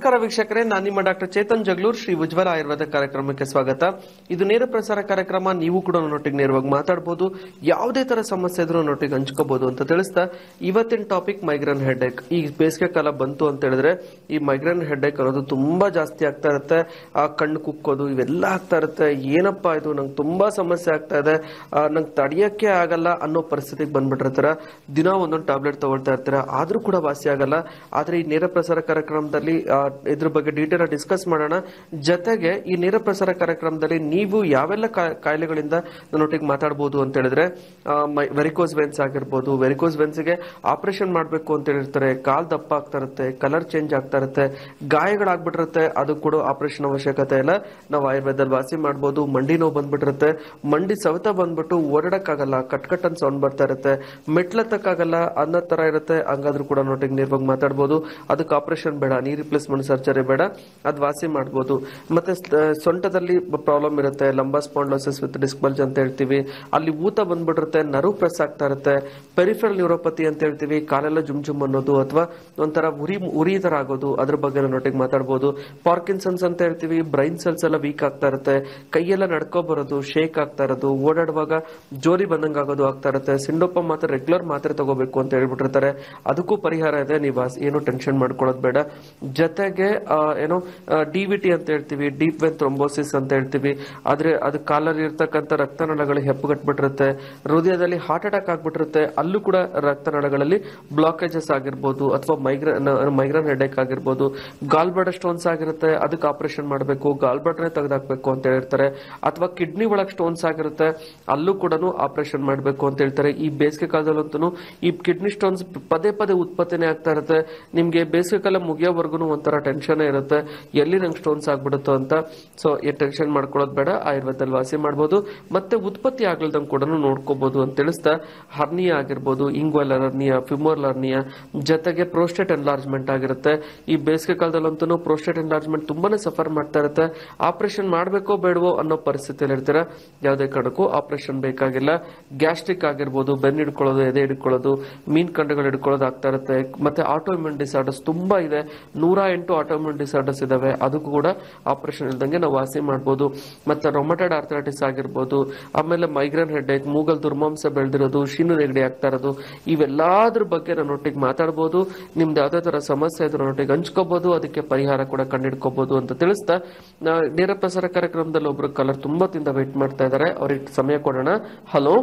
ನಮಸ್ಕಾರ ವೀಕ್ಷಕರೇ ನಾನು ನಿಮ್ಮ ಡಾಕ್ಟರ್ ಚೇತನ್ ಜಗ್ಲೂರ್ ಶ್ರೀ ಉಜ್ವಲ ಆಯುರ್ವೇದ ಕಾರ್ಯಕ್ರಮಕ್ಕೆ ಸ್ವಾಗತ ಇದು ನೇರ ಪ್ರಸಾರ ಕಾರ್ಯಕ್ರಮ ನೀವು ಕೂಡ ನನ್ನೊಟ್ಟಿಗೆ ನೇರವಾಗಿ ಮಾತಾಡಬಹುದು ಯಾವುದೇ ತರ ಸಮಸ್ಯೆ ಇದ್ರೂ ನನ್ನೊಟ್ಟಿಗೆ ಹಂಚ್ಕೋಬಹುದು ಅಂತ ತಿಳಿಸ್ತಾ ಇವತ್ತಿನ ಟಾಪಿಕ್ ಮೈಗ್ರೇನ್ ಹೆಡ್ಏಕ್ ಈ ಬೇಸಿಗೆ ಕಾಲ ಬಂತು ಅಂತ ಹೇಳಿದ್ರೆ ಈ ಮೈಗ್ರೇನ್ ಹೆಡ್ಏಕ್ ಅನ್ನೋದು ತುಂಬಾ ಜಾಸ್ತಿ ಆಗ್ತಾ ಇರುತ್ತೆ ಆ ಕಣ್ಣು ಕುಕ್ಕೋದು ಇವೆಲ್ಲ ಆಗ್ತಾ ಇರುತ್ತೆ ಏನಪ್ಪಾ ಇದು ನಂಗೆ ತುಂಬಾ ಸಮಸ್ಯೆ ಆಗ್ತಾ ಇದೆ ಆ, ನಂಗೆ ತಡೆಯಕ್ಕೆ ಆಗಲ್ಲ ಅನ್ನೋ ಪರಿಸ್ಥಿತಿಗೆ ಬಂದ್ಬಿಟ್ಟಿರ್ತಾರ ದಿನ ಒಂದೊಂದು ಟ್ಯಾಬ್ಲೆಟ್ ತಗೊಳ್ತಾ ಇರ್ತೀರ ಆದ್ರೂ ಕೂಡ ವಾಸಿ ಆಗಲ್ಲ ಆದ್ರೆ ಈ ನೇರ ಪ್ರಸಾರ ಕಾರ್ಯಕ್ರಮದಲ್ಲಿ ಆ, ಇದ್ರ ಬಗ್ಗೆ ಡೀಟೇಲ್ ಡಿಸ್ಕಸ್ ಮಾಡೋಣ ಜೊತೆಗೆ ಈ ನೇರ ಪ್ರಸಾರ ಕಾರ್ಯಕ್ರಮದಲ್ಲಿ ನೀವು ಯಾವೆಲ್ಲ ಕಾ- ಕಾಯಿಲೆಗಳಿಂದ ನನ್ನೊಟ್ಟಿಗೆ ಮಾತಾಡಬಹುದು ಅಂತ ಹೇಳಿದ್ರೆ ವೆರಿಕೋಸ್ ವೆನ್ಸ್ ಆಗಿರ್ಬೋದು ವೆರಿಕೋಸ್ ವೆನ್ಸ್ಗೆ ಆಪರೇಷನ್ ಮಾಡಬೇಕು ಅಂತ ಹೇಳಿರ್ತಾರೆ ಕಾಲ್ ದಪ್ಪ ಆಗ್ತಾ ಇರುತ್ತೆ ಕಲರ್ ಚೇಂಜ್ ಆಗ್ತಾ ಇರುತ್ತೆ ಗಾಯಗಳಾಗ್ಬಿಟ್ಟಿರುತ್ತೆ ಅದು ಕೂಡ ಆಪರೇಷನ್ ಅವಶ್ಯಕತೆ ಇಲ್ಲ ನಾವು ಆಯುರ್ವೇದದಲ್ಲಿ ವಾಸಿ ಮಾಡ್ಬೋದು ಮಂಡಿ ನೋವು ಬಂದ್ಬಿಟ್ಟಿರುತ್ತೆ ಮಂಡಿ ಸವೆತ ಬಂದ್ಬಿಟ್ಟು ಓಡಾಡಕ್ಕಾಗಲ್ಲ ಕಟ್ ಕಟ್ ಅಂತ ಸೌಂಡ್ ಬರ್ತಾ ಇರುತ್ತೆ ಮೆಟ್ಲತ್ತಕ್ಕಾಗಲ್ಲ ಅನ್ನೋ ತರ ಇರುತ್ತೆ ಹಂಗಾದ್ರೂ ಕೂಡ ನೋಟಿಗೆ ನೇರವಾಗಿ ಮಾತಾಡ್ಬೋದು ಅದಕ್ಕೆ ಆಪರೇಷನ್ ಬೇಡ ನೀ ರಿಪ್ಲೇಸ್ಮೆಂಟ್ ಸರ್ಜರಿ ಬೇಡ ಅದು ವಾಸಿ ಮಾಡ್ಬೋದು ಮತ್ತೆ ಸ್- ಸೊಂಟದಲ್ಲಿ ಪ್ರಾಬ್ಲಮ್ ಇರುತ್ತೆ lumbar spondylosis with disc bulge ಅಂತ ಹೇಳ್ತೀವಿ ಅಲ್ಲಿ ಊತ ಬಂದ್ಬಿಟ್ಟಿರುತ್ತೆ ನರು ಪ್ರೆಸ್ ಆಗ್ತಾ ಇರುತ್ತೆ ಪೆರಿಫರಲ್ ನ್ಯೂರೋಪತಿ ಅಂತ ಹೇಳ್ತೀವಿ ಕಾಲೆಲ್ಲ ಜುಮ್ ಜುಮ್ ಅನ್ನೋದು ಅಥವಾ ಒಂಥರ ಉರಿ ಉರಿ ತರ ಆಗೋದು ಅದ್ರ ಬಗ್ಗೆ ನೊಟ್ಟಿಗೆ ಮಾತಾಡ್ಬೋದು ಪಾರ್ಕಿನ್ಸನ್ಸ್ ಅಂತ ಹೇಳ್ತೀವಿ ಬ್ರೈನ್ ಸೆಲ್ಸ್ ಎಲ್ಲ ವೀಕ್ ಆಗ್ತಾ ಇರುತ್ತೆ ಕೈಯೆಲ್ಲ ನಡ್ಕೊ ಬರೋದು ಶೇಕ್ ಆಗ್ತಾ ಇರೋದು ಓಡಾಡುವಾಗ ಜೋರಿ ಬಂದಂಗೆ ಆಗೋದು ಆಗ್ತಾ ಇರುತ್ತೆ ಸಿಂಡೋಪ ಮಾತ್ರ ರೆಗ್ಯುಲರ್ ಮಾತ್ರೆ ತಗೋಬೇಕು ಅಂತ ಹೇಳ್ಬಿಟ್ಟಿರ್ತಾರೆ ಅದಕ್ಕೂ ಪರಿಹಾರ ಇದೆ ನೀವು ವಾಸ್- ಏನು ಟೆನ್ಷನ್ ಮಾಡ್ಕೊಳ್ಳೋದು ಬೇಡ ಜೊತೆಗೆ ಆ, ಏನೋ ಡಿ ವಿ ಟಿ ಅಂತ ಹೇಳ್ತೀವಿ ಡೀಪ್ ವೆನ್ ಥ್ರೊಂಬೋಸಿಸ್ ಅಂತ ಹೇಳ್ತೀವಿ ಆದ್ರೆ ಅದು ಕಾಲಲ್ಲಿ ಇರ್ತಕ್ಕಂಥ ರಕ್ತನಾಳಗಳು ಹೆಪ್ಪುಗಟ್ಬಿಟ್ಟಿರುತ್ತೆ ಹೃದಯದಲ್ಲಿ ಹಾರ್ಟ್ ಅಟ್ಯಾಕ್ ಆಗ್ಬಿಟ್ಟಿರುತ್ತೆ ಅಲ್ಲೂ ಕೂಡ ರಕ್ತನಾಳಗಳಲ್ಲಿ ಬ್ಲಾಕೇಜಸ್ ಆಗಿರ್ಬೋದು ಅಥವಾ ಮೈಗ್ರೇನ್ ಮೈಗ್ರೇನ್ ಹೆಡ್ಏಕ್ ಆಗಿರ್ಬೋದು ಗಾಲ್ ಬ್ಲಾಡರ್ ಸ್ಟೋನ್ಸ್ ಆಗಿರುತ್ತೆ ಅದಕ್ಕೆ ಆಪರೇಷನ್ ಮಾಡಬೇಕು ಗಾಲ್ ಬ್ಲಾಡರ್ನೇ ತೆಗೆದಾಕ್ಬೇಕು ಅಂತ ಹೇಳಿರ್ತಾರೆ ಅಥವಾ ಕಿಡ್ನಿ ಒಳಗೆ ಸ್ಟೋನ್ಸ್ ಆಗಿರುತ್ತೆ ಅಲ್ಲೂ ಕೂಡ ಆಪರೇಷನ್ ಮಾಡಬೇಕು ಅಂತ ಹೇಳ್ತಾರೆ ಈ ಬೇಸಿಗೆ ಕಾಲದಲ್ಲಂತೂ ಈ ಕಿಡ್ನಿ ಸ್ಟೋನ್ಸ್ ಪದೇ ಪದೇ ಉತ್ಪತ್ತಿನೇ ಆಗ್ತಾ ಇರುತ್ತೆ ನಿಮ್ಗೆ ಬೇಸಿಗೆ ಕಾಲ ಮುಗಿಯೋವರೆಗೂ ಒಂಥರ ಟೆನ್ಷನ್ ಇರುತ್ತೆ ಎಲ್ಲಿ ನಂಗೆ ಸ್ಟೋನ್ಸ್ ಆಗ್ಬಿಡುತ್ತೋ ಅಂತ ಸೊ ಈ ಟೆನ್ಷನ್ ಮಾಡ್ಕೊಳ್ಳೋದು ಬೇಡ ಆಯುರ್ವೇದದಲ್ಲಿ ವಾಸಿ ಮಾಡ್ಬೋದು ಮತ್ತೆ ಉತ್ಪತ್ತಿ ಆಗ್ಲಿಲ್ದಂಗೆ ಕೂಡ ನೋಡ್ಕೋಬಹುದು ಅಂತ ತಿಳಿಸ್ತಾ ಹರ್ನಿಯ ಆಗಿರ್ಬೋದು ಇಂಗ್ವೆಲ್ ಹರ್ನಿಯ ಫಿಮೋರ್ ಹರ್ನಿಯ ಜೊತೆಗೆ ಪ್ರೋಸ್ಟೇಟ್ ಎನ್ಲಾರ್ಜ್ಮೆಂಟ್ ಆಗಿರುತ್ತೆ ಈ ಬೇಸಿಗೆ ಕಾಲದಲ್ಲಂತೂ ಪ್ರೋಸ್ಟೇಟ್ ಎನ್ಲಾರ್ಜ್ಮೆಂಟ್ ತುಂಬಾನೇ ಸಫರ್ ಮಾಡ್ತಾ ಇರುತ್ತೆ ಆಪರೇಷನ್ ಮಾಡಬೇಕೋ ಬೇಡವೋ ಅನ್ನೋ ಪರಿಸ್ಥಿತಿಯಲ್ಲಿ ಇರ್ತೀರ ಯಾವುದೇ ಕಾರಣಕ್ಕೂ ಆಪರೇಷನ್ ಬೇಕಾಗಿಲ್ಲ ಗ್ಯಾಸ್ಟ್ರಿಕ್ ಆಗಿರ್ಬೋದು ಬೆನ್ನು ಹಿಡ್ಕೊಳ್ಳೋದು ಎದೆ ಹಿಡ್ಕೊಳ್ಳೋದು ಮೀನ್ ಕಂಡಗಳು ಹಿಡ್ಕೊಳ್ಳೋದು ಆಗ್ತಾ ಇರುತ್ತೆ ಮತ್ತೆ ಆಟೋಮ್ಯೂನ್ ಡಿಸಾರ್ಡರ್ಸ್ ತುಂಬಾ ಇದೆ ನೂರ ಎಂಟು ಆಟೋಮ್ಯೂನ್ ಡಿಸಾರ್ಡರ್ಸ್ ಇದಾವೆ ಅದಕ್ಕೂ ಕೂಡ ಆಪರೇಷನ್ ಇಲ್ದಂಗೆ ನಾವು ವಾಸಿ ಮಾಡ್ಬೋದು ಮತ್ತೆ ರೊಮಟೆಡ್ ಆರ್ಥರೈಟಿಸ್ ಆಗಿರ್ಬೋದು ಆಮೇಲೆ ಮೈಗ್ರೇನ್ ಹೆಡ್ಏಕ್ ಮೂಗಲ್ ದುರ್ಮಾಂಸ ಬೆಳೆದಿರೋದು ಶೀನು ನೆಗಡಿ ಆಗ್ತಾ ಇರೋದು ಇವೆಲ್ಲದ್ರ ಬಗ್ಗೆ ನನ್ನೊಟ್ಟಿಗೆ ಮಾತಾಡ್ಬೋದು ನಿಮ್ದು ಯಾವ್ದೇ ತರ ಸಮಸ್ಯೆ ಇದ್ರೂ ನನ್ನೊಟ್ಟಿಗೆ ಹಂಚ್ಕೋಬಹುದು ಅದಕ್ಕೆ ಪರಿಹಾರ ಕೂಡ ಕಂಡಿಡ್ಕೋಬಹುದು ಅಂತ ತಿಳಿಸ್ತಾ ನಾ ನೇರ ಪ್ರಸಾರ ಕಾರ್ಯಕ್ರಮದಲ್ಲಿ ಒಬ್ರು ಕಲರ್ ತುಂಬಾ ತಿಂದ ವೇಟ್ ಮಾಡ್ತಾ ಇದ್ದಾರೆ ಅವ್ರಿಗೆ ಸಮಯ ಕೊಡೋಣ ಹಲೋ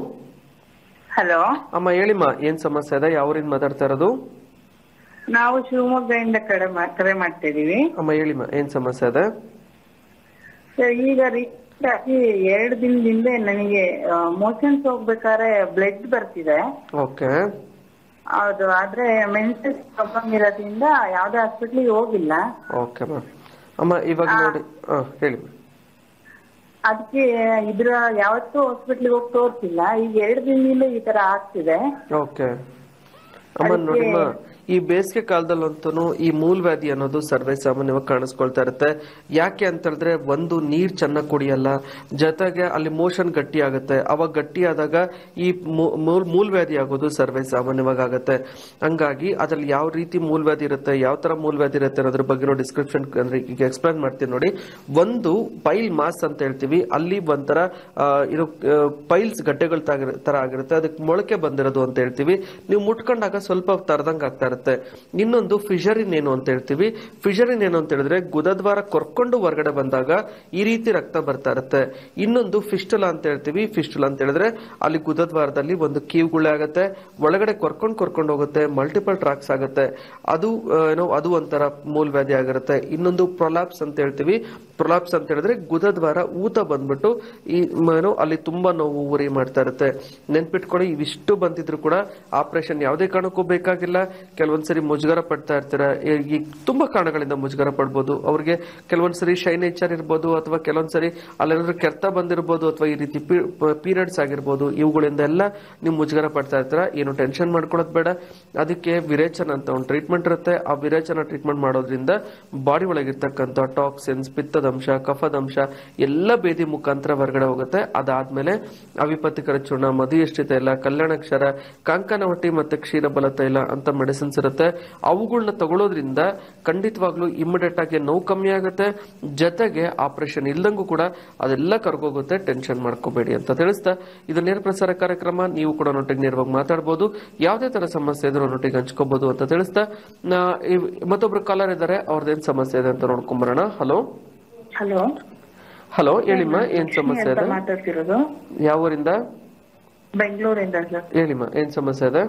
ಹಲೋ ಅಮ್ಮ ಹೇಳಿಮ್ಮ ಏನ್ ಸಮಸ್ಯೆ ಇದೆ ಯಾವ್ರಿಂದ ಮಾತಾಡ್ತಾ ಇರೋದು ನಾವು ಶಿವಮೊಗ್ಗದಿಂದ ಕಡೆ ಮಾ- ಕರೆ ಮಾಡ್ತಿದೀವಿ ಅಮ್ಮ ಹೇಳಿಮ್ಮ ಏನ್ ಸಮಸ್ಯೆ ಇದೆ ಸರ್, ಈಗ ರೀಸೆಂಟ್ ಆಗಿ ಎರಡು ದಿನದಿಂದ ನನಗೆ ಮೋಷನ್ಸ್ ಹೋಗ್ಬೇಕಾದ್ರೆ ಬ್ಲಡ್ ಬರ್ತಿದೆ ಓಕೆ ಹೌದು ಆದ್ರೆ ಮೆನ್ಸಸ್ ಪ್ರಾಬ್ಲಮ್ ಇರೋದ್ರಿಂದ ಯಾವ್ದೇ ಹಾಸ್ಪಿಟ್ಲಿಗೆ ಹೋಗಿಲ್ಲ ಓಕೆ ಮ್ಯಾಮ್ ಅಮ್ಮ ಇವಾಗ ನೋಡಿ ಹಾ ಹೇಳಿ ಅದಕ್ಕೆ ಇದ್ರ ಯಾವತ್ತೂ ಹಾಸ್ಪಿಟ್ಲಿಗೆ ಹೋಗಿ ತೋರ್ಸಿಲ್ಲ ಈಗ ಎರಡು ದಿನದಿಂದ ಈ ತರ ಆಗ್ತಿದೆ ಓಕೆ ಅಮ್ಮ ನೋಡಿಮ್ಮ ಈ ಬೇಸಿಗೆ ಕಾಲದಲ್ಲಂತೂ ಈ ಮೂಲವ್ಯಾಧಿ ಅನ್ನೋದು ಸರ್ವೇ ಸಾಮಾನ್ಯವಾಗಿ ಕಾಣಿಸ್ಕೊಳ್ತಾ ಇರುತ್ತೆ ಯಾಕೆ ಅಂತ ಹೇಳಿದ್ರೆ ಒಂದು ನೀರ್ ಚೆನ್ನಾಗಿ ಕುಡಿಯಲ್ಲ ಜೊತೆಗೆ ಅಲ್ಲಿ ಮೋಷನ್ ಗಟ್ಟಿ ಆಗುತ್ತೆ ಅವಾಗ ಗಟ್ಟಿ ಆದಾಗ ಈ ಮೂ- ಮೂಲ್ ಮೂಲವ್ಯಾಧಿ ಆಗೋದು ಸರ್ವೇ ಸಾಮಾನ್ಯವಾಗಿ ಆಗುತ್ತೆ ಹಂಗಾಗಿ ಅದ್ರಲ್ಲಿ ಯಾವ ರೀತಿ ಮೂಲವ್ಯಾಧಿ ಇರುತ್ತೆ ಯಾವ ತರ ಮೂಲವ್ಯಾಧಿ ಇರುತ್ತೆ ಅನ್ನೋದ್ರ ಬಗ್ಗೆ ಡಿಸ್ಕ್ರಿಪ್ಷನ್ ಅಂದ್ರೆ ಈಗ ಎಕ್ಸ್ಪ್ಲೈನ್ ಮಾಡ್ತೀನಿ ನೋಡಿ ಒಂದು ಪೈಲ್ ಮಾಸ್ ಅಂತ ಹೇಳ್ತೀವಿ ಅಲ್ಲಿ ಒಂಥರ ಆ, ಇದು ಪೈಲ್ಸ್ ಗಡ್ಡೆಗಳ ತಾಗಿರ- ತರ ಆಗಿರುತ್ತೆ ಅದಕ್ಕೆ ಮೊಳಕೆ ಬಂದಿರೋದು ಅಂತ ಹೇಳ್ತೀವಿ ನೀವು ಮುಟ್ಕೊಂಡಾಗ ಸ್ವಲ್ಪ ತರದಂಗ ಆಗ್ತಾ ಇರುತ್ತೆ ಇನ್ನೊಂದು ಫಿಶರಿನ್ ಏನು ಅಂತ ಹೇಳ್ತೀವಿ ಫಿಶರಿನ್ ಏನು ಅಂತ ಹೇಳಿದ್ರೆ ಗುದದ್ವಾರ ಕೊರ್ಕೊಂಡು ಹೊರಗಡೆ ಬಂದಾಗ ಈ ರೀತಿ ರಕ್ತ ಬರ್ತಾ ಇರುತ್ತೆ ಇನ್ನೊಂದು ಫಿಸ್ಟುಲಾ ಅಂತ ಹೇಳ್ತೀವಿ ಫಿಸ್ಟುಲಾ ಅಂತ ಹೇಳಿದ್ರೆ ಅಲ್ಲಿ ಗುದದ್ವಾರದಲ್ಲಿ ಒಂದು ಕೀವುಗುಳೆ ಆಗುತ್ತೆ ಒಳಗಡೆ ಕೊರ್ಕೊಂಡು ಕೊರ್ಕೊಂಡು ಹೋಗುತ್ತೆ ಮಲ್ಟಿಪಲ್ ಟ್ರಾಕ್ಸ್ ಆಗುತ್ತೆ ಅದು ಆ, ಏನೋ ಅದು ಒಂಥರ ಮೂಲವ್ಯಾಧಿ ಆಗಿರುತ್ತೆ ಇನ್ನೊಂದು ಪ್ರೊಲಾಪ್ಸ್ ಅಂತ ಹೇಳ್ತೀವಿ ಪ್ರೊಲಾಪ್ಸ್ ಅಂತ ಹೇಳಿದ್ರೆ ಗುದದ್ವಾರ ಊತ ಬಂದ್ಬಿಟ್ಟು ಈ ಮ- ಏನೋ ಅಲ್ಲಿ ತುಂಬಾ ನೋವು ಉರಿ ಮಾಡ್ತಾ ಇರುತ್ತೆ ನೆನ್ಪಿಟ್ಕೊಳ್ಳಿ ಇವಿಷ್ಟು ಬಂದಿದ್ರು ಕೂಡ ಆಪರೇಷನ್ ಯಾವುದೇ ಕಾರಣಕ್ಕೂ ಬೇಕಾಗಿಲ್ಲ ಕೆಲವೊಂದ್ಸರಿ ಮುಜುಗರ ಪಡ್ತಾ ಇರ್ತೀರ ಈ- ಈ ತುಂಬಾ ಕಾರಣಗಳಿಂದ ಮುಜುಗರ ಪಡ್ಬೋದು ಅವ್ರಿಗೆ ಕೆಲವೊಂದ್ಸರಿ ಶೈ ನೇಚರ್ ಇರ್ಬೋದು ಅಥವಾ ಕೆಲವೊಂದ್ಸರಿ ಅಲ್ಲೇನಾದ್ರೂ ಕೆರ್ತ ಬಂದಿರ್ಬೋದು ಅಥವಾ ಈ ರೀತಿ ಪೀರಿಯಡ್ಸ್ ಆಗಿರ್ಬೋದು ಇವುಗಳಿಂದ ಎಲ್ಲ ನೀವು ಮುಜುಗರ ಪಡ್ತಾ ಇರ್ತೀರ ಏನು ಟೆನ್ಷನ್ ಮಾಡ್ಕೊಳ್ಳೋದು ಬೇಡ ಅದಕ್ಕೆ ವಿರೇಚನ ಅಂತ ಒಂದು ಟ್ರೀಟ್ಮೆಂಟ್ ಇರುತ್ತೆ ಆ ವಿರೇಚನ ಟ್ರೀಟ್ಮೆಂಟ್ ಮಾಡೋದ್ರಿಂದ ಬಾಡಿ ಒಳಗಿರ್ತಕ್ಕಂಥ ಟಾಕ್ಸಿನ್ಸ್ ಪಿತ್ತದ ಪಿತ್ತದಂಶ ಕಫದಂಶ ಎಲ್ಲ ಬೇದಿ ಮುಖಾಂತರ ಹೊರಗಡೆ ಹೋಗುತ್ತೆ ಅದಾದ್ಮೇಲೆ ಅವಿಪತ್ತಿಕರ ಚೂರ್ಣ ಮಧುಯಷ್ಟಿ ತೈಲ ಕಲ್ಯಾಣಾಕ್ಷರ ಕಾಂಕನವಟಿ ಮತ್ತೆ ಕ್ಷೀರಬಲ ತೈಲ ಅಂತ ಮೆಡಿಸಿನ್ಸ್ ಇರುತ್ತೆ ಅವುಗಳನ್ನ ತಗೊಳ್ಳೋದ್ರಿಂದ ಖಂಡಿತವಾಗ್ಲೂ ಇಮಿಡಿಯೇಟ್ ಆಗಿ ನೋವು ಕಮ್ಮಿ ಆಗುತ್ತೆ ಜೊತೆಗೆ ಆಪರೇಷನ್ ಇಲ್ದಂಗೂ ಕೂಡ ಅದೆಲ್ಲ ಕರ್ಗೋಗುತ್ತೆ ಟೆನ್ಷನ್ ಮಾಡ್ಕೋಬೇಡಿ ಅಂತ ತಿಳಿಸ್ತಾ ಇದು ನೇರ ಪ್ರಸಾರ ಕಾರ್ಯಕ್ರಮ ನೀವು ಕೂಡ ನೊಟ್ಟಿಗೆ ನೇರವಾಗಿ ಮಾತಾಡ್ಬೋದು ಯಾವುದೇ ತರ ಸಮಸ್ಯೆ ಇದ್ರೂ ನೊಟ್ಟಿಗೆ ಹಂಚ್ಕೋಬಹುದು ಅಂತ ತಿಳಿಸ್ತಾ ನಾ- ಇವ್- ಮತ್ತೊಬ್ರು ಕಾಲರ್ ಇದ್ದಾರೆ ಅವ್ರದ್ದೇನ್ ಸಮಸ್ಯೆ ಇದೆ ಅಂತ ನೋಡ್ಕೊಂಬರೋಣ ಹಲೋ ಹಲೋ ಹಲೋ ಹೇಳಿಮ್ಮ ಏನ್ ಸಮಸ್ಯೆ ಅಂತ ಇದೆ ಮಾತಾಡ್ತಿರೋದು ಯಾವ ಊರಿಂದ ಬೆಂಗಳೂರಿಂದ ಸರ್ ಹೇಳಿಮ್ಮ ಏನ್ ಸಮಸ್ಯೆ ಇದೆ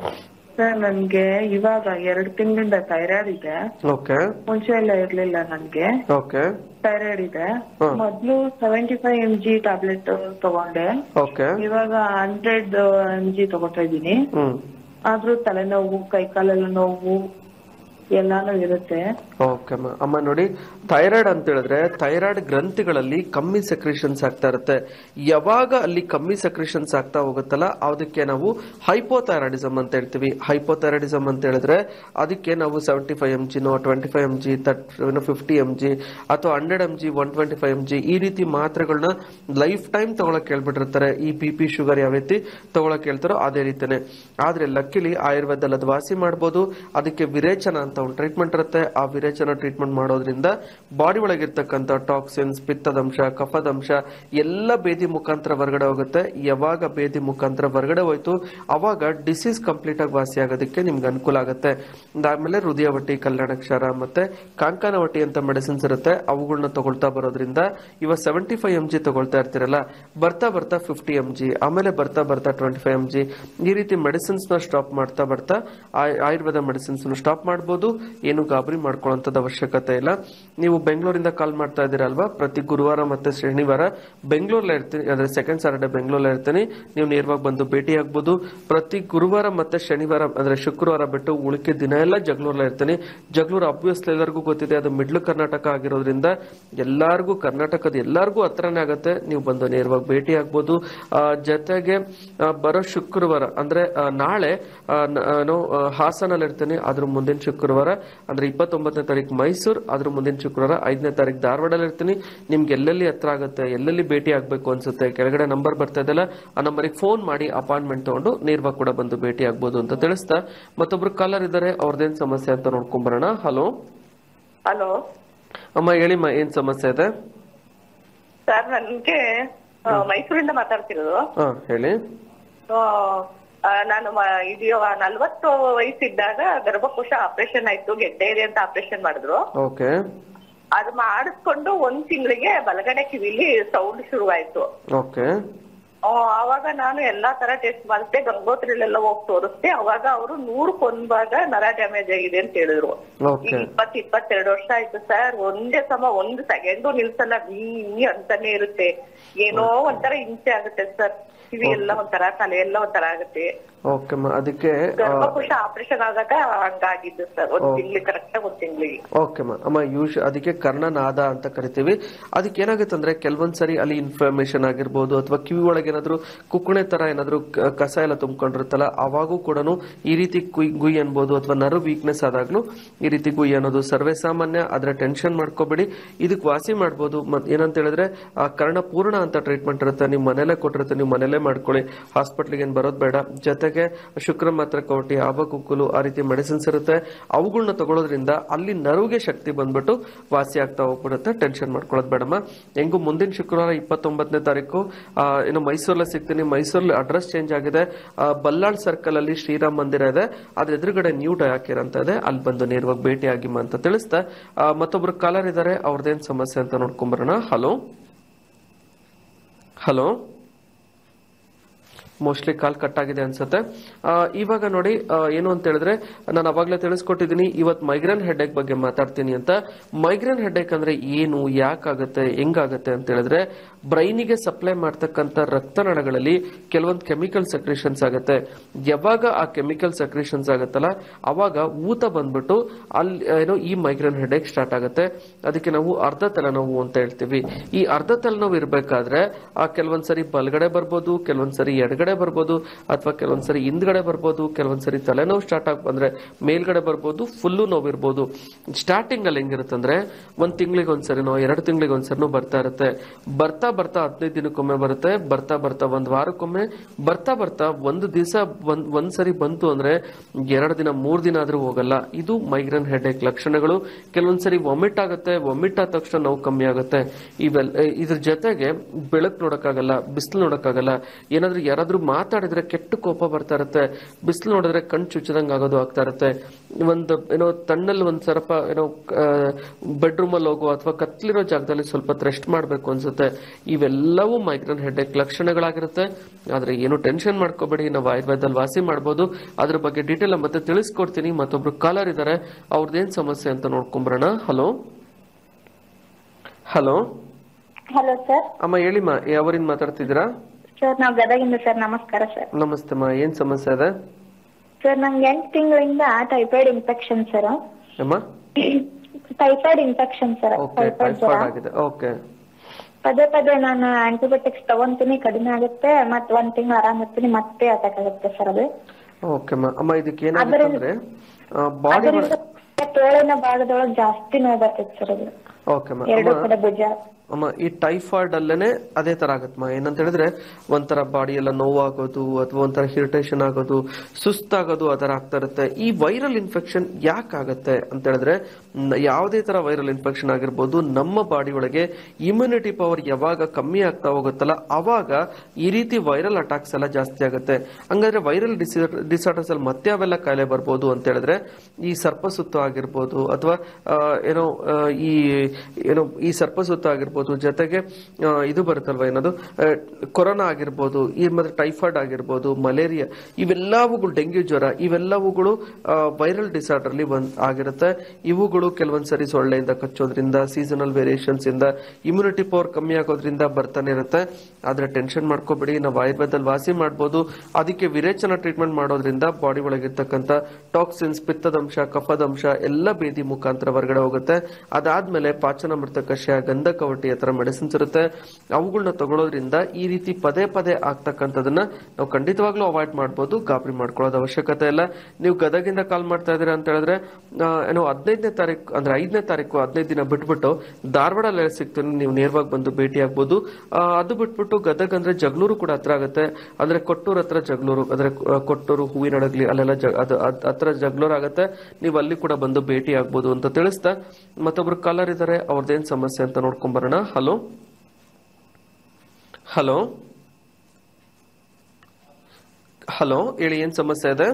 ಸರ್ ನನ್ಗೆ ಇವಾಗ ಎರಡು ತಿಂಗಳಿಂದ ಥೈರಾಯ್ಡ್ ಇದೆ ಓಕೆ ಮುಂಚೆ ಎಲ್ಲ ಇರ್ಲಿಲ್ಲ ನನ್ಗೆ ಓಕೆ ಥೈರಾಯ್ಡ್ ಇದೆ ಹ್ಮ್. ಮೊದ್ಲು seventy five M G tablet ತಗೊಂಡೆ ಓಕೆ ಇವಾಗ ಹಂಡ್ರೆಡ್ ಎಂ ಜಿ ತಗೋತಾ ಇದೀನಿ ಹ್ಮ್ ಆದ್ರೂ ತಲೆನೋವು ಕೈಕಾಲೆಲ್ಲ ನೋವು ಎಲ್ಲಾನು ಇರುತ್ತೆ ಓಕೆ ಅಮ್ಮ ಅಮ್ಮ ನೋಡಿ ಥೈರಾಯ್ಡ್ ಅಂತ ಹೇಳಿದ್ರೆ ಥೈರಾಯ್ಡ್ ಗ್ರಂಥಿಗಳಲ್ಲಿ ಕಮ್ಮಿ ಸೆಕ್ರೇಷನ್ಸ್ ಆಗ್ತಾ ಇರುತ್ತೆ ಯಾವಾಗ ಅಲ್ಲಿ ಕಮ್ಮಿ ಸೆಕ್ರೇಷನ್ಸ್ ಆಗ್ತಾ ಹೋಗುತ್ತಲ್ಲ ಅದಕ್ಕೆ ನಾವು ಹೈಪೋಥೈರಾಯ್ಡಿಸಮ್ ಅಂತ ಹೇಳ್ತೀವಿ ಹೈಪೋಥೈರಾಯ್ಡಿಸಮ್ ಅಂತ ಹೇಳಿದ್ರೆ ಅದಕ್ಕೆ ನಾವು ಸೆವೆಂಟಿ ಫೈವ್ ಎಂ ಜಿನೋ twenty five M G fifty M G ಅಥವಾ hundred M G one twenty five M G ಈ ರೀತಿ ಮಾತ್ರೆಗಳನ್ನ ಲೈಫ್ ಟೈಮ್ ತಗೊಳಕ್ ಹೇಳ್ಬಿಟ್ಟಿರ್ತಾರೆ ಈ ಬಿ ಪಿ ಶುಗರ್ ಯಾವ ರೀತಿ ತಗೊಳಕ್ ಹೇಳ್ತಾರೋ ಅದೇ ರೀತಿನೇ ಆದ್ರೆ ಲಕ್ಕಿಲಿ ಆಯುರ್ವೇದದಲ್ಲಿ ಅದು ವಾಸಿ ಮಾಡ್ಬೋದು ಅದಕ್ಕೆ ವಿರೇಚನ ಅಂತ ಒಂದು ಟ್ರೀಟ್ಮೆಂಟ್ ಇರುತ್ತೆ ಆ ವಿರೇಚನ ಟ್ರೀಟ್ಮೆಂಟ್ ಮಾಡೋದ್ರಿಂದ ಬಾಡಿ ಒಳಗಿರ್ತಕ್ಕಂಥ ಟಾಕ್ಸಿನ್ಸ್ ಪಿತ್ತದಂಶ ಕಫದಂಶ ಎಲ್ಲ ಬೇದಿ ಮುಖಾಂತರ ಹೊರಗಡೆ ಹೋಗುತ್ತೆ ಯಾವಾಗ ಬೇದಿ ಮುಖಾಂತರ ಹೊರಗಡೆ ಹೋಯ್ತು ಅವಾಗ ಡಿಸೀಸ್ ಕಂಪ್ಲೀಟ್ ಆಗಿ ವಾಸಿ ಆಗೋದಕ್ಕೆ ನಿಮ್ಗೆ ಅನುಕೂಲ ಆಗುತ್ತೆ ಅದಾದ್ಮೇಲೆ ಹೃದಯವಟಿ ಕಲ್ಯಾಣಾಕ್ಷರ ಮತ್ತೆ ಕಾಂಕನವಟಿ ಅಂತ ಮೆಡಿಸಿನ್ಸ್ ಇರುತ್ತೆ ಅವುಗಳನ್ನ ತಗೊಳ್ತಾ ಬರೋದ್ರಿಂದ ಇವಾಗ ಸೆವೆಂಟಿ ಫೈವ್ ಎಂ ಜಿ ತಗೊಳ್ತಾ ಇರ್ತೀರಲ್ಲ ಬರ್ತಾ ಬರ್ತಾ ಫಿಫ್ಟಿ ಎಂ ಜಿ ಆಮೇಲೆ ಬರ್ತಾ ಬರ್ತಾ ಟ್ವೆಂಟಿ ಫೈವ್ ಎಂ ಜಿ ಈ ರೀತಿ ಮೆಡಿಸಿನ್ಸ್ ನ ಸ್ಟಾಪ್ ಮಾಡ್ತಾ ಬರ್ತಾ ಆಯ್- ಆಯುರ್ವೇದ ಮೆಡಿಸಿನ್ಸ್ ಸ್ಟಾಪ್ ಮಾಡಬಹುದು ಏನು ಗಾಬರಿ ಮಾಡ್ಕೊಳ್ಳೋಂಥದ್ದು ಅವಶ್ಯಕತೆ ಇಲ್ಲ ನೀವು ಬೆಂಗಳೂರಿಂದ ಕಾಲ್ ಮಾಡ್ತಾ ಇದ್ದೀರಲ್ವಾ ಪ್ರತಿ ಗುರುವಾರ ಮತ್ತೆ ಶನಿವಾರ ಬೆಂಗಳೂರಲ್ಲಿ ಇರ್ತೀನಿ ಅಂದ್ರೆ ಸೆಕೆಂಡ್ ಸಾಟರ್ಡೆ ಬೆಂಗಳೂರಲ್ಲಿ ಇರ್ತೀನಿ ನೀವು ನೇರವಾಗಿ ಬಂದು ಭೇಟಿ ಆಗ್ಬೋದು ಪ್ರತಿ ಗುರುವಾರ ಮತ್ತೆ ಶನಿವಾರ ಅಂದ್ರೆ ಶುಕ್ರವಾರ ಬಿಟ್ಟು ಉಳಿಕೆ ದಿನ ಎಲ್ಲ ಜಗಳೂರಲ್ಲಿ ಇರ್ತೀನಿ ಜಗಳೂರು ಅಬ್ವಿಯಸ್ಲಿ ಎಲ್ಲರಿಗೂ ಗೊತ್ತಿದೆ ಅದು ಮಿಡ್ಲ್ ಕರ್ನಾಟಕ ಆಗಿರೋದ್ರಿಂದ ಎಲ್ಲಾರ್ಗೂ ಕರ್ನಾಟಕದ ಎಲ್ಲಾರ್ಗೂ ಹತ್ರನೇ ಆಗತ್ತೆ ನೀವು ಬಂದು ನೇರವಾಗಿ ಭೇಟಿ ಆಗ್ಬೋದು ಆ, ಜೊತೆಗೆ ಆ, ಬರೋ ಶುಕ್ರವಾರ ಅಂದ್ರೆ ಆ, ನಾಳೆ ಆ, ನ- ಆ, ನೋ, ಆ, ಹಾಸನಲ್ಲಿ ಇರ್ತೀನಿ ಅದ್ರ ಮುಂದಿನ ಶುಕ್ರವಾರ ಅಂದ್ರೆ ಇಪ್ಪತ್ತೊಂಬತ್ತನೇ ತಾರೀಕು ಮೈಸೂರು ಅದ್ರ ಮುಂದಿನ ಶುಕ್ರವಾರ ಐದನೇ ತಾರೀಕು ಧಾರವಾಡಲ್ಲಿ ಇರ್ತೀನಿ ನಿಮ್ಗೆ ಎಲ್ಲೆಲ್ಲಿ ಹತ್ರ ಆಗುತ್ತೆ ಎಲ್ಲೆಲ್ಲಿ ಭೇಟಿ ಆಗ್ಬೇಕು ಅನ್ಸುತ್ತೆ ಕೆಳಗಡೆ ನಂಬರ್ ಬರ್ತಾ ಇದೆಯಲ್ಲ ಆ ನಂಬರಿಗೆ ಫೋನ್ ಮಾಡಿ ಅಪಾಯಿಂಟ್ಮೆಂಟ್ ತಗೊಂಡು ನೇರವಾಗಿ ಕೂಡ ಬಂದು ಭೇಟಿ ಆಗ್ಬೋದು ಅಂತ ತಿಳಿಸ್ತಾ ಮತ್ತೊಬ್ರು ಕಾಲರ್ ಇದ್ದಾರೆ ಅವ್ರದ್ದೇನ್ ಸಮಸ್ಯೆ ಅಂತ ನೋಡ್ಕೊಂಬರೋಣ ಹಲೋ ಹಲೋ ಅಮ್ಮ ಹೇಳಿಮ್ಮ ಏನ್ ಸಮಸ್ಯೆ ಇದೆ ಸರ್ ನನ್ಗೆ ಆ, ಮೈಸೂರಿಂದ ಮಾತಾಡ್ತಿರೋದು ಹಾ ಹೇಳಿ ಆ, ಆ, ನಾನು ಮ- ಇದು ನಲ್ವತ್ತು ವಯಸ್ಸಿದ್ದಾಗ ಗರ್ಭಕೋಶ ಆಪರೇಷನ್ ಆಯ್ತು ಗೆಡ್ಡೆ ಇದೆ ಅಂತ ಆಪರೇಷನ್ ಮಾಡಿದ್ರು ಓಕೆ ಅದು ಮಾಡಿಸ್ಕೊಂಡು ಒಂದ್ ತಿಂಗಳಿಗೆ ಬಲಗಡೆ ಕಿವಿಲಿ ಸೌಂಡ್ ಶುರುವಾಯ್ತು ಓಕೆ ಆ, ಅವಾಗ ನಾನು ಎಲ್ಲಾ ತರ ಟೆಸ್ಟ್ ಮಾಡಿದೆ ಗಂಗೋತ್ರಿಲೆಲ್ಲ ಹೋಗಿ ತೋರಿಸ್ದೆ ಅವಾಗ ಅವರು ನೂರಕ್ಕೊಂದ್ ಭಾಗ ನರ ಡ್ಯಾಮೇಜ್ ಆಗಿದೆ ಅಂತ ಹೇಳಿದ್ರು ಈಗ ಓಕೆ ಇಪ್ಪತ್ ಇಪ್ಪತ್ತೆರಡು ವರ್ಷ ಆಯ್ತು ಸರ್ ಒಂದೇ ಸಮ ಒಂದು ಸೆಕೆಂಡು ನಿಲ್ಸಲ್ಲ ಬೀ ಅಂತಾನೆ ಇರುತ್ತೆ ಏನೋ ಒಂಥರ ಹಿಂಸೆ ಆಗುತ್ತೆ ಸರ್ ಕಿವಿ ಎಲ್ಲ ಒಂಥರ ತಲೆ ಎಲ್ಲ ಒಂಥರ ಆಗುತ್ತೆ ಓಕೆ ಅಮ್ಮ ಅದಕ್ಕೆ ಆ, ಗರ್ಭಕೋಶ ಆಪರೇಷನ್ ಆಗಾಗ ಹಂಗಾಗಿದ್ದು ಸರ್ ಒಂದ್ ತಿಂಗ್ಳಿಗೆ ಕರೆಕ್ಟ್ ಒಂದ್ ತಿಂಗ್ಳಿಗೆ ಓಕೆ ಅಮ್ಮ ಅಮ್ಮ ಯೂಶ್ ಅದಕ್ಕೆ ಕರ್ಣನಾದ ಅಂತ ಕರಿತೀವಿ ಅದಕ್ಕೆ ಏನಾಗುತ್ತೆ ಅಂದ್ರೆ ಕೆಲವೊಂದ್ಸರಿ ಅಲ್ಲಿ ಇನ್ಫಾರ್ಮೇಶನ್ ಆಗಿರ್ಬೋದು ಅಥವಾ ಕಿವಿ ಒಳಗೆ ಏನಾದ್ರು ಕುಕ್ಕಣೆ ತರ ಏನಾದ್ರು ಕ- ಕಸ ಎಲ್ಲ ತುಂಬ್ಕೊಂಡಿರುತ್ತಲ್ಲ ಅವಾಗೂ ಕೂಡ ಈ ರೀತಿ ಕುಯ್ ಗುಯ್ ಅನ್ಬೋದು ಅಥವಾ ನರ್ವ್ ವೀಕ್ನೆಸ್ ಆದಾಗ್ಲೂ ಈ ರೀತಿ ಗುಯ್ ಅನ್ನೋದು ಸರ್ವೇ ಸಾಮಾನ್ಯ ಆದ್ರೆ ಟೆನ್ಷನ್ ಮಾಡ್ಕೋಬೇಡಿ ಇದಕ್ಕೆ ವಾಸಿ ಮಾಡ್ಬೋದು ಮತ್ ಏನಂತ ಹೇಳಿದ್ರೆ ಆ ಕರ್ಣ ಪೂರ್ಣ ಅಂತ ಟ್ರೀಟ್ಮೆಂಟ್ ಇರುತ್ತೆ ನೀವು ಮನೇಲೆ ಕೊಟ್ಟಿರುತ್ತೆ ನೀವು ಮನೇಲೆ ಮಾಡ್ಕೊಳ್ಳಿ ಹಾಸ್ಪಿಟ್ಲಿಗೆ ಏನ್ ಬರೋದ್ ಬೇಡ ಜೊತೆಗೆ ಶುಕ್ರ ಮಾತ್ರ ಕವಟಿ ಆಬಕುಕ್ಕುಲು ಆ ರೀತಿ ಮೆಡಿಸಿನ್ಸ್ ಇರುತ್ತೆ ಅವುಗಳನ್ನ ತಗೊಳ್ಳೋದ್ರಿಂದ ಅಲ್ಲಿ ನರುಗೆ ಶಕ್ತಿ ಬಂದ್ಬಿಟ್ಟು ವಾಸಿ ಆಗ್ತಾ ಹೋಗ್ಬಿಡುತ್ತೆ ಟೆನ್ಷನ್ ಮಾಡ್ಕೊಳ್ಳೋದು ಬೇಡಮ್ಮ ಹೆಂಗು ಮುಂದಿನ ಶುಕ್ರವಾರ ಇಪ್ಪತ್ತೊಂಬತ್ತನೇ ತಾರೀಕು ಆ, ಇನ್ನು ಮೈಸೂರಲ್ಲಿ ಸಿಗ್ತೀನಿ ಮೈಸೂರಲ್ಲಿ ಅಡ್ರೆಸ್ ಚೇಂಜ್ ಆಗಿದೆ ಆ, ಬಲ್ಲಾಳ್ ಸರ್ಕಲ್ ಅಲ್ಲಿ ಶ್ರೀರಾಮ್ ಮಂದಿರ ಇದೆ ಅದ್ರ ಎದುರುಗಡೆ ನ್ಯೂ ಡಯಾಕಿರ್ ಅಂತ ಇದೆ ಅಲ್ಲಿ ಬಂದು ನೇರವಾಗಿ ಭೇಟಿ ಆಗಿಮ್ಮ ಅಂತ ತಿಳಿಸ್ತಾ ಆ, ಮತ್ತೊಬ್ರು ಕಾಲರ್ ಇದ್ದಾರೆ ಅವ್ರದ್ದೇನ್ ಸಮಸ್ಯೆ ಅಂತ ನೋಡ್ಕೊಂಬರೋಣ hello hello mostly call cut ಆಗಿದೆ ಅನ್ಸುತ್ತೆ ಆ, ಇವಾಗ ನೋಡಿ ಆ, ಏನು ಅಂತ ಹೇಳಿದ್ರೆ ನಾನು ಅವಾಗಲೇ ತಿಳಿಸ್ಕೊಟ್ಟಿದ್ದೀನಿ ಇವತ್ತು ಮೈಗ್ರೇನ್ ಹೆಡ್ಏಕ್ ಬಗ್ಗೆ ಮಾತಾಡ್ತೀನಿ ಅಂತ ಮೈಗ್ರೇನ್ ಹೆಡ್ಏಕ್ ಅಂದ್ರೆ ಏನು ಯಾಕಾಗುತ್ತೆ ಹೆಂಗಾಗುತ್ತೆ ಅಂತ ಹೇಳಿದ್ರೆ ಬ್ರೈನಿಗೆ ಸಪ್ಲೈ ಮಾಡ್ತಕ್ಕಂಥ ರಕ್ತನಾಳಗಳಲ್ಲಿ ಕೆಲವೊಂದು ಕೆಮಿಕಲ್ ಸಕ್ರೇಷನ್ಸ್ ಆಗುತ್ತೆ ಯಾವಾಗ ಆ ಕೆಮಿಕಲ್ ಸಕ್ರೇಷನ್ಸ್ ಆಗುತ್ತಲ್ಲ ಅವಾಗ ಊತ ಬಂದ್ಬಿಟ್ಟು ಅಲ್ಲಿ ಏನೋ ಈ ಮೈಗ್ರೇನ್ ಹೆಡ್ಏಕ್ ಸ್ಟಾರ್ಟ್ ಆಗುತ್ತೆ ಅದಕ್ಕೆ ನಾವು ಅರ್ಧ ತಲೆನೋವು ಅಂತ ಹೇಳ್ತೀವಿ ಈ ಅರ್ಧ ತಲೆನೋವು ಇರಬೇಕಾದ್ರೆ ಆ ಕೆಲವೊಂದ್ಸರಿ ಬಲಗಡೆ ಬರ್ಬೋದು ಕೆಲವೊಂದ್ಸರಿ ಎಡಗಡೆ ಮೇಲ್ಗಡೆ ಬರ್ಬೋದು ಅಥವಾ ಕೆಲವೊಂದ್ಸರಿ ಹಿಂದ್ಗಡೆ ಬರ್ಬೋದು ಕೆಲವೊಂದ್ಸರಿ ತಲೆನೋವು ಸ್ಟಾರ್ಟ್ ಆಗಿ ಬಂದ್ರೆ ಮೇಲ್ಗಡೆ ಬರ್ಬೋದು ಫುಲ್ಲು ನೋವು ಇರ್ಬೋದು ಸ್ಟಾರ್ಟಿಂಗ್ ಅಲ್ಲಿ ಹೆಂಗಿರುತ್ತಂದ್ರೆ ಒಂದ್ ತಿಂಗಳಿಗೆ ಒಂದ್ಸರಿನೋ ಎರಡು ತಿಂಗಳಿಗೆ ಒಂದ್ಸರಿನೋ ಬರ್ತಾ ಇರುತ್ತೆ ಬರ್ತಾ ಬರ್ತಾ ಹದಿನೈದು ದಿನಕ್ಕೊಮ್ಮೆ ಬರುತ್ತೆ ಬರ್ತಾ ಬರ್ತಾ ಒಂದ್ ವಾರಕ್ಕೊಮ್ಮೆ ಬರ್ತಾ ಬರ್ತಾ ಒಂದು ದಿವಸ ಒಂದ್ ಒಂದ್ಸರಿ ಬಂತು ಅಂದ್ರೆ ಎರಡು ದಿನ ಮೂರ್ ದಿನ ಆದ್ರೂ ಹೋಗಲ್ಲ ಇದು ಮೈಗ್ರೇನ್ ಹೆಡ್ಏಕ್ ಲಕ್ಷಣಗಳು ಕೆಲವೊಂದ್ಸರಿ ವಾಮಿಟ್ ಆಗುತ್ತೆ ವಾಮಿಟ್ ಆದ ತಕ್ಷಣ ನೋವು ಕಮ್ಮಿ ಆಗುತ್ತೆ ಇವೆಲ್ಲ ಇದ್ರ ಜೊತೆಗೆ ಬೆಳಕು ನೋಡಕ್ಕಾಗಲ್ಲ ಬಿಸಿಲು ನೋಡಕ್ಕಾಗಲ್ಲ ಏನಾದ್ರೂ ಯಾರಾದ್ರೂ ಮಾತಾಡಿದ್ರೆ ಕೆಟ್ಟ ಕೋಪ ಬರ್ತಾ ಇರುತ್ತೆ ಬಿಸಿಲು ನೋಡಿದ್ರೆ ಕಣ್ ಚುಚ್ಚದಂಗ್ ಆಗೋದು ಆಗ್ತಾ ಇರುತ್ತೆ ಒಂದು ಏನೋ ತಣ್ಣಲ್ಲಿ ಒಂದ್ ಸ್ವಲ್ಪ ಏನೋ ಬೆಡ್ರೂಮ್ ಅಲ್ಲಿ ಹೋಗೋ ಅಥವಾ ಕತ್ಲಿರೋ ಜಾಗದಲ್ಲಿ ಸ್ವಲ್ಪ ರೆಸ್ಟ್ ಮಾಡ್ಬೇಕು ಅನ್ಸುತ್ತೆ ಇವೆಲ್ಲವೂ ಮೈಗ್ರೇನ್ ಹೆಡ್ಏಕ್ ಲಕ್ಷಣಗಳಾಗಿರುತ್ತೆ ಆದ್ರೆ ಏನು ಟೆನ್ಷನ್ ಮಾಡ್ಕೋಬೇಡಿ ನಾವು ಆಯುರ್ವೇದದಲ್ಲಿ ವಾಸಿ ಮಾಡ್ಬೋದು ಅದ್ರ ಬಗ್ಗೆ ಡೀಟೇಲ್ ಮತ್ತೆ ತಿಳಿಸ್ಕೊಡ್ತೀನಿ ಮತ್ತೊಬ್ರು ಕಾಲರ್ ಇದಾರೆ ಅವ್ರದ್ದೇನ್ ಸಮಸ್ಯೆ ಅಂತ ನೋಡ್ಕೊಂಬರೋಣ ಹಲೋ ಹಲೋ ಹಲೋ ಸರ್ ಅಮ್ಮ ಹೇಳಿಮ್ಮ ಯಾವರಿಂದ ಮಾತಾಡ್ತಿದ್ದೀರಾ ಸರ್ ನಾವು ಗದಗಿಂದ ಸರ್ ನಮಸ್ಕಾರ ಸರ್ ನಮಸ್ತೆ ಅಮ್ಮ ಏನ್ ಸಮಸ್ಯೆ ಇದೆ ಸರ್ ನಂಗೆ ಎಂಟು ತಿಂಗಳಿಂದ ಟೈಫಾಯ್ಡ್ ಇನ್ಫೆಕ್ಷನ್ ಸರ್ ಅಮ್ಮ typhoid infection sir okay typhoid ಜ್ವರ ಟೈಫಾಯ್ಡ್ ಆಗಿದೆ ಓಕೆ ಪದೇ ಪದೇ ನಾನು ಆಂಟಿಬಯೋಟಿಕ್ಸ್ ತಗೊಂತೀನಿ ಕಡಿಮೆ ಆಗುತ್ತೆ ಮತ್ತೆ ಒಂದ್ ತಿಂಗಳು ಆರಾಮ್ ಇರ್ತೀನಿ ಮತ್ತೆ ಅಟ್ಯಾಕ್ ಆಗುತ್ತೆ ಸರ್ ಅದು ಓಕೆ ಅಮ್ಮ ಅಮ್ಮ ಇದಕ್ಕೆ ಏನಾಗುತ್ತೆ ಅದರಿಂದ- ಅಂದ್ರೆ ಬಾಡಿ ಅದರಿಂದ ತೋಳಿನ ಭಾಗದೊಳಗೆ ಜಾಸ್ತಿ ನೋವು ಬರ್ತೈತೆ ಸರ್ ಅದು ಓಕೆ ಅಮ್ಮ ಎರಡು ಅಮ್ಮ ಕಡೆ ಭುಜ ಅಮ್ಮ ಈ ಟೈಫಾಯ್ಡ್ ಅಲ್ಲೇನೆ ಅದೇ ತರ ಆಗತ್ತಮ್ಮ ಏನಂತ ಹೇಳಿದ್ರೆ ಒಂಥರ ಬಾಡಿ ಎಲ್ಲ ನೋವಾಗೋದು ಅಥವಾ ಒಂಥರ ಇರಿಟೇಷನ್ ಆಗೋದು ಸುಸ್ತಾಗೋದು ಆ ತರ ಆಗ್ತಾ ಇರುತ್ತೆ ಈ ವೈರಲ್ ಇನ್ಫೆಕ್ಷನ್ ಯಾಕೆ ಆಗತ್ತೆ ಅಂತ ಹೇಳಿದ್ರೆ ನ- ಯಾವುದೇ ತರ ವೈರಲ್ ಇನ್ಫೆಕ್ಷನ್ ಆಗಿರ್ಬೋದು ನಮ್ಮ ಬಾಡಿ ಒಳಗೆ ಇಮ್ಯುನಿಟಿ ಪವರ್ ಯಾವಾಗ ಕಮ್ಮಿ ಆಗ್ತಾ ಹೋಗುತ್ತಲ್ಲ ಅವಾಗ ಈ ರೀತಿ ವೈರಲ್ ಅಟ್ಯಾಕ್ಸ್ ಎಲ್ಲ ಜಾಸ್ತಿ ಆಗುತ್ತೆ ಹಂಗಾದ್ರೆ ವೈರಲ್ ಡಿಸಾರ್ಡರ್ಸ್ ಅಲ್ಲಿ ಮತ್ತೆ ಅವೆಲ್ಲ ಕಾಯಿಲೆ ಬರ್ಬೋದು ಅಂತ ಹೇಳಿದ್ರೆ ಈ ಸರ್ಪಸುತ್ತು ಆಗಿರ್ಬೋದು ಅಥವಾ ಆ, ಏನೋ ಆ, ಈ ಏನೋ ಈ ಸರ್ಪಸುತ್ತು ಆಗಿರ್ಬೋದು ಜೊತೆಗೆ ಆ, ಇದು ಬರುತ್ತಲ್ವಾ ಏನದು ಆ, ಕೊರೋನಾ ಆಗಿರ್ಬೋದು ಈ ಮತ್ತೆ ಟೈಫಾಯ್ಡ್ ಆಗಿರ್ಬೋದು ಮಲೇರಿಯಾ ಇವೆಲ್ಲವುಗಳು ಡೆಂಗ್ಯೂ ಜ್ವರ ಇವೆಲ್ಲವುಗಳು ವೈರಲ್ ಡಿಸಾರ್ಡರ್ಲಿ ಒಂದ್ ಆಗಿರುತ್ತೆ ಇವುಗಳು ಕೆಲವೊಂದ್ಸರಿ ಸೊಳ್ಳೆಯಿಂದ ಕಚ್ಚೋದ್ರಿಂದ ಸೀಸನಲ್ ವೇರಿಯೇಷನ್ಸ್ ಇಂದ ಇಮ್ಯುನಿಟಿ ಪವರ್ ಕಮ್ಮಿ ಆಗೋದ್ರಿಂದ ಬರ್ತಾನೆ ಇರುತ್ತೆ ಆದ್ರೆ ಟೆನ್ಷನ್ ಮಾಡ್ಕೋಬೇಡಿ ನಾವು ಆಯುರ್ವೇದದಲ್ಲಿ ವಾಸಿ ಮಾಡ್ಬೋದು ಅದಕ್ಕೆ ವಿರೇಚನ ಟ್ರೀಟ್ಮೆಂಟ್ ಮಾಡೋದ್ರಿಂದ ಬಾಡಿ ಒಳಗಿರ್ತಕ್ಕಂಥ ಟಾಕ್ಸಿನ್ಸ್ ಪಿತ್ತದಂಶ ಕಫದಂಶ ಎಲ್ಲ ಬೇದಿ ಮುಖಾಂತರ ಹೊರಗಡೆ ಹೋಗುತ್ತೆ ಅದಾದ್ಮೇಲೆ ಪಾಚನಾಮೃತ ಕಷಾಯ ಗಂಧಕವಟಿ ಆ ಥರ ಮೆಡಿಸಿನ್ಸ್ ಇರುತ್ತೆ ಅವುಗಳನ್ನ ತಗೊಳ್ಳೋದ್ರಿಂದ ಈ ರೀತಿ ಪದೇ ಪದೇ ಆಗ್ತಕ್ಕಂಥದನ್ನ ನಾವು ಖಂಡಿತವಾಗ್ಲೂ ಅವಾಯ್ಡ್ ಮಾಡ್ಬೋದು ಗಾಬರಿ ಮಾಡ್ಕೊಳ್ಳೋದು ಅವಶ್ಯಕತೆ ಇಲ್ಲ ನೀವು ಗದಗಿಂದ ಕಾಲ್ ಮಾಡ್ತಾ ಇದ್ದೀರಾ ಅಂತ ಹೇಳಿದ್ರೆ ಆ, ಏನೋ ಹದಿನೈದನೇ ತಾರೀಕು ಅಂದ್ರೆ ಐದನೇ ತಾರೀಕು ಹದಿನೈದು ದಿನ ಬಿಟ್ಬಿಟ್ಟು ಧಾರವಾಡಲ್ಲಿ ಸಿಗ್ತೀನಿ ನೀವು ನೇರವಾಗಿ ಬಂದು ಭೇಟಿ ಆಗ್ಬೋದು ಆ, ಅದು ಬಿಟ್ಬಿಟ್ಟು ಗದಗ ಅಂದ್ರೆ ಜಗಳೂರು ಕೂಡ ಹತ್ರ ಆಗುತ್ತೆ ಅಂದ್ರೆ ಕೊಟ್ಟೂರು ಹತ್ರ ಜಗಳೂರು ಅಂದ್ರೆ ಆ, ಕೊಟ್ಟೂರು ಹೂವಿನಡಗ್ಲಿ ಅಲ್ಲೆಲ್ಲ ಜ- ಅದು ಅದ್- ಹತ್ರ ಜಗಳೂರು ಆಗುತ್ತೆ ನೀವು ಅಲ್ಲಿ ಕೂಡ ಬಂದು ಭೇಟಿ ಆಗ್ಬೋದು ಅಂತ ತಿಳಿಸ್ತಾ ಮತ್ತೊಬ್ರು ಕಾಲರ್ ಇದ್ದಾರೆ ಅವ್ರದ್ದೇನ್ ಸಮಸ್ಯೆ ಅಂತ ನೋಡ್ಕೊಂಡ್ ಬರೋಣ ಹಲೋ ಹಲೋ ಹಲೋ ಹೇಳಿ ಏನ್ ಸಮಸ್ಯೆ ಇದೆ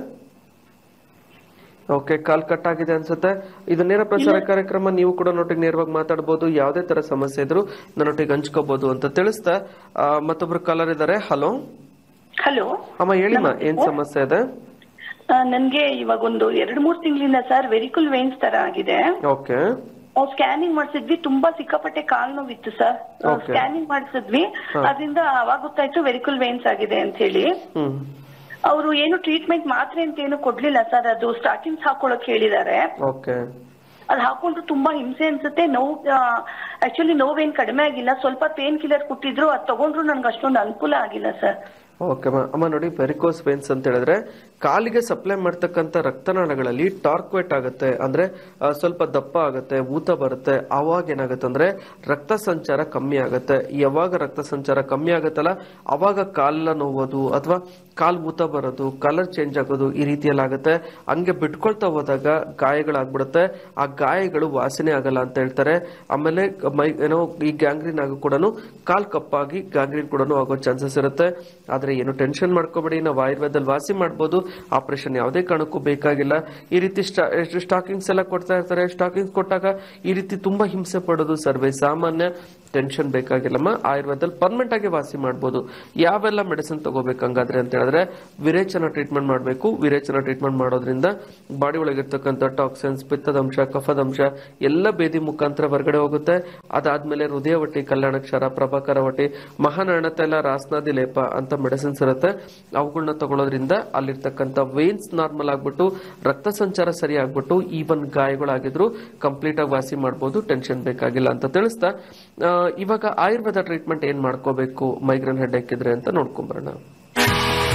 ಓಕೆ ಕಾಲ್ ಕಟ್ ಆಗಿದೆ ಅನ್ಸುತ್ತೆ ಇದು ನೇರ ಪ್ರಸಾರ ಕಾರ್ಯಕ್ರಮ ನೀವು ಕೂಡ ನೊಟ್ಟಿಗೆ ನೇರವಾಗಿ ಮಾತಾಡಬಹುದು ಯಾವುದೇ ತರ ಸಮಸ್ಯೆ ಇದ್ರು ನನ್ನೊಟ್ಟಿಗೆ ಹಂಚ್ಕೋಬಹುದು ಅಂತ ತಿಳಿಸ್ತಾ ಆ, ಮತ್ತೊಬ್ರು ಕಾಲರ್ ಇದ್ದಾರೆ ಹಲೋ ಹಲೋ ಅಮ್ಮ ಹೇಳಿಮ್ಮ ಏನ್ ಸಮಸ್ಯೆ ಇದೆ ನನ್ಗೆ ಇವಾಗ ಒಂದು ಎರಡ್ ಮೂರ್ ತಿಂಗಳಿಂದ ಸರ್ ವೆರಿಕಲ್ ವೇನ್ಸ್ ತರ ಆಗಿದೆ ಓಕೆ ಸ್ಕ್ಯಾನಿಂಗ್ ಮಾಡಿಸಿದ್ವಿ ತುಂಬಾ ಸಿಕ್ಕಾಪಟ್ಟೆ ಕಾಲ್ ನೋವಿತ್ತು ಸರ್ Okay. ಸ್ಕ್ಯಾನಿಂಗ್ ಮಾಡಿಸಿದ್ವಿ ಅದರಿಂದ ಅವಾಗ ಗೊತ್ತಾಯ್ತು ವೆರಿಕಲ್ ವೇನ್ಸ್ ಆಗಿದೆ ಅಂತ ಹೇಳಿ ಹ್ಮ್ ಅವರು ಏನು ಟ್ರೀಟ್ಮೆಂಟ್ ಮಾತ್ರೆ ಅಂತ ಏನು ಕೊಡ್ಲಿಲ್ಲ ಸರ್ ಅದು ಸ್ಟಾರ್ಟಿಂಗ್ಸ್ ಹಾಕೊಳಕ್ ಹೇಳಿದ್ದಾರೆ ಓಕೆ ಅದು ಹಾಕೊಂಡ್ರು ತುಂಬಾ ಹಿಂಸೆ ಅನ್ಸುತ್ತೆ ನೋವು ಆಕ್ಚುಲಿ ನೋವೇನ್ ಕಡಿಮೆ ಆಗಿಲ್ಲ ಸ್ವಲ್ಪ ಪೇನ್ ಕಿಲ್ಲರ್ ಕೊಟ್ಟಿದ್ರು ಅದ್ ತಗೊಂಡ್ರು ನನ್ಗೆ ಅಷ್ಟೊಂದು ಅನುಕೂಲ ಆಗಿಲ್ಲ ಸರ್ ಓಕೆ ಅಮ್ಮ ಅಮ್ಮ ನೋಡಿ ವೆರಿಕೋಸ್ ವೇನ್ಸ್ ಅಂತ ಹೇಳಿದ್ರೆ ಕಾಲಿಗೆ ಸಪ್ಲೈ ಮಾಡ್ತಕ್ಕಂಥ ರಕ್ತನಾಳಗಳಲ್ಲಿ ಟಾರ್ಕ್ವೇಟ್ ಆಗುತ್ತೆ ಅಂದ್ರೆ ಆ, ಸ್ವಲ್ಪ ದಪ್ಪ ಆಗುತ್ತೆ ಊತ ಬರುತ್ತೆ ಅವಾಗ ಏನಾಗುತ್ತೆ ಅಂದ್ರೆ ರಕ್ತ ಸಂಚಾರ ಕಮ್ಮಿ ಆಗುತ್ತೆ ಯಾವಾಗ ರಕ್ತ ಸಂಚಾರ ಕಮ್ಮಿ ಆಗುತ್ತಲ್ಲ ಅವಾಗ ಕಾಲ ನೋವೋದು ಅಥವಾ ಕಾಲ್ ಊತ ಬರೋದು ಕಲರ್ ಚೇಂಜ್ ಆಗೋದು ಈ ರೀತಿಯಲ್ಲಿ ಆಗುತ್ತೆ ಹಂಗೆ ಬಿಟ್ಕೊಳ್ತಾ ಹೋದಾಗ ಗಾಯಗಳಾಗ್ಬಿಡುತ್ತೆ ಆ ಗಾಯಗಳು ವಾಸನೆ ಆಗಲ್ಲ ಅಂತ ಹೇಳ್ತಾರೆ ಆಮೇಲೆ ಮೈ ಏನೋ ಈ ಗ್ಯಾಂಗ್ರೀನ್ ಆಗೋ ಕೂಡ ಕಾಲ್ ಕಪ್ಪಾಗಿ ಗ್ಯಾಂಗ್ರೀನ್ ಕೂಡ ಆಗೋ ಚಾನ್ಸಸ್ ಇರುತ್ತೆ ಆದ್ರೆ ಏನು ಟೆನ್ಷನ್ ಮಾಡ್ಕೋಬೇಡಿ ನಾವು ಆಯುರ್ವೇದದಲ್ಲಿ ವಾಸಿ ಮಾಡ್ಬೋದು ಆಪರೇಷನ್ ಯಾವುದೇ ಕಾರಣಕ್ಕೂ ಬೇಕಾಗಿಲ್ಲ ಈ ರೀತಿ ಸ್ಟಾಕಿಂಗ್ಸ್ ಎಲ್ಲ ಕೊಡ್ತಾ ಇರ್ತಾರೆ ಸ್ಟಾಕಿಂಗ್ಸ್ ಕೊಟ್ಟಾಗ ಈ ರೀತಿ ತುಂಬಾ ಹಿಂಸೆ ಪಡೋದು ಸರ್ವೇ ಸಾಮಾನ್ಯ ಟೆನ್ಷನ್ ಬೇಕಾಗಿಲ್ಲಮ್ಮ ಆಯುರ್ವೇದದಲ್ಲಿ ಪರ್ಮನೆಂಟ್ ಆಗಿ ವಾಸಿ ಮಾಡ್ಬೋದು ಯಾವೆಲ್ಲ ಮೆಡಿಸಿನ್ ತಗೋಬೇಕಂಗಾದ್ರೆ ಅಂತ ಹೇಳಿದ್ರೆ ವಿರೇಚನ ಟ್ರೀಟ್ಮೆಂಟ್ ಮಾಡಬೇಕು ವಿರೇಚನ ಟ್ರೀಟ್ಮೆಂಟ್ ಮಾಡೋದ್ರಿಂದ ಬಾಡಿ ಒಳಗಿರ್ತಕ್ಕಂಥ ಟಾಕ್ಸಿನ್ಸ್ ಪಿತ್ತದಂಶ ಕಫದಂಶ ಎಲ್ಲ ಬೇದಿ ಮುಖಾಂತರ ಹೊರಗಡೆ ಹೋಗುತ್ತೆ ಅದಾದ್ಮೇಲೆ ಹೃದಯವಟಿ ಕಲ್ಯಾಣಕ್ಷರ ಪ್ರಭಾಕರ ವಟಿ ಮಹಾನರ್ಣತೆಲ್ಲ ರಾಸ್ನಾದಿ ಲೇಪ ಅಂತ ಮೆಡಿಸಿನ್ಸ್ ಇರುತ್ತೆ ಅವುಗಳನ್ನ ತಗೊಳ್ಳೋದ್ರಿಂದ ಅಲ್ಲಿರ್ತಕ್ಕಂಥ ವೇನ್ಸ್ ನಾರ್ಮಲ್ ಆಗ್ಬಿಟ್ಟು ರಕ್ತ ಸಂಚಾರ ಸರಿ ಆಗ್ಬಿಟ್ಟು ಈವನ್ ಗಾಯಗಳಾಗಿದ್ರು ಕಂಪ್ಲೀಟ್ ಆಗಿ ವಾಸಿ ಮಾಡ್ಬೋದು ಟೆನ್ಷನ್ ಬೇಕಾಗಿಲ್ಲ ಅಂತ ತಿಳಿಸ್ತಾ ಆ, ಇವಾಗ ಆಯುರ್ವೇದ ಟ್ರೀಟ್ಮೆಂಟ್ ಏನ್ ಮಾಡ್ಕೋಬೇಕು ಮೈಗ್ರೇನ್ ಹೆಡ್ ಇದ್ರೆ ಅಂತ ನೋಡ್ಕೊಂಬರೋಣ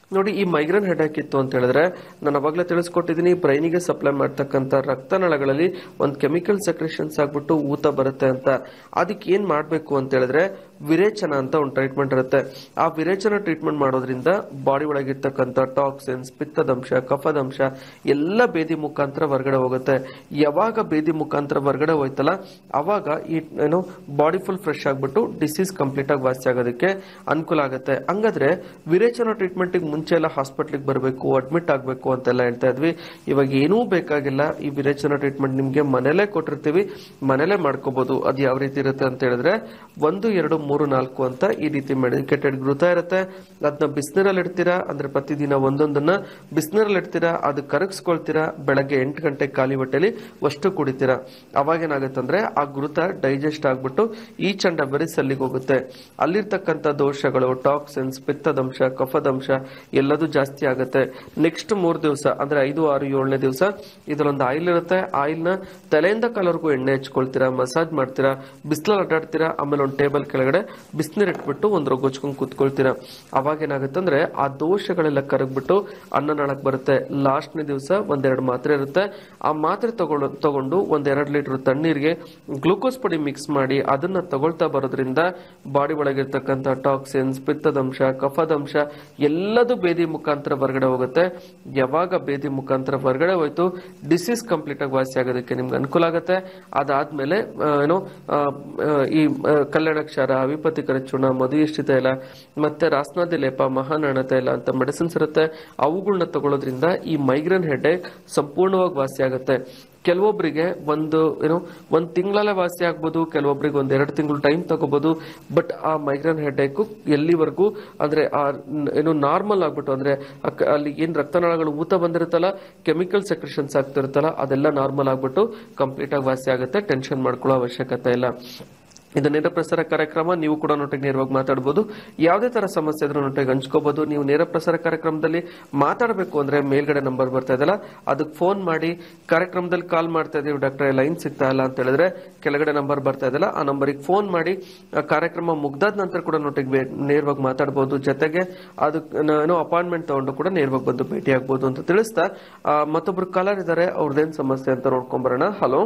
ನೋಡಿ ಈ ಮೈಗ್ರೇನ್ ಹೆಡ್ಏಕ್ ಇತ್ತು ಅಂತ ಹೇಳಿದ್ರೆ ನಾನು ಅವಾಗಲೇ ತಿಳಿಸ್ಕೊಟ್ಟಿದ್ದೀನಿ ಬ್ರೈನಿಗೆ ಸಪ್ಲೈ ಮಾಡ್ತಕ್ಕಂಥ ರಕ್ತನಾಳಗಳಲ್ಲಿ ಒಂದು ಕೆಮಿಕಲ್ ಸೆಕ್ರೇಷನ್ಸ್ ಆಗ್ಬಿಟ್ಟು ಊತ ಬರುತ್ತೆ ಅಂತ ಅದಕ್ಕೆ ಏನ್ ಮಾಡಬೇಕು ಅಂತ ಹೇಳಿದ್ರೆ ವಿರೇಚನ ಅಂತ ಒಂದು ಟ್ರೀಟ್ಮೆಂಟ್ ಇರುತ್ತೆ ಆ ವಿರೇಚನ ಟ್ರೀಟ್ಮೆಂಟ್ ಮಾಡೋದ್ರಿಂದ ಬಾಡಿ ಒಳಗಿರ್ತಕ್ಕಂಥ ಟಾಕ್ಸಿನ್ಸ್ ಪಿತ್ತದಂಶ ಕಫದಂಶ ಎಲ್ಲ ಬೇದಿ ಮುಖಾಂತರ ಹೊರಗಡೆ ಹೋಗುತ್ತೆ ಯಾವಾಗ ಬೇದಿ ಮುಖಾಂತರ ಹೊರಗಡೆ ಹೋಯ್ತಲ್ಲ ಅವಾಗ ಈ ಏನು ಬಾಡಿ ಫುಲ್ ಫ್ರೆಶ್ ಆಗ್ಬಿಟ್ಟು ಡಿಸೀಸ್ ಕಂಪ್ಲೀಟ್ ಆಗಿ ವಾಸಿ ಆಗೋದಕ್ಕೆ ಅನುಕೂಲ ಆಗುತ್ತೆ ಹಂಗಾದ್ರೆ ವಿರೇಚನ ಟ್ರೀಟ್ಮೆಂಟ್ಗೆ ಮುಂಚೆ ಎಲ್ಲ ಹಾಸ್ಪಿಟ್ಲಿಗೆ ಬರಬೇಕು ಅಡ್ಮಿಟ್ ಆಗಬೇಕು ಅಂತೆಲ್ಲ ಹೇಳ್ತಾ ಇದ್ವಿ ಇವಾಗ ಏನೂ ಬೇಕಾಗಿಲ್ಲ ಈ ವಿರೇಚನ ಟ್ರೀಟ್ಮೆಂಟ್ ನಿಮಗೆ ಮನೇಲೇ ಕೊಟ್ಟಿರ್ತೀವಿ ಮನೇಲೇ ಮಾಡ್ಕೋಬಹುದು ಅದು ಯಾವ ರೀತಿ ಇರುತ್ತೆ ಅಂತ ಹೇಳಿದ್ರೆ ಒಂದು ಎರಡು ಮೂರು ನಾಲ್ಕು ಅಂತ ಈ ರೀತಿ ಮೆಡಿಕೇಟೆಡ್ ಘೃತ ಇರುತ್ತೆ ಅದನ್ನ ಬಿಸಿನೀರಲ್ಲಿ ಇಡ್ತೀರಾ ಅಂದ್ರೆ ಪ್ರತಿದಿನ ಒಂದೊಂದನ್ನ ಬಿಸಿನೀರಲ್ಲಿ ಇಡ್ತೀರಾ ಅದು ಕರಗಿಸ್ಕೊಳ್ತೀರಾ ಬೆಳಗ್ಗೆ ಎಂಟು ಗಂಟೆ ಖಾಲಿ ಹೊಟ್ಟೆಲಿ ಅಷ್ಟು ಕುಡಿತೀರಾ ಅವಾಗ ಏನಾಗುತ್ತಂದ್ರೆ ಆ ಘೃತ ಡೈಜೆಸ್ಟ್ ಆಗ್ಬಿಟ್ಟು ಈಚ್ ಅಂಡ್ ಎವರಿ ಸೆಲ್ಲಿಗೆ ಹೋಗುತ್ತೆ ಅಲ್ಲಿರ್ತಕ್ಕಂಥ ದೋಷಗಳು ಟಾಕ್ಸಿನ್ಸ್ ಪಿತ್ತದಂಶ ಕಫದಂಶ ಎಲ್ಲದೂ ಜಾಸ್ತಿ ಆಗುತ್ತೆ ನೆಕ್ಸ್ಟ್ ಮೂರ್ ದಿವಸ ಅಂದ್ರೆ ಐದು ಆರು ಏಳನೇ ದಿವಸ ಇದರೊಂದು ಆಯಿಲ್ ಇರುತ್ತೆ ಆಯಿಲ್ ನ ತಲೆಯಿಂದ ಕಾಲವರೆಗೂ ಎಣ್ಣೆ ಹಚ್ಕೊಳ್ತೀರಾ ಮಸಾಜ್ ಮಾಡ್ತೀರಾ ಬಿಸಿಲಲ್ಲಿ ಅಡ್ಡಾಡ್ತೀರಾ ಆಮೇಲೆ ಒಂದು ಟೇಬಲ್ ಕೆಳಗಡೆ ಬಿಸಿನೀರು ಇಟ್ಬಿಟ್ಟು ಒಂದು ರೊಗ್ಗೊಚ್ಕೊಂಡು ಕೂತ್ಕೊಳ್ತೀರಾ ಅವಾಗ ಏನಾಗುತ್ತೆ ಅಂದ್ರೆ ಆ ದೋಷಗಳೆಲ್ಲ ಕರಗ್ಬಿಟ್ಟು ಅನ್ನನಾಳಕ್ ಬರುತ್ತೆ ಲಾಸ್ಟ್ನೇ ದಿವಸ ಒಂದೆರಡು ಮಾತ್ರೆ ಇರುತ್ತೆ ಆ ಮಾತ್ರೆ ತಗೊಂಡು ತಗೊಂಡು ಒಂದೆರಡು ಲೀಟರ್ ತಣ್ಣೀರಿಗೆ ಗ್ಲೂಕೋಸ್ ಪುಡಿ ಮಿಕ್ಸ್ ಮಾಡಿ ಅದನ್ನ ತಗೊಳ್ತಾ ಬರೋದ್ರಿಂದ ಬಾಡಿ ಒಳಗಿರ್ತಕ್ಕಂಥ ಟಾಕ್ಸಿನ್ಸ್ ಪಿತ್ತದಂಶ ಕಫದಂಶ ಎಲ್ಲದೂ ಬೇದಿ ಮುಖಾಂತರ ಹೊರಗಡೆ ಹೋಗುತ್ತೆ ಯಾವಾಗ ಬೇದಿ ಮುಖಾಂತರ ಹೊರಗಡೆ ಹೋಯ್ತು ಡಿಸೀಸ್ ಕಂಪ್ಲೀಟ್ ಆಗಿ ವಾಸಿ ಆಗೋದಕ್ಕೆ ನಿಮ್ಗೆ ಅನುಕೂಲ ಆಗುತ್ತೆ ಅದಾದ್ಮೇಲೆ ಆ, ಏನು ಆ, ಆ, ಈ ಆ, ಕಲ್ಯಾಣಕ್ಷಾರ ವಿಪತ್ತಿಕರ ಚೂರ್ಣ ಮಧುಯಿಷ್ಠಿ ತೈಲ ಮತ್ತೆ ರಾಸ್ನಾದಿ ಲೇಪ ಮಹಾನಾಣ ತೈಲ ಅಂತ ಮೆಡಿಸಿನ್ಸ್ ಇರುತ್ತೆ ಅವುಗಳನ್ನ ತಗೊಳ್ಳೋದ್ರಿಂದ ಈ ಮೈಗ್ರೇನ್ ಹೆಡ್ಏಕ್ ಸಂಪೂರ್ಣವಾಗಿ ವಾಸಿ ಆಗುತ್ತೆ ಕೆಲವೊಬ್ಬರಿಗೆ ಒಂದು ಏನೋ ಒಂದ್ ತಿಂಗಳಲ್ಲೇ ವಾಸಿ ಆಗ್ಬೋದು ಕೆಲವೊಬ್ಬರಿಗೆ ಒಂದ್ ಎರಡು ತಿಂಗಳು ಟೈಮ್ ತಗೋಬಹುದು ಬಟ್ ಆ ಮೈಗ್ರೇನ್ ಹೆಡ್ಏಕ್ ಎಲ್ಲಿವರೆಗೂ ಅಂದ್ರೆ ಆ ನ್- ಏನು ನಾರ್ಮಲ್ ಆಗ್ಬಿಟ್ಟು ಅಂದ್ರೆ ಅಕ್- ಅಲ್ಲಿ ಏನ್ ರಕ್ತನಾಳಗಳು ಊತ ಬಂದಿರುತ್ತಲ್ಲ ಕೆಮಿಕಲ್ ಸೆಕ್ರೆಷನ್ಸ್ ಆಗ್ತಿರುತ್ತಲ್ಲ ಅದೆಲ್ಲ ನಾರ್ಮಲ್ ಆಗ್ಬಿಟ್ಟು ಕಂಪ್ಲೀಟ್ ಆಗಿ ವಾಸಿ ಆಗುತ್ತೆ ಟೆನ್ಷನ್ ಮಾಡ್ಕೊಳ್ಳೋ ಅವಶ್ಯಕತೆ ಇಲ್ಲ ಇದು ನೇರ ಪ್ರಸಾರ ಕಾರ್ಯಕ್ರಮ ನೀವು ಕೂಡ ನೊಟ್ಟಿಗೆ ನೇರವಾಗಿ ಮಾತಾಡಬಹುದು ಯಾವುದೇ ತರ ಸಮಸ್ಯೆ ಇದ್ರೂ ನೊಟ್ಟಿಗೆ ಹಂಚ್ಕೋಬಹುದು ನೀವು ನೇರ ಪ್ರಸಾರ ಕಾರ್ಯಕ್ರಮದಲ್ಲಿ ಮಾತಾಡಬೇಕು ಅಂದ್ರೆ ಮೇಲ್ಗಡೆ ನಂಬರ್ ಬರ್ತಾ ಇದೆಯಲ್ಲ ಅದಕ್ಕೆ ಫೋನ್ ಮಾಡಿ ಕಾರ್ಯಕ್ರಮದಲ್ಲಿ ಕಾಲ್ ಮಾಡ್ತಾ ಇದೀವಿ ಡಾಕ್ಟರ್ ಲೈನ್ ಸಿಗ್ತಾ ಇಲ್ಲ ಅಂತ ಹೇಳಿದ್ರೆ ಕೆಳಗಡೆ ನಂಬರ್ ಬರ್ತಾ ಇದೆಯಲ್ಲ ಆ ನಂಬರಿಗೆ ಫೋನ್ ಮಾಡಿ ಆ ಕಾರ್ಯಕ್ರಮ ಮುಗ್ದಾದ ನಂತರ ಕೂಡ ನೊಟ್ಟಿಗೆ ನೇರವಾಗಿ ಮಾತಾಡಬಹುದು ಜೊತೆಗೆ ಅದಕ್ಕೆ ಏನೋ ಅಪಾಯಿಂಟ್ಮೆಂಟ್ ತಗೊಂಡು ಕೂಡ ನೇರವಾಗಿ ಬಂದು ಭೇಟಿ ಆಗ್ಬೋದು ಅಂತ ತಿಳಿಸ್ತಾ ಆ, ಮತ್ತೊಬ್ರು ಕಾಲರ್ ಇದ್ದಾರೆ ಅವ್ರದ್ದೇನ್ ಸಮಸ್ಯೆ ಅಂತ ನೋಡ್ಕೊಂಬರೋಣ ಹಲೋ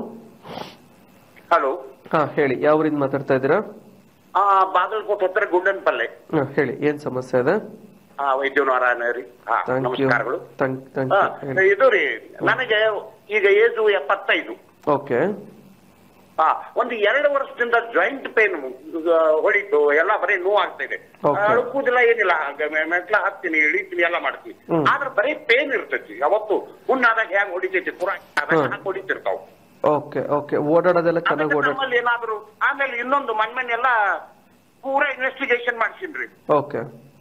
ಹಲೋ ಹಾ ಹೇಳಿ ಯಾವ್ರಿಂದ ಮಾತಾಡ್ತಾ ಇದ್ದೀರಾ ಆ ಬಾಗಲಕೋಟೆ ಹತ್ರ ಗುಂಡನ್ ಪಲ್ಲೆ ಹಾ, ಹೇಳಿ ಏನ್ ಸಮಸ್ಯೆ ಇದೆ ಆ ವೈದ್ಯನಾರಾಯಣ ರೀ ಹಾ ಥ್ಯಾಂಕ್ ಯು ನಮಸ್ಕಾರಗಳು ಥ್ಯಾಂಕ್ ಥ್ಯಾಂಕ್ ಆ, ಯು ಇದು ರೀ ನನಗೆ ಈಗ ಏಜು ಎಪ್ಪತ್ತೈದು ಓಕೆ ಹಾ ಒಂದು ಎರಡು ವರ್ಷದಿಂದ ಜಾಯಿಂಟ್ ಪೇನ್ ಹೊಡಿತು ಎಲ್ಲ ಬರೀ ನೋವು ಆಗ್ತಾ ಇದೆ Okay. ಅಳುಕುದಿಲ್ಲ ಏನಿಲ್ಲ ಗ- ಮೆ- ಮೆಟ್ಲ ಹತ್ತೀನಿ ಇಳಿತೀನಿ ಎಲ್ಲ ಮಾಡ್ತೀನಿ ಹ್ಮ್. ಆದ್ರೆ ಬರೀ ಪೇನ್ ಇರ್ತೈತಿ ಯಾವತ್ತು ಹುಣ್ಣಾದಾಗ ಹ್ಯಾಂಗ್ ಹೊಡಿತೈತಿ ಪುರಾ ಆದಾಗ ಹ್ಮ್. ಹ್ಯಾಂಗ್ ಹೊಡಿತಿರ್ತಾವ ಓಕೆ ಓಕೆ ಓಡಾಡೋದೆಲ್ಲ ಚೆನ್ನಾಗಿ ಆಮೇಲೆ ಓಡಾಡ ನಮ್ಮಲ್ಲಿ ಏನಾದ್ರು ಆಮೇಲೆ ಇನ್ನೊಂದು ಮನ್ಮನ್ ಎಲ್ಲ ಪೂರಾ ಇನ್ವೆಸ್ಟಿಗೇಷನ್ ಮಾಡ್ಸಿನ್ರಿ ಓಕೆ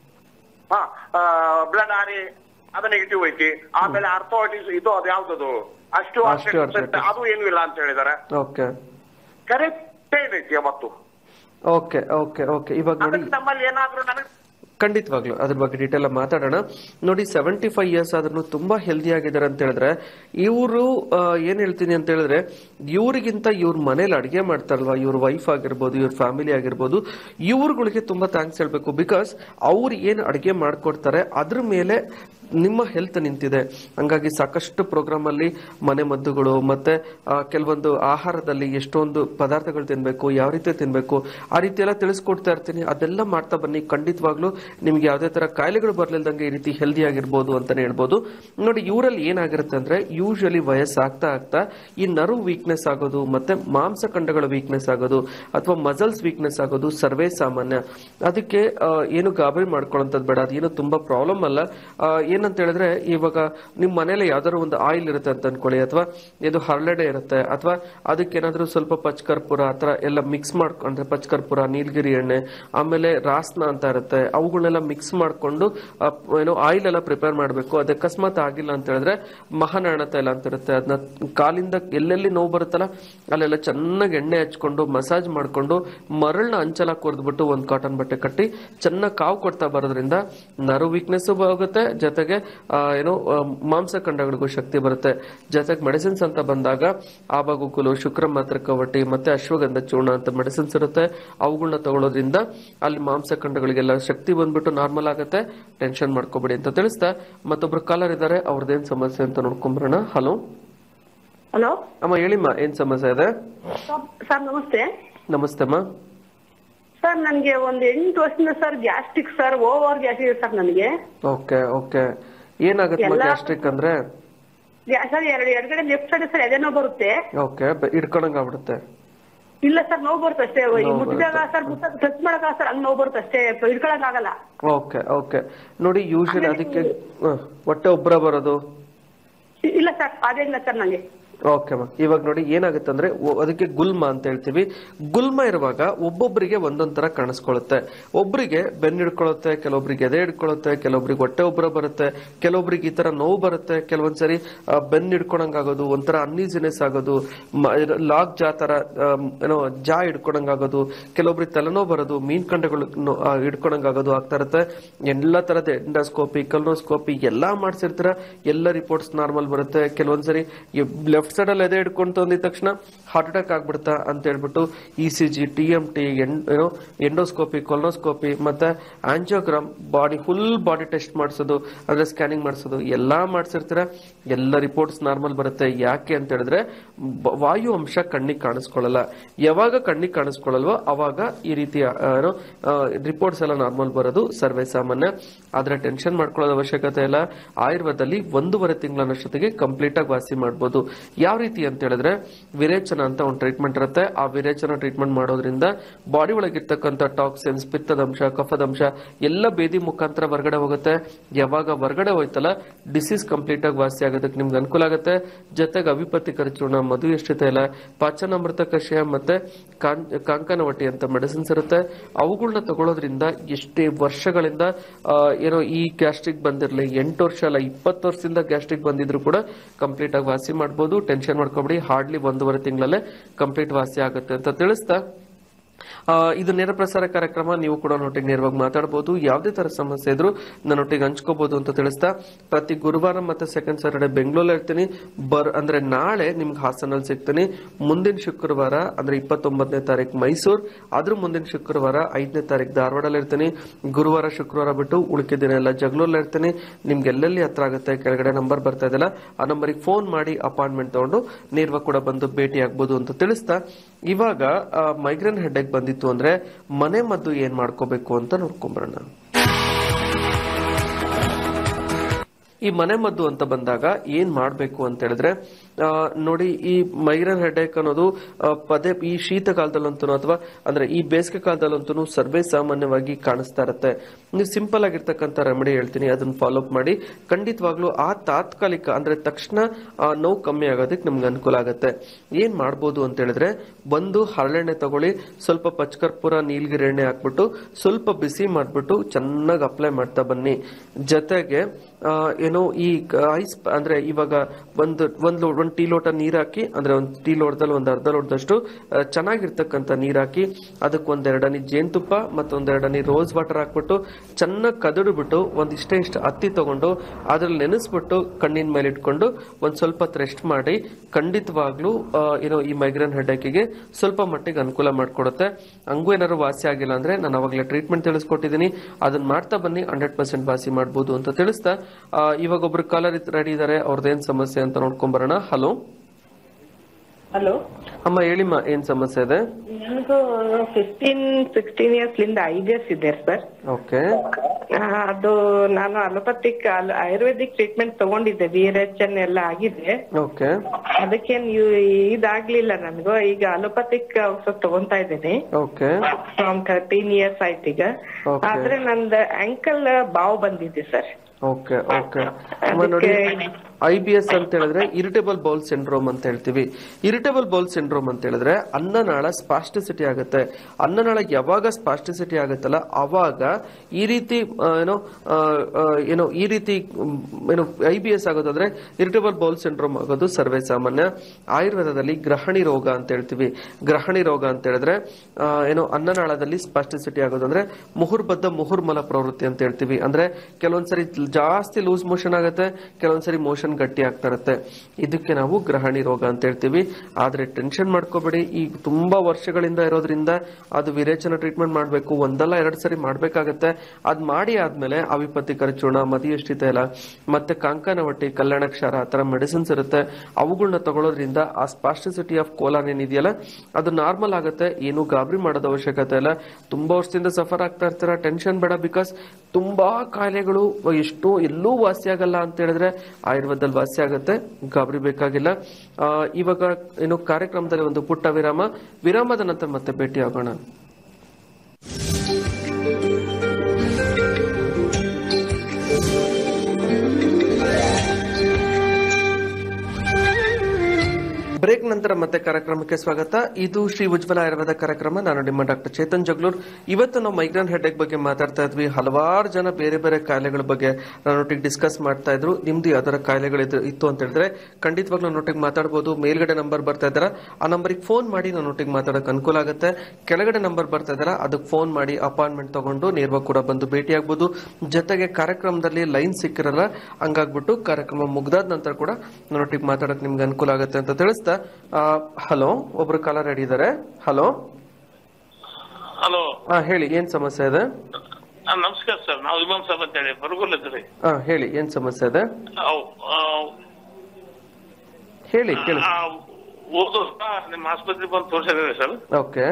ಹಾ ಬ್ಲಡ್ ಆರಿ ಅದು ನೆಗೆಟಿವ್ ಐತಿ ಆಮೇಲೆ ಅರ್ಥೋಟಿಸ್ ಇದು ಅದು ಯಾವ್ದದು ಅಷ್ಟು Osteoarthritis. ಅದು ಏನು ಇಲ್ಲ ಅಂತ ಹೇಳಿದಾರೆ ಓಕೆ ಕರೆಕ್ಟ್ ಏನೈತಿ ಅವತ್ತು ಓಕೆ ಓಕೆ ಓಕೆ ಇವಾಗ ನೋಡಿ ಅದಕ್ಕೆ ನಮ್ಮಲ್ಲಿ ಏನಾದ್ರು ನನಗೆ ಖಂಡಿತವಾಗ್ಲು ಅದ್ರ ಬಗ್ಗೆ ಡೀಟೇಲ್ ಮಾತಾಡೋಣ ನೋಡಿ ಸೆವೆಂಟಿ ಫೈವ್ ಇಯರ್ಸ್ ಆದ್ರೂ ತುಂಬಾ ಹೆಲ್ದಿ ಆಗಿದ್ದಾರೆ ಅಂತ ಹೇಳಿದ್ರೆ ಇವರು ಏನ್ ಹೇಳ್ತೀನಿ ಅಂತ ಹೇಳಿದ್ರೆ ಇವ್ರಿಗಿಂತ ಇವ್ರ ಮನೇಲಿ ಅಡಿಗೆ ಮಾಡ್ತಾರಲ್ವಾ ಇವ್ರ ವೈಫ್ ಆಗಿರ್ಬೋದು ಇವ್ರ ಫ್ಯಾಮಿಲಿ ಆಗಿರ್ಬೋದು ಇವ್ರುಗಳಿಗೆ ತುಂಬಾ ಥ್ಯಾಂಕ್ಸ್ ಹೇಳ್ಬೇಕು ಬಿಕಾಸ್ ಅವ್ರು ಏನ್ ಅಡಿಗೆ ಮಾಡ್ಕೊಡ್ತಾರೆ ಅದ್ರ ಮೇಲೆ ನಿಮ್ಮ ಹೆಲ್ತ್ ನಿಂತಿದೆ ಹಂಗಾಗಿ ಸಾಕಷ್ಟು ಪ್ರೋಗ್ರಾಮ್ ಅಲ್ಲಿ ಮನೆ ಮದ್ದುಗಳು ಮತ್ತೆ ಆ, ಕೆಲವೊಂದು ಆಹಾರದಲ್ಲಿ ಎಷ್ಟೊಂದು ಪದಾರ್ಥಗಳು ತಿನ್ಬೇಕು ಯಾವ ರೀತಿ ತಿನ್ಬೇಕು ಆ ರೀತಿ ಎಲ್ಲ ತಿಳಿಸ್ಕೊಡ್ತಾ ಇರ್ತೀನಿ ಅದೆಲ್ಲ ಮಾಡ್ತಾ ಬನ್ನಿ ಖಂಡಿತವಾಗ್ಲೂ ನಿಮ್ಗೆ ಯಾವುದೇ ತರ ಕಾಯಿಲೆಗಳು ಬರ್ಲಿಲ್ದಂಗೆ ಈ ರೀತಿ ಹೆಲ್ದಿ ಆಗಿರ್ಬೋದು ಅಂತಾನೆ ಹೇಳ್ಬೋದು ನೋಡಿ ಇವರಲ್ಲಿ ಏನಾಗಿರುತ್ತೆ ಅಂದ್ರೆ ಯೂಶಲಿ ವಯಸ್ಸಾಗ್ತಾ ಆಗ್ತಾ ಈ ನರ್ವ್ ವೀಕ್ನೆಸ್ ಆಗೋದು ಮತ್ತೆ ಮಾಂಸಖಂಡಗಳ ವೀಕ್ನೆಸ್ ಆಗೋದು ಅಥವಾ ಮಸಲ್ಸ್ ವೀಕ್ನೆಸ್ ಆಗೋದು ಸರ್ವೇ ಸಾಮಾನ್ಯ ಅದಕ್ಕೆ ಆ, ಏನು ಗಾಬರಿ ಮಾಡ್ಕೊಳ್ಳೋಂಥದ್ದು ಬೇಡ ಅದೇನು ತುಂಬಾ ಪ್ರಾಬ್ಲಮ್ ಅಲ್ಲ ಆ, ಏನಂತ ಹೇಳಿದ್ರೆ ಇವಾಗ ನಿಮ್ ಮನೇಲಿ ಯಾವ್ದಾದ್ರು ಒಂದು ಆಯಿಲ್ ಇರುತ್ತೆ ಅಂತ ಅನ್ಕೊಳ್ಳಿ ಅಥವಾ ಇದು ಹರಳೆಡೆ ಇರುತ್ತೆ ಅಥವಾ ಅದಕ್ಕೆ ಏನಾದ್ರೂ ಸ್ವಲ್ಪ ಪಚ್ಕರ್ಪೂರ ಆ ಥರ ಎಲ್ಲ ಮಿಕ್ಸ್ ಮಾಡ್ಕೊಂಡ್ರೆ ಪಚ್ಕರ್ಪೂರ ನೀಲಗಿರಿ ಎಣ್ಣೆ ಆಮೇಲೆ ರಾಸ್ನ ಅಂತ ಇರುತ್ತೆ ಅವುಗಳನ್ನೆಲ್ಲ ಮಿಕ್ಸ್ ಮಾಡ್ಕೊಂಡು ಆ, ಏನೋ ಆಯಿಲ್ ಎಲ್ಲ ಪ್ರಿಪೇರ್ ಮಾಡಬೇಕು ಅದು ಅಕಸ್ಮಾತ್ ಆಗಿಲ್ಲ ಅಂತ ಹೇಳಿದ್ರೆ ಮಹಾನಾಣ ತೈಲ ಅಂತ ಇರುತ್ತೆ ಅದನ್ನ ಕಾಲಿಂದ ಎಲ್ಲೆಲ್ಲಿ ನೋವು ಬರುತ್ತಲ್ಲ ಅಲ್ಲೆಲ್ಲ ಚೆನ್ನಾಗಿ ಎಣ್ಣೆ ಹಚ್ಕೊಂಡು ಮಸಾಜ್ ಮಾಡ್ಕೊಂಡು ಮರಳನ್ನ ಅಂಚಲ ಕೊರ್ದ್ಬಿಟ್ಟು ಒಂದು ಕಾಟನ್ ಬಟ್ಟೆ ಕಟ್ಟಿ ಚೆನ್ನಾಗಿ ಕಾವು ಕೊಡ್ತಾ ಬರೋದ್ರಿಂದ ನರ್ವ್ ವೀಕ್ನೆಸ್ ಹೋಗುತ್ತೆ ಜೊತೆಗೆ ಜೊತೆಗೆ ಆ, ಏನೋ ಆ, ಮಾಂಸಖಂಡಗಳಿಗೂ ಶಕ್ತಿ ಬರುತ್ತೆ ಜೊತೆಗೆ ಮೆಡಿಸಿನ್ಸ್ ಅಂತ ಬಂದಾಗ ಆಬಗುಕುಲು ಶುಕ್ರ ಮಾತ್ರ ಕವಟಿ ಮತ್ತೆ ಅಶ್ವಗಂಧ ಚೂರ್ಣ ಅಂತ ಮೆಡಿಸಿನ್ಸ್ ಇರುತ್ತೆ ಅವುಗಳನ್ನ ತಗೊಳ್ಳೋದ್ರಿಂದ ಅಲ್ಲಿ ಮಾಂಸಖಂಡಗಳಿಗೆಲ್ಲ ಶಕ್ತಿ ಬಂದ್ಬಿಟ್ಟು ನಾರ್ಮಲ್ ಆಗುತ್ತೆ ಟೆನ್ಷನ್ ಮಾಡ್ಕೋಬೇಡಿ ಅಂತ ತಿಳಿಸ್ತಾ ಮತ್ತೊಬ್ರು ಕಾಲರ್ ಇದ್ದಾರೆ ಅವ್ರದ್ದೇನ್ ಸಮಸ್ಯೆ ಅಂತ ನೋಡ್ಕೊಂಬರೋಣ ಹಲೋ ಹಲೋ ಅಮ್ಮ ಹೇಳಿಮ್ಮ ಏನ್ ಸಮಸ್ಯೆ ಇದೆ ಸರ್ ನಮಸ್ತೆ ನಮಸ್ತೆ ಅಮ್ಮ ಸರ್ ನನಗೆ ಒಂದು ಎಂಟು ವರ್ಷದಿಂದ sir gastric sir over gastric ಇದೆ ಸರ್ ನನಗೆ ಓಕೆ ಓಕೆ ಏನಾಗತ್ತೆ ಎಲ್ಲ- ಗ್ಯಾಸ್ಟ್ರಿಕ್ ಅಂದ್ರೆ ಗ್ಯಾ- ಸರ್ ಎರಡು ಎಡಗಡೆ ಲೆಫ್ಟ್ ಸೈಡ್ ಸರ್ ಎದೆ ನೋವು ಬರುತ್ತೆ ಓಕೆ ಹಿಡ್ಕೊಳಂಗ್ ಆಗ್ಬಿಡುತ್ತೆ ಇಲ್ಲ ಸರ್ ನೋವು ಬರುತ್ತೆ ಅಷ್ಟೇ ನೋವು ಮುಟ್ಟಿದಾಗ ಬರುತ್ತೆ. ಸರ್ ಮುಟ್ಟ ಟಚ್ ಮಾಡಕ ಸರ್ ಹಂಗ್ ನೋವು ಬರುತ್ತೆ ಅಷ್ಟೇ ಹಿಡ್ಕೊಳಕ್ ಆಗಲ್ಲ ಓಕೆ ಓಕೆ ನೋಡಿ ಯೂಶಲಿ ಅದಕ್ಕೆ ಹ, ಹೊಟ್ಟೆ ಒಬ್ಬರ ಬರೋದು ಇಲ್ಲ ಸರ್ ಅದೇ ಇಲ್ಲ ಸರ್ ನಂಗೆ ಓಕೆ ಮಾ ಇವಾಗ ನೋಡಿ ಏನಾಗುತ್ತೆ ಅಂದ್ರೆ ಒ- ಅದಕ್ಕೆ ಗುಲ್ಮ ಅಂತ ಹೇಳ್ತೀವಿ ಗುಲ್ಮ ಇರುವಾಗ ಒಬ್ಬೊಬ್ಬರಿಗೆ ಒಂದೊಂದ್ ತರ ಕಾಣಿಸ್ಕೊಳ್ಳುತ್ತೆ ಒಬ್ರಿಗೆ ಬೆನ್ನು ಹಿಡ್ಕೊಳ್ಳುತ್ತೆ ಕೆಲವೊಬ್ರಿಗೆ ಎದೆ ಹಿಡ್ಕೊಳ್ಳುತ್ತೆ ಕೆಲವೊಬ್ರಿಗೆ ಹೊಟ್ಟೆ ಒಬ್ಬರ ಬರುತ್ತೆ ಕೆಲವೊಬ್ರಿಗೆ ಈ ತರ ನೋವು ಬರುತ್ತೆ ಕೆಲವೊಂದ್ಸರಿ ಆ, ಬೆನ್ನು ಹಿಡ್ಕೊಳಂಗ್ ಆಗೋದು ಒಂಥರ ಅನ್ನೀಸಿನೆಸ್ ಆಗೋದು ಮ- ಲಾಗ್ ಜಾ ತರ ಆಮ್, ಏನೋ ಜಾ ಹಿಡ್ಕೊಳಂಗ್ ಆಗೋದು ಕೆಲವೊಬ್ರಿಗೆ ತಲೆನೋವು ಬರೋದು ಮೀನ್ ಕಂಡಗಳು ಹಿಡ್ಕೊಳಂಗ್ ಆಗೋದು ಆಗ್ತಾ ಇರುತ್ತೆ ಎಲ್ಲಾ ತರದ ಎಂಡೋಸ್ಕೋಪಿ ಕಲ್ನೋಸ್ಕೋಪಿ ಎಲ್ಲಾ ಮಾಡ್ಸಿರ್ತೀರ ಎಲ್ಲ ರಿಪೋರ್ಟ್ಸ್ ನಾರ್ಮಲ್ ಬರುತ್ತೆ ಕೆಲವೊಂದ್ಸರಿ ಲೆಫ್ಟ್ ಸೈಡ್ ಅಲ್ಲಿ ಎದೆ ಹಿಡ್ಕೊಂಡು ತಂದಿದ ತಕ್ಷಣ ಹಾರ್ಟ್ ಅಟ್ಯಾಕ್ ಆಗ್ಬಿಡ್ತಾ ಅಂತ ಹೇಳ್ಬಿಟ್ಟು E C G T M T ಏನೋ ಎಂಡೋಸ್ಕೋಪಿ ಕೊಲ್ನೋಸ್ಕೋಪಿ ಮತ್ತೆ angiogram body full body test ಮಾಡಿಸೋದು ಅಂದ್ರೆ ಸ್ಕ್ಯಾನಿಂಗ್ ಮಾಡಿಸೋದು ಎಲ್ಲಾ ಮಾಡ್ಸಿರ್ತೀರ ಎಲ್ಲ ರಿಪೋರ್ಟ್ಸ್ ನಾರ್ಮಲ್ ಬರುತ್ತೆ ಯಾಕೆ ಅಂತ ಹೇಳಿದ್ರೆ ಬ- ವಾಯು ಅಂಶ ಕಣ್ಣಿಗೆ ಕಾಣಿಸ್ಕೊಳ್ಳಲ್ಲ ಯಾವಾಗ ಕಣ್ಣಿಗೆ ಕಾಣಿಸ್ಕೊಳ್ಳಲ್ವೋ ಅವಾಗ ಈ ರೀತಿಯ ಆ, ಏನೋ ರಿಪೋರ್ಟ್ಸ್ ಎಲ್ಲ ನಾರ್ಮಲ್ ಬರೋದು ಸರ್ವೇ ಸಾಮಾನ್ಯ ಆದ್ರೆ ಟೆನ್ಷನ್ ಮಾಡ್ಕೊಳ್ಳೋದು ಅವಶ್ಯಕತೆ ಇಲ್ಲ ಆಯುರ್ವೇದದಲ್ಲಿ ಒಂದೂವರೆ ತಿಂಗಳನ್ನಷ್ಟೊತ್ತಿಗೆ ಕಂಪ್ಲೀಟ್ ಆಗಿ ವಾಸಿ ಮಾಡ್ಬೋದು ಯಾವ ರೀತಿ ಅಂತ ಹೇಳಿದ್ರೆ ವಿರೇಚನ ಅಂತ ಒಂದು ಟ್ರೀಟ್ಮೆಂಟ್ ಇರುತ್ತೆ ಆ ವಿರೇಚನ ಟ್ರೀಟ್ಮೆಂಟ್ ಮಾಡೋದ್ರಿಂದ ಬಾಡಿ ಒಳಗಿರ್ತಕ್ಕಂಥ ಟಾಕ್ಸಿನ್ಸ್ ಪಿತ್ತದಂಶ ಕಫದಂಶ ಎಲ್ಲ ಬೇದಿ ಮುಖಾಂತರ ಹೊರಗಡೆ ಹೋಗುತ್ತೆ ಯಾವಾಗ ಹೊರಗಡೆ ಹೋಯ್ತಲ್ಲ ಡಿಸೀಸ್ ಕಂಪ್ಲೀಟ್ ಆಗಿ ವಾಸಿ ಆಗೋದಕ್ಕೆ ನಿಮ್ಗೆ ಅನುಕೂಲ ಆಗುತ್ತೆ ಜೊತೆಗೆ ಅವಿಪತ್ತಿಕರ ಚೂರ್ಣ ಮಧು ಎಷ್ಟಿದೆ ಇಲ್ಲ ಪಾಚನಾಮೃತ ಕಷಾಯ ಮತ್ತೆ ಕಾಂ- ಕಾಂಕನವಟಿ ಅಂತ ಮೆಡಿಸಿನ್ಸ್ ಇರುತ್ತೆ ಅವುಗಳನ್ನ ತಗೊಳ್ಳೋದ್ರಿಂದ ಎಷ್ಟೇ ವರ್ಷಗಳಿಂದ ಆ, ಏನೋ ಈ ಗ್ಯಾಸ್ಟ್ರಿಕ್ ಬಂದಿರಲಿ ಎಂಟು ವರ್ಷ ಅಲ್ಲ ಇಪ್ಪತ್ತು ವರ್ಷದಿಂದ ಗ್ಯಾಸ್ಟ್ರಿಕ್ ಬಂದಿದ್ರು ಕೂಡ ಕಂಪ್ಲೀಟ್ ಆಗಿ ವಾಸಿ ಮಾಡ್ಬೋದು ಟೆನ್ಷನ್ ಮಾಡ್ಕೊಬೇಡಿ ಹಾರ್ಡ್ಲಿ ಒಂದೂವರೆ ತಿಂಗಳಲ್ಲೇ ಕಂಪ್ಲೀಟ್ ವಾಸಿ ಆಗುತ್ತೆ ಅಂತ ತಿಳಿಸ್ತಾ ಆ, ಇದು ನೇರ ಪ್ರಸಾರ ಕಾರ್ಯಕ್ರಮ ನೀವು ಕೂಡ ನೊಟ್ಟಿಗೆ ನೇರವಾಗಿ ಮಾತಾಡಬಹುದು ಯಾವುದೇ ತರ ಸಮಸ್ಯೆ ಇದ್ರು ನನ್ನೊಟ್ಟಿಗೆ ಹಂಚ್ಕೋಬಹುದು ಅಂತ ತಿಳಿಸ್ತಾ ಪ್ರತಿ ಗುರುವಾರ ಮತ್ತೆ ಸೆಕೆಂಡ್ ಸಾಟರ್ಡೆ ಬೆಂಗಳೂರಲ್ಲಿ ಇರ್ತೀನಿ ಬರ್ ಅಂದ್ರೆ ನಾಳೆ ನಿಮ್ಗೆ ಹಾಸನಲ್ಲಿ ಸಿಗ್ತೀನಿ ಮುಂದಿನ ಶುಕ್ರವಾರ ಅಂದ್ರೆ ಇಪ್ಪತ್ತೊಂಬತ್ತನೇ ತಾರೀಕು ಮೈಸೂರು ಅದ್ರ ಮುಂದಿನ ಶುಕ್ರವಾರ ಐದನೇ ತಾರೀಕು ಧಾರವಾಡಲ್ಲಿ ಇರ್ತೀನಿ ಗುರುವಾರ ಶುಕ್ರವಾರ ಬಿಟ್ಟು ಉಳಿಕೆ ದಿನ ಎಲ್ಲ ಜಗಳೂರಲ್ಲಿ ಇರ್ತೀನಿ ನಿಮ್ಗೆ ಎಲ್ಲೆಲ್ಲಿ ಹತ್ರ ಆಗುತ್ತೆ ಕೆಳಗಡೆ ನಂಬರ್ ಬರ್ತಾ ಇದೆಯಲ್ಲ ಆ ನಂಬರಿಗೆ ಫೋನ್ ಮಾಡಿ ಅಪಾಯಿಂಟ್ಮೆಂಟ್ ತಗೊಂಡು ನೇರವಾಗಿ ಕೂಡ ಬಂದು ಭೇಟಿ ಆಗ್ಬೋದು ಅಂತ ತಿಳಿಸ್ತಾ ಇವಾಗ ಮೈಗ್ರೇನ್ ಹೆಡ್ಡೇಕ್ ಬಂದಿತ್ತು ಅಂದ್ರೆ ಮನೆ ಮದ್ದು ಏನ್ ಮಾಡ್ಕೋಬೇಕು ಅಂತ ನೋಡ್ಕೊಂಬರೋಣ ಈ ಮನೆ ಮದ್ದು ಅಂತ ಬಂದಾಗ ಏನ್ ಮಾಡ್ಬೇಕು ಅಂತ ಹೇಳಿದ್ರೆ ಆ, ನೋಡಿ ಈ ಮೈಗ್ರೇನ್ ಹೆಡ್ಏಕ್ ಅನ್ನೋದು ಆ, ಪದೇ ಈ ಶೀತ ಕಾಲದಲ್ಲಂತೂ ಅಥವಾ ಅಂದ್ರೆ ಈ ಬೇಸಿಗೆ ಕಾಲದಲ್ಲಂತೂ ಸರ್ವೇ ಸಾಮಾನ್ಯವಾಗಿ ಕಾಣಿಸ್ತಾ ಇರುತ್ತೆ ನೀವು ಸಿಂಪಲ್ ಆಗಿರ್ತಕ್ಕಂಥ ರೆಮಿಡಿ ಹೇಳ್ತೀನಿ ಅದನ್ನ ಫಾಲೋ ಅಪ್ ಮಾಡಿ ಖಂಡಿತವಾಗ್ಲೂ ಆ ತಾತ್ಕಾಲಿಕ ಅಂದ್ರೆ ತಕ್ಷಣ ಆ ನೋವು ಕಮ್ಮಿ ಆಗೋದಕ್ಕೆ ನಮ್ಗೆ ಅನುಕೂಲ ಆಗುತ್ತೆ ಏನ್ ಮಾಡ್ಬೋದು ಅಂತ ಹೇಳಿದ್ರೆ ಒಂದು ಹರಳೆಣ್ಣೆ ತಗೊಳ್ಳಿ ಸ್ವಲ್ಪ ಪಚ್ಕರ್ಪೂರ ನೀಲಗಿರಿ ಎಣ್ಣೆ ಹಾಕ್ಬಿಟ್ಟು ಸ್ವಲ್ಪ ಬಿಸಿ ಮಾಡ್ಬಿಟ್ಟು ಚೆನ್ನಾಗಿ ಅಪ್ಲೈ ಮಾಡ್ತಾ ಬನ್ನಿ ಜೊತೆಗೆ ಆ, ಏನೋ ಈ ಐಸ್ ಅಂದ್ರೆ ಇವಾಗ ಒಂದು ಒಂದು ಒಂದು ಟೀ ಲೋಟ ನೀರ್ ಹಾಕಿ ಅಂದ್ರೆ ಒಂದು ಟೀ ಲೋಟದಲ್ಲಿ ಒಂದು ಅರ್ಧ ಲೋಟದಷ್ಟು ಆ, ಚೆನ್ನಾಗಿರ್ತಕ್ಕಂಥ ನೀರ್ ಹಾಕಿ ಅದಕ್ಕೆ ಒಂದೆರಡು ಹನಿ ಜೇನುತುಪ್ಪ ಮತ್ತೊಂದೆರಡು ಹನಿ ರೋಸ್ ವಾಟರ್ ಹಾಕ್ಬಿಟ್ಟು ಚೆನ್ನಾಗಿ ಕದಡ್ಬಿಟ್ಟು ಒಂದ್ ಇಷ್ಟೇ ಇಷ್ಟು ಹತ್ತಿ ತಗೊಂಡು ಅದ್ರಲ್ಲಿ ನೆನೆಸ್ಬಿಟ್ಟು ಕಣ್ಣಿನ ಮೇಲೆ ಇಟ್ಕೊಂಡು ಒಂದ್ ಸ್ವಲ್ಪ ಹೊತ್ತು ರೆಸ್ಟ್ ಮಾಡಿ ಖಂಡಿತವಾಗ್ಲೂ ಆ, ಏನೋ ಈ ಮೈಗ್ರೇನ್ ಹೆಡ್ಡೇಕಿಗೆ ಸ್ವಲ್ಪ ಮಟ್ಟಿಗೆ ಅನುಕೂಲ ಮಾಡ್ಕೊಡುತ್ತೆ ಹಂಗೂ ಏನಾದ್ರು ವಾಸಿ ಆಗಿಲ್ಲ ಅಂದ್ರೆ ನಾನು ಅವಾಗಲೇ ಟ್ರೀಟ್ಮೆಂಟ್ ತಿಳಿಸ್ಕೊಟ್ಟಿದ್ದೀನಿ ಅದನ್ನ ಮಾಡ್ತಾ ಬನ್ನಿ ಹಂಡ್ರೆಡ್ ಪರ್ಸೆಂಟ್ ವಾಸಿ ಮಾಡ್ಬೋದು ಅಂತ ತಿಳಿಸ್ತಾ ಆ, ಇವಾಗ ಒಬ್ರು ಕಾಲರ್ ರೆಡಿ ಇದ್ದಾರೆ ಅವ್ರದ್ದೇನ್ ಸಮಸ್ಯೆ ಅಂತ ನೋಡ್ಕೊಂಬರೋಣ ಹಲೋ ಹಲೋ ಅಮ್ಮ ಹೇಳಿಮ್ಮ ಏನ್ ಸಮಸ್ಯೆ ಇದೆ ನನಗೂ ಫಿಫ್ಟೀನ್ ಸಿಕ್ಸ್ಟೀನ್ ಇಯರ್ಸ್ ಲಿಂದ ಐಡಿಯಾಸ್ ಇದೆ ಸರ್ ಓಕೆ ಅದು ನಾನು ಅಲೋಪತಿಕ್ ಆಯುರ್ವೇದಿಕ್ ಟ್ರೀಟ್ಮೆಂಟ್ ತಗೊಂಡಿದ್ದೆ ಬಿ ಆರ್ ಎಚ್ ಎನ್ ಎಲ್ಲ ಆಗಿದೆ ಓಕೆ ಅದಕ್ಕೆ ನೀವು ಇದಾಗ್ಲಿಲ್ಲ ನನಗೂ ಈಗ ಅಲೋಪತಿಕ್ ಔಷಧ ತಗೊಂತಾ ಇದ್ದೀನಿ ಓಕೆ ಫ್ರಮ್ ಥರ್ಟೀನ್ ಇಯರ್ಸ್ ಆಯ್ತು ಈಗ Okay. ಆದ್ರೆ ನಂದು ಆಂಕಲ್ ಬಾವು ಬಂದಿದೆ ಸರ್ ಓಕೆ ಓಕೆ ಅಮ್ಮ ನೋಡಿ ಐ ಬಿ ಎಸ್ ಅಂತ ಹೇಳಿದ್ರೆ ಇರಿಟೇಬಲ್ ಬೌಲ್ ಸಿಂಡ್ರೋಮ್ ಅಂತ ಹೇಳ್ತೀವಿ ಇರಿಟೇಬಲ್ ಬೌಲ್ ಸಿಂಡ್ರೋಮ್ ಅಂತ ಹೇಳಿದ್ರೆ ಅನ್ನನಾಳ ಸ್ಪಾಸ್ಟಿಸಿಟಿ ಆಗುತ್ತೆ ಅನ್ನನಾಳ ಯಾವಾಗ ಸ್ಪಾಸ್ಟಿಸಿಟಿ ಆಗುತ್ತಲ್ಲ ಅವಾಗ ಈ ರೀತಿ ಆ, ಏನೋ ಆ, ಆ, ಏನೋ ಈ ರೀತಿ ಮ್, ಏನೋ ಐ ಬಿ ಎಸ್ ಆಗೋದಾದ್ರೆ ಇರಿಟೇಬಲ್ ಬೌಲ್ ಸಿಂಡ್ರೋಮ್ ಆಗೋದು ಸರ್ವೇ ಸಾಮಾನ್ಯ ಆಯುರ್ವೇದದಲ್ಲಿ ಗ್ರಹಣಿ ರೋಗ ಅಂತ ಹೇಳ್ತೀವಿ ಗ್ರಹಣಿ ರೋಗ ಅಂತ ಹೇಳಿದ್ರೆ ಆ, ಏನೋ ಅನ್ನನಾಳದಲ್ಲಿ ಸ್ಪಾಸ್ಟಿಸಿಟಿ ಆಗೋದು ಅಂದ್ರೆ ಮುಹುರ್ಬದ್ಧ ಮುಹುರ್ಮಲ ಪ್ರವೃತ್ತಿ ಅಂತ ಹೇಳ್ತೀವಿ ಅಂದ್ರೆ ಕೆಲವೊಂದ್ಸರಿ ಜಾಸ್ತಿ ಲೂಸ್ ಮೋಷನ್ ಆಗುತ್ತೆ ಕೆಲವೊಂದ್ಸರಿ ಮೋಷನ್ ಗಟ್ಟಿ ಆಗ್ತಾ ಇರುತ್ತೆ ಇದಕ್ಕೆ ನಾವು ಗ್ರಹಣಿ ರೋಗ ಅಂತ ಹೇಳ್ತೀವಿ ಆದ್ರೆ ಟೆನ್ಷನ್ ಮಾಡ್ಕೋಬೇಡಿ ಈಗ ತುಂಬಾ ವರ್ಷಗಳಿಂದ ಇರೋದ್ರಿಂದ ಅದು ವಿರೇಚನ ಟ್ರೀಟ್ಮೆಂಟ್ ಮಾಡಬೇಕು ಒಂದಲ್ಲ ಎರಡು ಸರಿ ಮಾಡ್ಬೇಕಾಗತ್ತೆ ಅದ್ ಮಾಡಿ ಆದ್ಮೇಲೆ ಅವಿಪತ್ತಿಕರ ಚೂರ್ಣ ಮದಿಯಷ್ಟಿ ತೈಲ ಮತ್ತೆ ಕಾಂಕನವಟ್ಟಿ ಕಲ್ಯಾಣಕ್ಷಾರ ಆ ತರ ಮೆಡಿಸಿನ್ಸ್ ಇರುತ್ತೆ ಅವುಗಳನ್ನ ತಗೊಳ್ಳೋದ್ರಿಂದ ಆ ಸ್ಪಾಸ್ಟಿಸಿಟಿ ಆಫ್ ಕೋಲಾನ್ ಏನಿದೆಯಲ್ಲ ಅದು ನಾರ್ಮಲ್ ಆಗುತ್ತೆ ಏನು ಗಾಬರಿ ಮಾಡೋದು ಅವಶ್ಯಕತೆ ಇಲ್ಲ ತುಂಬಾ ವರ್ಷದಿಂದ ಸಫರ್ ಆಗ್ತಾ ಇರ್ತೀರ ಟೆನ್ಷನ್ ಬೇಡ ಬಿಕಾಸ್ ತುಂಬಾ ಕಾಯಿಲೆಗಳು ಎಷ್ಟು ಎಲ್ಲೂ ವಾಸಿ ಆಗಲ್ಲ ಅಂತ ಹೇಳಿದ್ರೆ ಆಯುರ್ವೇದದಲ್ಲಿ ವಾಸಿ ಆಗುತ್ತೆ ಗಾಬರಿ ಬೇಕಾಗಿಲ್ಲ ಆ, ಇವಾಗ ಏನು ಕಾರ್ಯಕ್ರಮದಲ್ಲಿ ಒಂದು ಪುಟ್ಟ ವಿರಾಮ ವಿರಾಮದ ನಂತರ ಮತ್ತೆ ಭೇಟಿ ಆಗೋಣ ಬ್ರೇಕ್ ನಂತರ ಮತ್ತೆ ಕಾರ್ಯಕ್ರಮಕ್ಕೆ ಸ್ವಾಗತ ಇದು ಶ್ರೀ ಉಜ್ವಲ ಆಯುರ್ವೇದ ಕಾರ್ಯಕ್ರಮ ನಾನು ನಿಮ್ಮ ಡಾಕ್ಟರ್ ಚೇತನ್ ಜಗ್ಲೂರ್ ಇವತ್ತು ನಾವು ಮೈಗ್ರೇನ್ ಹೆಡ್ಏಕ್ ಬಗ್ಗೆ ಮಾತಾಡ್ತಾ ಇದ್ವಿ ಹಲವಾರು ಜನ ಬೇರೆ ಬೇರೆ ಕಾಯಿಲೆಗಳ ಬಗ್ಗೆ ನನ್ನೊಟ್ಟಿಗೆ ಡಿಸ್ಕಸ್ ಮಾಡ್ತಾ ಇದ್ರು ನಿಮ್ದು ಯಾವ್ದಾರ ಕಾಯಿಲೆಗಳು ಇತ್ತು ಅಂತ ಹೇಳಿದ್ರೆ ಖಂಡಿತವಾಗ್ಲೂ ನನ್ನೊಟ್ಟಿಗೆ ಮಾತಾಡ್ಬೋದು ಮೇಲ್ಗಡೆ ನಂಬರ್ ಬರ್ತಾ ಇದ್ದಾರ ಆ ನಂಬರಿಗೆ ಫೋನ್ ಮಾಡಿ ನನ್ನೊಟ್ಟಿಗೆ ಮಾತಾಡೋಕೆ ಅನುಕೂಲ ಆಗುತ್ತೆ ಕೆಳಗಡೆ ನಂಬರ್ ಬರ್ತಾ ಇದ್ದಾರ ಅದಕ್ಕೆ ಫೋನ್ ಮಾಡಿ ಅಪಾಯಿಂಟ್ಮೆಂಟ್ ತಗೊಂಡು ನೇರವಾಗಿ ಕೂಡ ಬಂದು ಭೇಟಿ ಆಗ್ಬೋದು ಜೊತೆಗೆ ಕಾರ್ಯಕ್ರಮದಲ್ಲಿ ಲೈನ್ ಸಿಕ್ಕಿರಲ್ಲ ಹಂಗಾಗ್ಬಿಟ್ಟು ಕಾರ್ಯಕ್ರಮ ಮುಗ್ದಾದ ನಂತರ ಕೂಡ ನನ್ನೊಟ್ಟಿಗೆ ಮಾತಾಡೋಕೆ ನಿಮ್ಗೆ ಅನುಕೂಲ ಆಗುತ್ತೆ ಅಂತ ತಿಳಿಸ್ತಾ ಹಲೋ ಒಬ್ರು ಕಾಲ ರೆಡಿ ಇದ್ದಾರೆ ಹಲೋ ಹಲೋ ಹಾ ಹೇಳಿ ಏನ್ ಸಮಸ್ಯೆ ಇದೆ ನಮಸ್ಕಾರ ಸರ್ ನಾವು ಇಮಾಮ್ ಸಾಬ್ ಅಂತ ಹೇಳಿ ಬರಗುಲ್ಲಿದ್ರಿ ಹಾ ಹೇಳಿ ಏನ್ ಸಮಸ್ಯೆ ಇದೆ ಹೇಳಿ ಕೇಳಿ ಹೋದ ನಿಮ್ಮ ಆಸ್ಪತ್ರೆಗೆ ಬಂದು ತೋರಿಸಿದ್ರೆ ಸರ್ ಓಕೆ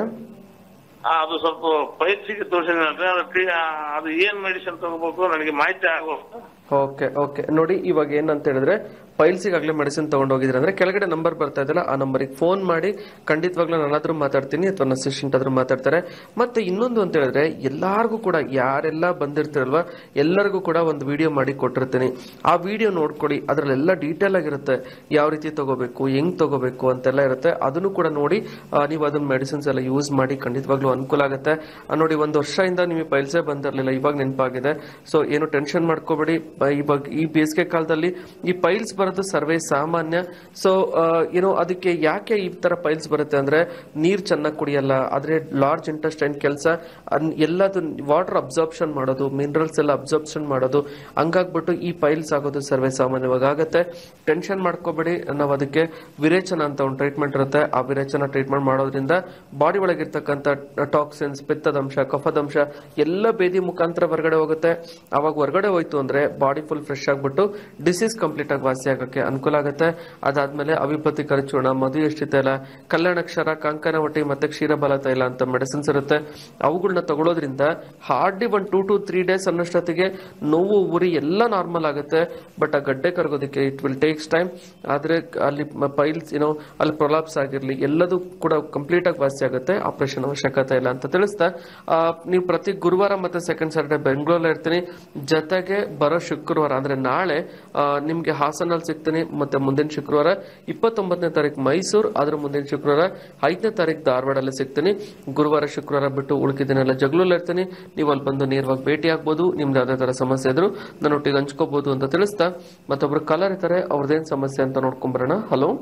ಆ, ಅದು ಸ್ವಲ್ಪ ಪೈಲ್ಸಿಗೆ ತೋರಿಸಿದ್ರೆ ಅದು ಟಿ- ಆ, ಅದು ಏನ್ ಮೆಡಿಸಿನ್ ತಗೋಬೇಕು ನನಗೆ ಮಾಹಿತಿ ಆಗೋ ಓಕೆ ಓಕೆ ನೋಡಿ ಇವಾಗ ಏನಂತ ಹೇಳಿದ್ರೆ ಪೈಲ್ಸಿಗಾಗ್ಲೇ ಮೆಡಿಸಿನ್ ತಗೊಂಡು ಹೋಗಿದ್ರೆ ಅಂದ್ರೆ ಕೆಳಗಡೆ ನಂಬರ್ ಬರ್ತಾ ಇದೆಯಲ್ಲ ಆ ನಂಬರಿಗೆ ಫೋನ್ ಮಾಡಿ ಖಂಡಿತವಾಗ್ಲೂ ನಾನಾದ್ರೂ ಮಾತಾಡ್ತೀನಿ ಅಥವಾ ನನ್ನ ಅಸಿಸ್ಟೆಂಟ್ ಆದ್ರೂ ಮಾತಾಡ್ತಾರೆ ಮತ್ತೆ ಇನ್ನೊಂದು ಅಂತ ಹೇಳಿದ್ರೆ ಎಲ್ಲಾರ್ಗೂ ಕೂಡ ಯಾರೆಲ್ಲ ಬಂದಿರ್ತಿರಲ್ವಾ ಎಲ್ಲರಿಗೂ ಕೂಡ ಒಂದು ವಿಡಿಯೋ ಮಾಡಿ ಕೊಟ್ಟಿರ್ತೀನಿ ಆ ವಿಡಿಯೋ ನೋಡ್ಕೊಳ್ಳಿ ಅದ್ರಲ್ಲೆಲ್ಲ ಡೀಟೇಲ್ ಆಗಿರುತ್ತೆ ಯಾವ ರೀತಿ ತಗೋಬೇಕು ಹೆಂಗ್ ತಗೋಬೇಕು ಅಂತೆಲ್ಲ ಇರುತ್ತೆ ಅದನ್ನು ಕೂಡ ನೋಡಿ ಆ, ನೀವು ಅದನ್ನ ಮೆಡಿಸಿನ್ಸ್ ಎಲ್ಲ ಯೂಸ್ ಮಾಡಿ ಖಂಡಿತವಾಗ್ಲೂ ಅನುಕೂಲ ಆಗುತ್ತೆ ಆ, ನೋಡಿ ಒಂದು ವರ್ಷದಿಂದ ನಿಮಗೆ ಪೈಲ್ಸೇ ಬಂದಿರಲಿಲ್ಲ ಇವಾಗ ನೆನಪಾಗಿದೆ ಸೊ ಏನು ಟೆನ್ಷನ್ ಮಾಡ್ಕೋಬೇಡಿ ಬ- ಇವಾಗ ಈ ಬೇಸಿಗೆ ಕಾಲದಲ್ಲಿ ಈ ಪೈಲ್ಸ್ ಬರೋದು ಸರ್ವೇ ಸಾಮಾನ್ಯ ಸೊ ಏನೋ ಅದಕ್ಕೆ ಯಾಕೆ ಈ ತರ ಪೈಲ್ಸ್ ಬರುತ್ತೆ ಅಂದ್ರೆ ನೀರ್ ಚೆನ್ನಾಗಿ ಕುಡಿಯಲ್ಲ ಆದ್ರೆ ಲಾರ್ಜ್ ಇಂಟೆಸ್ಟೈನ್ ಕೆಲಸ ಎಲ್ಲದು ವಾಟರ್ ಅಬ್ಸಾರ್ಪ್ಷನ್ ಮಾಡೋದು ಮಿನರಲ್ಸ್ ಎಲ್ಲ ಅಬ್ಸಾರ್ಪ್ಷನ್ ಮಾಡೋದು ಹಂಗಾಗ್ಬಿಟ್ಟು ಈ ಪೈಲ್ಸ್ ಆಗೋದು ಸರ್ವೇ ಸಾಮಾನ್ಯವಾಗಿ ಆಗುತ್ತೆ ಟೆನ್ಷನ್ ಮಾಡ್ಕೋಬೇಡಿ ನಾವು ಅದಕ್ಕೆ ವಿರೇಚನ ಅಂತ ಒಂದು ಟ್ರೀಟ್ಮೆಂಟ್ ಇರುತ್ತೆ ಆ ವಿರೇಚನ ಟ್ರೀಟ್ಮೆಂಟ್ ಮಾಡೋದ್ರಿಂದ ಬಾಡಿ ಒಳಗಿರ್ತಕ್ಕಂಥ ಟಾಕ್ಸಿನ್ಸ್ ಪಿತ್ತದಂಶ ಕಫದಂಶ ಎಲ್ಲ ಬೇದಿ ಮುಖಾಂತರ ಹೊರಗಡೆ ಹೋಗುತ್ತೆ ಅವಾಗ ಹೊರಗಡೆ ಹೋಯ್ತು ಅಂದ್ರೆ ಬಾಡಿ ಫುಲ್ ಫ್ರೆಶ್ ಆಗ್ಬಿಟ್ಟು ಡಿಸೀಸ್ ಕಂಪ್ಲೀಟ್ ಆಗಿ ವಾಸಿ ಆಗಕ್ಕೆ ಅನುಕೂಲ ಆಗುತ್ತೆ ಅದಾದ್ಮೇಲೆ ಅವಿಪತ್ತಿ ಕರಚೂರ್ಣ ಮಧು ಎಷ್ಟಿ ತೈಲ ಕಲ್ಯಾಣಕ್ಷರ ಕಾಂಕನವಟಿ ಮತ್ತೆ ಕ್ಷೀರಬಲ ತೈಲ ಅಂತ ಮೆಡಿಸಿನ್ಸ್ ಇರುತ್ತೆ ಅವುಗಳನ್ನ ತಗೊಳ್ಳೋದ್ರಿಂದ hardly one two to three days ಅನ್ನೋಷ್ಟೊತ್ತಿಗೆ ನೋವು ಉರಿ ಎಲ್ಲ ನಾರ್ಮಲ್ ಆಗುತ್ತೆ ಬಟ್ ಆ ಗಡ್ಡೆ ಕರಗೋದಕ್ಕೆ ಇಟ್ ವಿಲ್ ಟೇಕ್ಸ್ ಟೈಮ್ ಆದ್ರೆ ಅಲ್ಲಿ ಪೈಲ್ಸ್ ಏನೋ ಅಲ್ಲಿ ಪ್ರೊಲಾಪ್ಸ್ ಆಗಿರ್ಲಿ ಎಲ್ಲದೂ ಕೂಡ ಕಂಪ್ಲೀಟ್ ಆಗಿ ವಾಸಿ ಆಗುತ್ತೆ ಆಪರೇಷನ್ ಅವಶ್ಯಕತೆ ಇಲ್ಲ ಅಂತ ತಿಳಿಸ್ತಾ ಆ, ನೀವು ಪ್ರತಿ ಗುರುವಾರ ಮತ್ತೆ ಸೆಕೆಂಡ್ ಸ್ಯಾಟರ್ಡೆ ಬೆಂಗಳೂರಲ್ಲಿ ಇರ್ತೀನಿ ಜೊತೆಗೆ ಬರೋ ಶುಕ್ರವಾರ ಅಂದ್ರೆ ನಾಳೆ ಆ, ನಿಮ್ಗೆ ಹಾಸನಲ್ಲಿ ಸಿಗ್ತೀನಿ ಮತ್ತೆ ಮುಂದಿನ ಶುಕ್ರವಾರ ಇಪ್ಪತ್ತೊಂಬತ್ತನೇ ತಾರೀಕು ಮೈಸೂರು ಅದ್ರ ಮುಂದಿನ ಶುಕ್ರವಾರ ಐದನೇ ತಾರೀಕು ಧಾರವಾಡಲ್ಲಿ ಸಿಗ್ತೀನಿ ಗುರುವಾರ ಶುಕ್ರವಾರ ಬಿಟ್ಟು ಉಳ್ಕಿದಿನೆಲ್ಲ ಜಗಳೂರಲ್ಲಿ ಇರ್ತೀನಿ ನೀವು ಅಲ್ಲಿ ಬಂದು ನೇರವಾಗಿ ಭೇಟಿ ಆಗ್ಬೋದು ನಿಮ್ದು ಯಾವುದೇ ತರ ಸಮಸ್ಯೆ ಇದ್ರು ನನ್ನ ಒಟ್ಟಿಗೆ ಹಂಚ್ಕೋಬಹುದು ಅಂತ ತಿಳಿಸ್ತಾ ಮತ್ತೊಬ್ರು ಕಲರ್ ಇರ್ತಾರೆ ಅವ್ರದ್ದೇನ್ ಸಮಸ್ಯೆ ಅಂತ ನೋಡ್ಕೊಂಬರೋಣ ಹಲೋ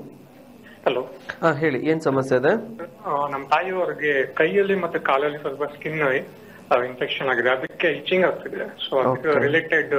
ಹಲೋ ಹಾ ಹೇಳಿ ಏನ್ ಸಮಸ್ಯೆ ಇದೆ ನಮ್ಮ ತಾಯಿಯವರಿಗೆ ಕೈಯಲ್ಲಿ ಮತ್ತೆ ಕಾಲಲ್ಲಿ ಸ್ವಲ್ಪ ಸ್ಕಿನ್ ಇನ್ಫೆಕ್ಷನ್ ಆಗಿದೆ ಅದಕ್ಕೆ ಇಚಿಂಗ್ ಆಗ್ತಿದೆ ಸೊ ಅದಕ್ಕೆ Okay. ರಿಲೇಟೆಡ್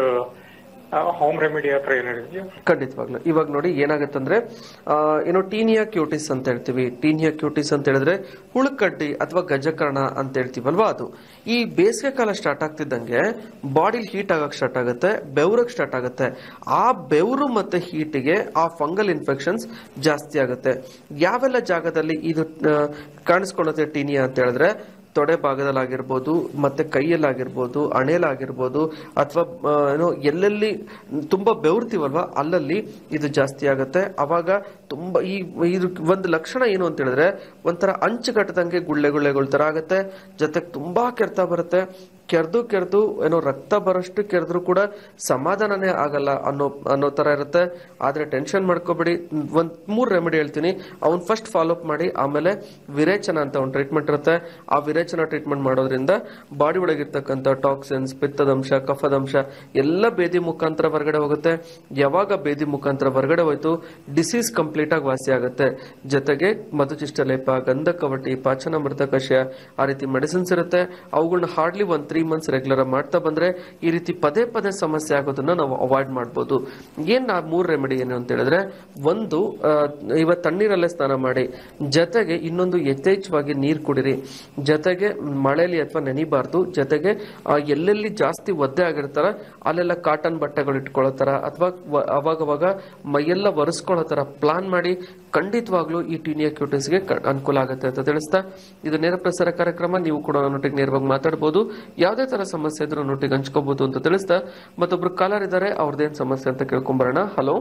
ಹೋಮ್ ರೆಮಿಡಿ ಹತ್ರ ಏನಿದೆಯಾ ಖಂಡಿತವಾಗ್ಲು ಇವಾಗ ನೋಡಿ ಏನಾಗುತ್ತಂದ್ರೆ ಆ, ಏನು ಟೀನಿಯಾ ಕ್ಯೂಟಿಸ್ ಅಂತ ಹೇಳ್ತೀವಿ ಟೀನಿಯಾ ಕ್ಯೂಟಿಸ್ ಅಂತ ಹೇಳಿದ್ರೆ ಹುಳುಕಡ್ಡಿ ಅಥವಾ ಗಜಕರ್ಣ ಅಂತ ಹೇಳ್ತೀವಲ್ವಾ ಅದು ಈ ಬೇಸಿಗೆ ಕಾಲ ಸ್ಟಾರ್ಟ್ ಆಗ್ತಿದ್ದಂಗೆ ಬಾಡಿ ಹೀಟ್ ಆಗಕ್ ಸ್ಟಾರ್ಟ್ ಆಗುತ್ತೆ ಬೆವರಕ್ ಸ್ಟಾರ್ಟ್ ಆಗುತ್ತೆ ಆ ಬೆವರು ಮತ್ತೆ ಹೀಟಿಗೆ ಆ ಫಂಗಲ್ ಇನ್ಫೆಕ್ಷನ್ಸ್ ಜಾಸ್ತಿ ಆಗುತ್ತೆ ಯಾವೆಲ್ಲ ಜಾಗದಲ್ಲಿ ಇದು ಆ, ಕಾಣಿಸ್ಕೊಳ್ಳುತ್ತೆ ಟೀನಿಯಾ ಅಂತ ಹೇಳಿದ್ರೆ ತೊಡೆ ಭಾಗದಲ್ಲಾಗಿರ್ಬೋದು ಮತ್ತೆ ಕೈಯಲ್ಲಾಗಿರ್ಬೋದು ಹಣೆಯಲ್ಲಾಗಿರ್ಬೋದು ಅಥವಾ ಏನೋ ಎಲ್ಲೆಲ್ಲಿ ತುಂಬಾ ಬೆವರ್ತೀವಲ್ವಾ ಅಲ್ಲಲ್ಲಿ ಇದು ಜಾಸ್ತಿ ಆಗುತ್ತೆ ಅವಾಗ ತುಂಬಾ ಈ ಇದು ಒಂದು ಲಕ್ಷಣ ಏನು ಅಂತ ಹೇಳಿದ್ರೆ ಒಂಥರ ಅಂಚು ಕಟ್ಟದಂಗೆ ಗುಳ್ಳೆ ಗುಳ್ಳೆಗಳ ತರ ಆಗುತ್ತೆ ಜೊತೆಗೆ ತುಂಬಾ ಕೆರೆತ ಬರುತ್ತೆ ಕೆರೆದು ಕೆರೆದು ಏನೋ ರಕ್ತ ಬರೋಷ್ಟು ಕೆರೆದ್ರು ಕೂಡ ಸಮಾಧಾನನೇ ಆಗಲ್ಲ ಅನ್ನೋ ಅನ್ನೋ ತರ ಇರುತ್ತೆ ಆದ್ರೆ ಟೆನ್ಷನ್ ಮಾಡ್ಕೋಬೇಡಿ ಒಂದ್ ಮೂರ್ ರೆಮಿಡಿ ಹೇಳ್ತೀನಿ ಅವ್ನ್ ಫಸ್ಟ್ ಫಾಲೋ ಅಪ್ ಮಾಡಿ ಆಮೇಲೆ ವಿರೇಚನ ಅಂತ ಒಂದು ಟ್ರೀಟ್ಮೆಂಟ್ ಇರುತ್ತೆ ಆ ವಿರೇಚನ ಟ್ರೀಟ್ಮೆಂಟ್ ಮಾಡೋದ್ರಿಂದ ಬಾಡಿ ಒಳಗಿರ್ತಕ್ಕಂಥ ಟಾಕ್ಸಿನ್ಸ್ ಪಿತ್ತದಂಶ ಕಫದಂಶ ಎಲ್ಲ ಬೇದಿ ಮುಖಾಂತರ ಹೊರಗಡೆ ಹೋಗುತ್ತೆ ಯಾವಾಗ ಬೇದಿ ಮುಖಾಂತರ ಹೊರಗಡೆ ಹೋಯ್ತು ಡಿಸೀಸ್ ಕಂಪ್ಲೀಟ್ ಆಗಿ ವಾಸಿ ಆಗುತ್ತೆ ಜೊತೆಗೆ ಮಧುಚಿಷ್ಟ ಲೇಪ ಗಂಧಕವಟಿ ಪಾಚನಾಮೃತ ಕಷಾಯ ಆ ರೀತಿ ಮೆಡಿಸಿನ್ಸ್ ಇರುತ್ತೆ ಅವುಗಳನ್ನ ಹಾರ್ಡ್ಲಿ ಒಂದ್ ತ್ರೀ ಮಂತ್ಸ್ ರೆಗ್ಯುಲರ್ ಮಾಡ್ತಾ ಬಂದ್ರೆ ಈ ರೀತಿ ಪದೇ ಪದೇ ಸಮಸ್ಯೆ ಆಗೋದನ್ನ ನಾವು ಅವಾಯ್ಡ್ ಮಾಡ್ಬೋದು ಏನ್ ಆ ಮೂರ್ ರೆಮಿಡಿ ಏನು ಅಂತ ಹೇಳಿದ್ರೆ ಒಂದು ಆ, ಇವತ್ತು ತಣ್ಣೀರಲ್ಲೇ ಸ್ನಾನ ಮಾಡಿ ಜೊತೆಗೆ ಇನ್ನೊಂದು ಯಥೇಚ್ಛವಾಗಿ ನೀರು ಕುಡಿರಿ ಜೊತೆಗೆ ಮಳೆಯಲ್ಲಿ ಅಥವಾ ನೆನಿಬಾರ್ದು ಜೊತೆಗೆ ಆ, ಎಲ್ಲೆಲ್ಲಿ ಜಾಸ್ತಿ ಒದ್ದೆ ಆಗಿರ್ತಾರ ಅಲ್ಲೆಲ್ಲ ಕಾಟನ್ ಬಟ್ಟೆಗಳು ಇಟ್ಕೊಳ್ಳೋ ತರ ಅಥವಾ ಅವಾಗವಾಗ ಮೈಯೆಲ್ಲ ಒರೆಸ್ಕೊಳ್ಳೋ ತರ ಪ್ಲಾನ್ ಮಾಡಿ ಖಂಡಿತವಾಗ್ಲೂ ಈ ಟೀನಿಯಾ ಕ್ಯೂಟಿಸ್ಗೆ ಅನುಕೂಲ ಆಗುತ್ತೆ ಅಂತ ತಿಳಿಸ್ತಾ ಇದು ನೇರ ಪ್ರಸಾರ ಕಾರ್ಯಕ್ರಮ ನೀವು ಕೂಡ ನನ್ನೊಟ್ಟಿಗೆ ನೇರವಾಗಿ ಮಾತಾಡಬಹುದು ಯಾವುದೇ ತರ ಸಮಸ್ಯೆ ಇದ್ರೂ ನನ್ನೊಟ್ಟಿಗೆ ಹಂಚ್ಕೋಬಹುದು ಅಂತ ತಿಳಿಸ್ತಾ ಮತ್ತೊಬ್ರು ಕಾಲರ್ ಇದ್ದಾರೆ ಅವ್ರದ್ದೇನ್ ಸಮಸ್ಯೆ ಅಂತ ಕೇಳ್ಕೊಂಬರೋಣ ಹಲೋ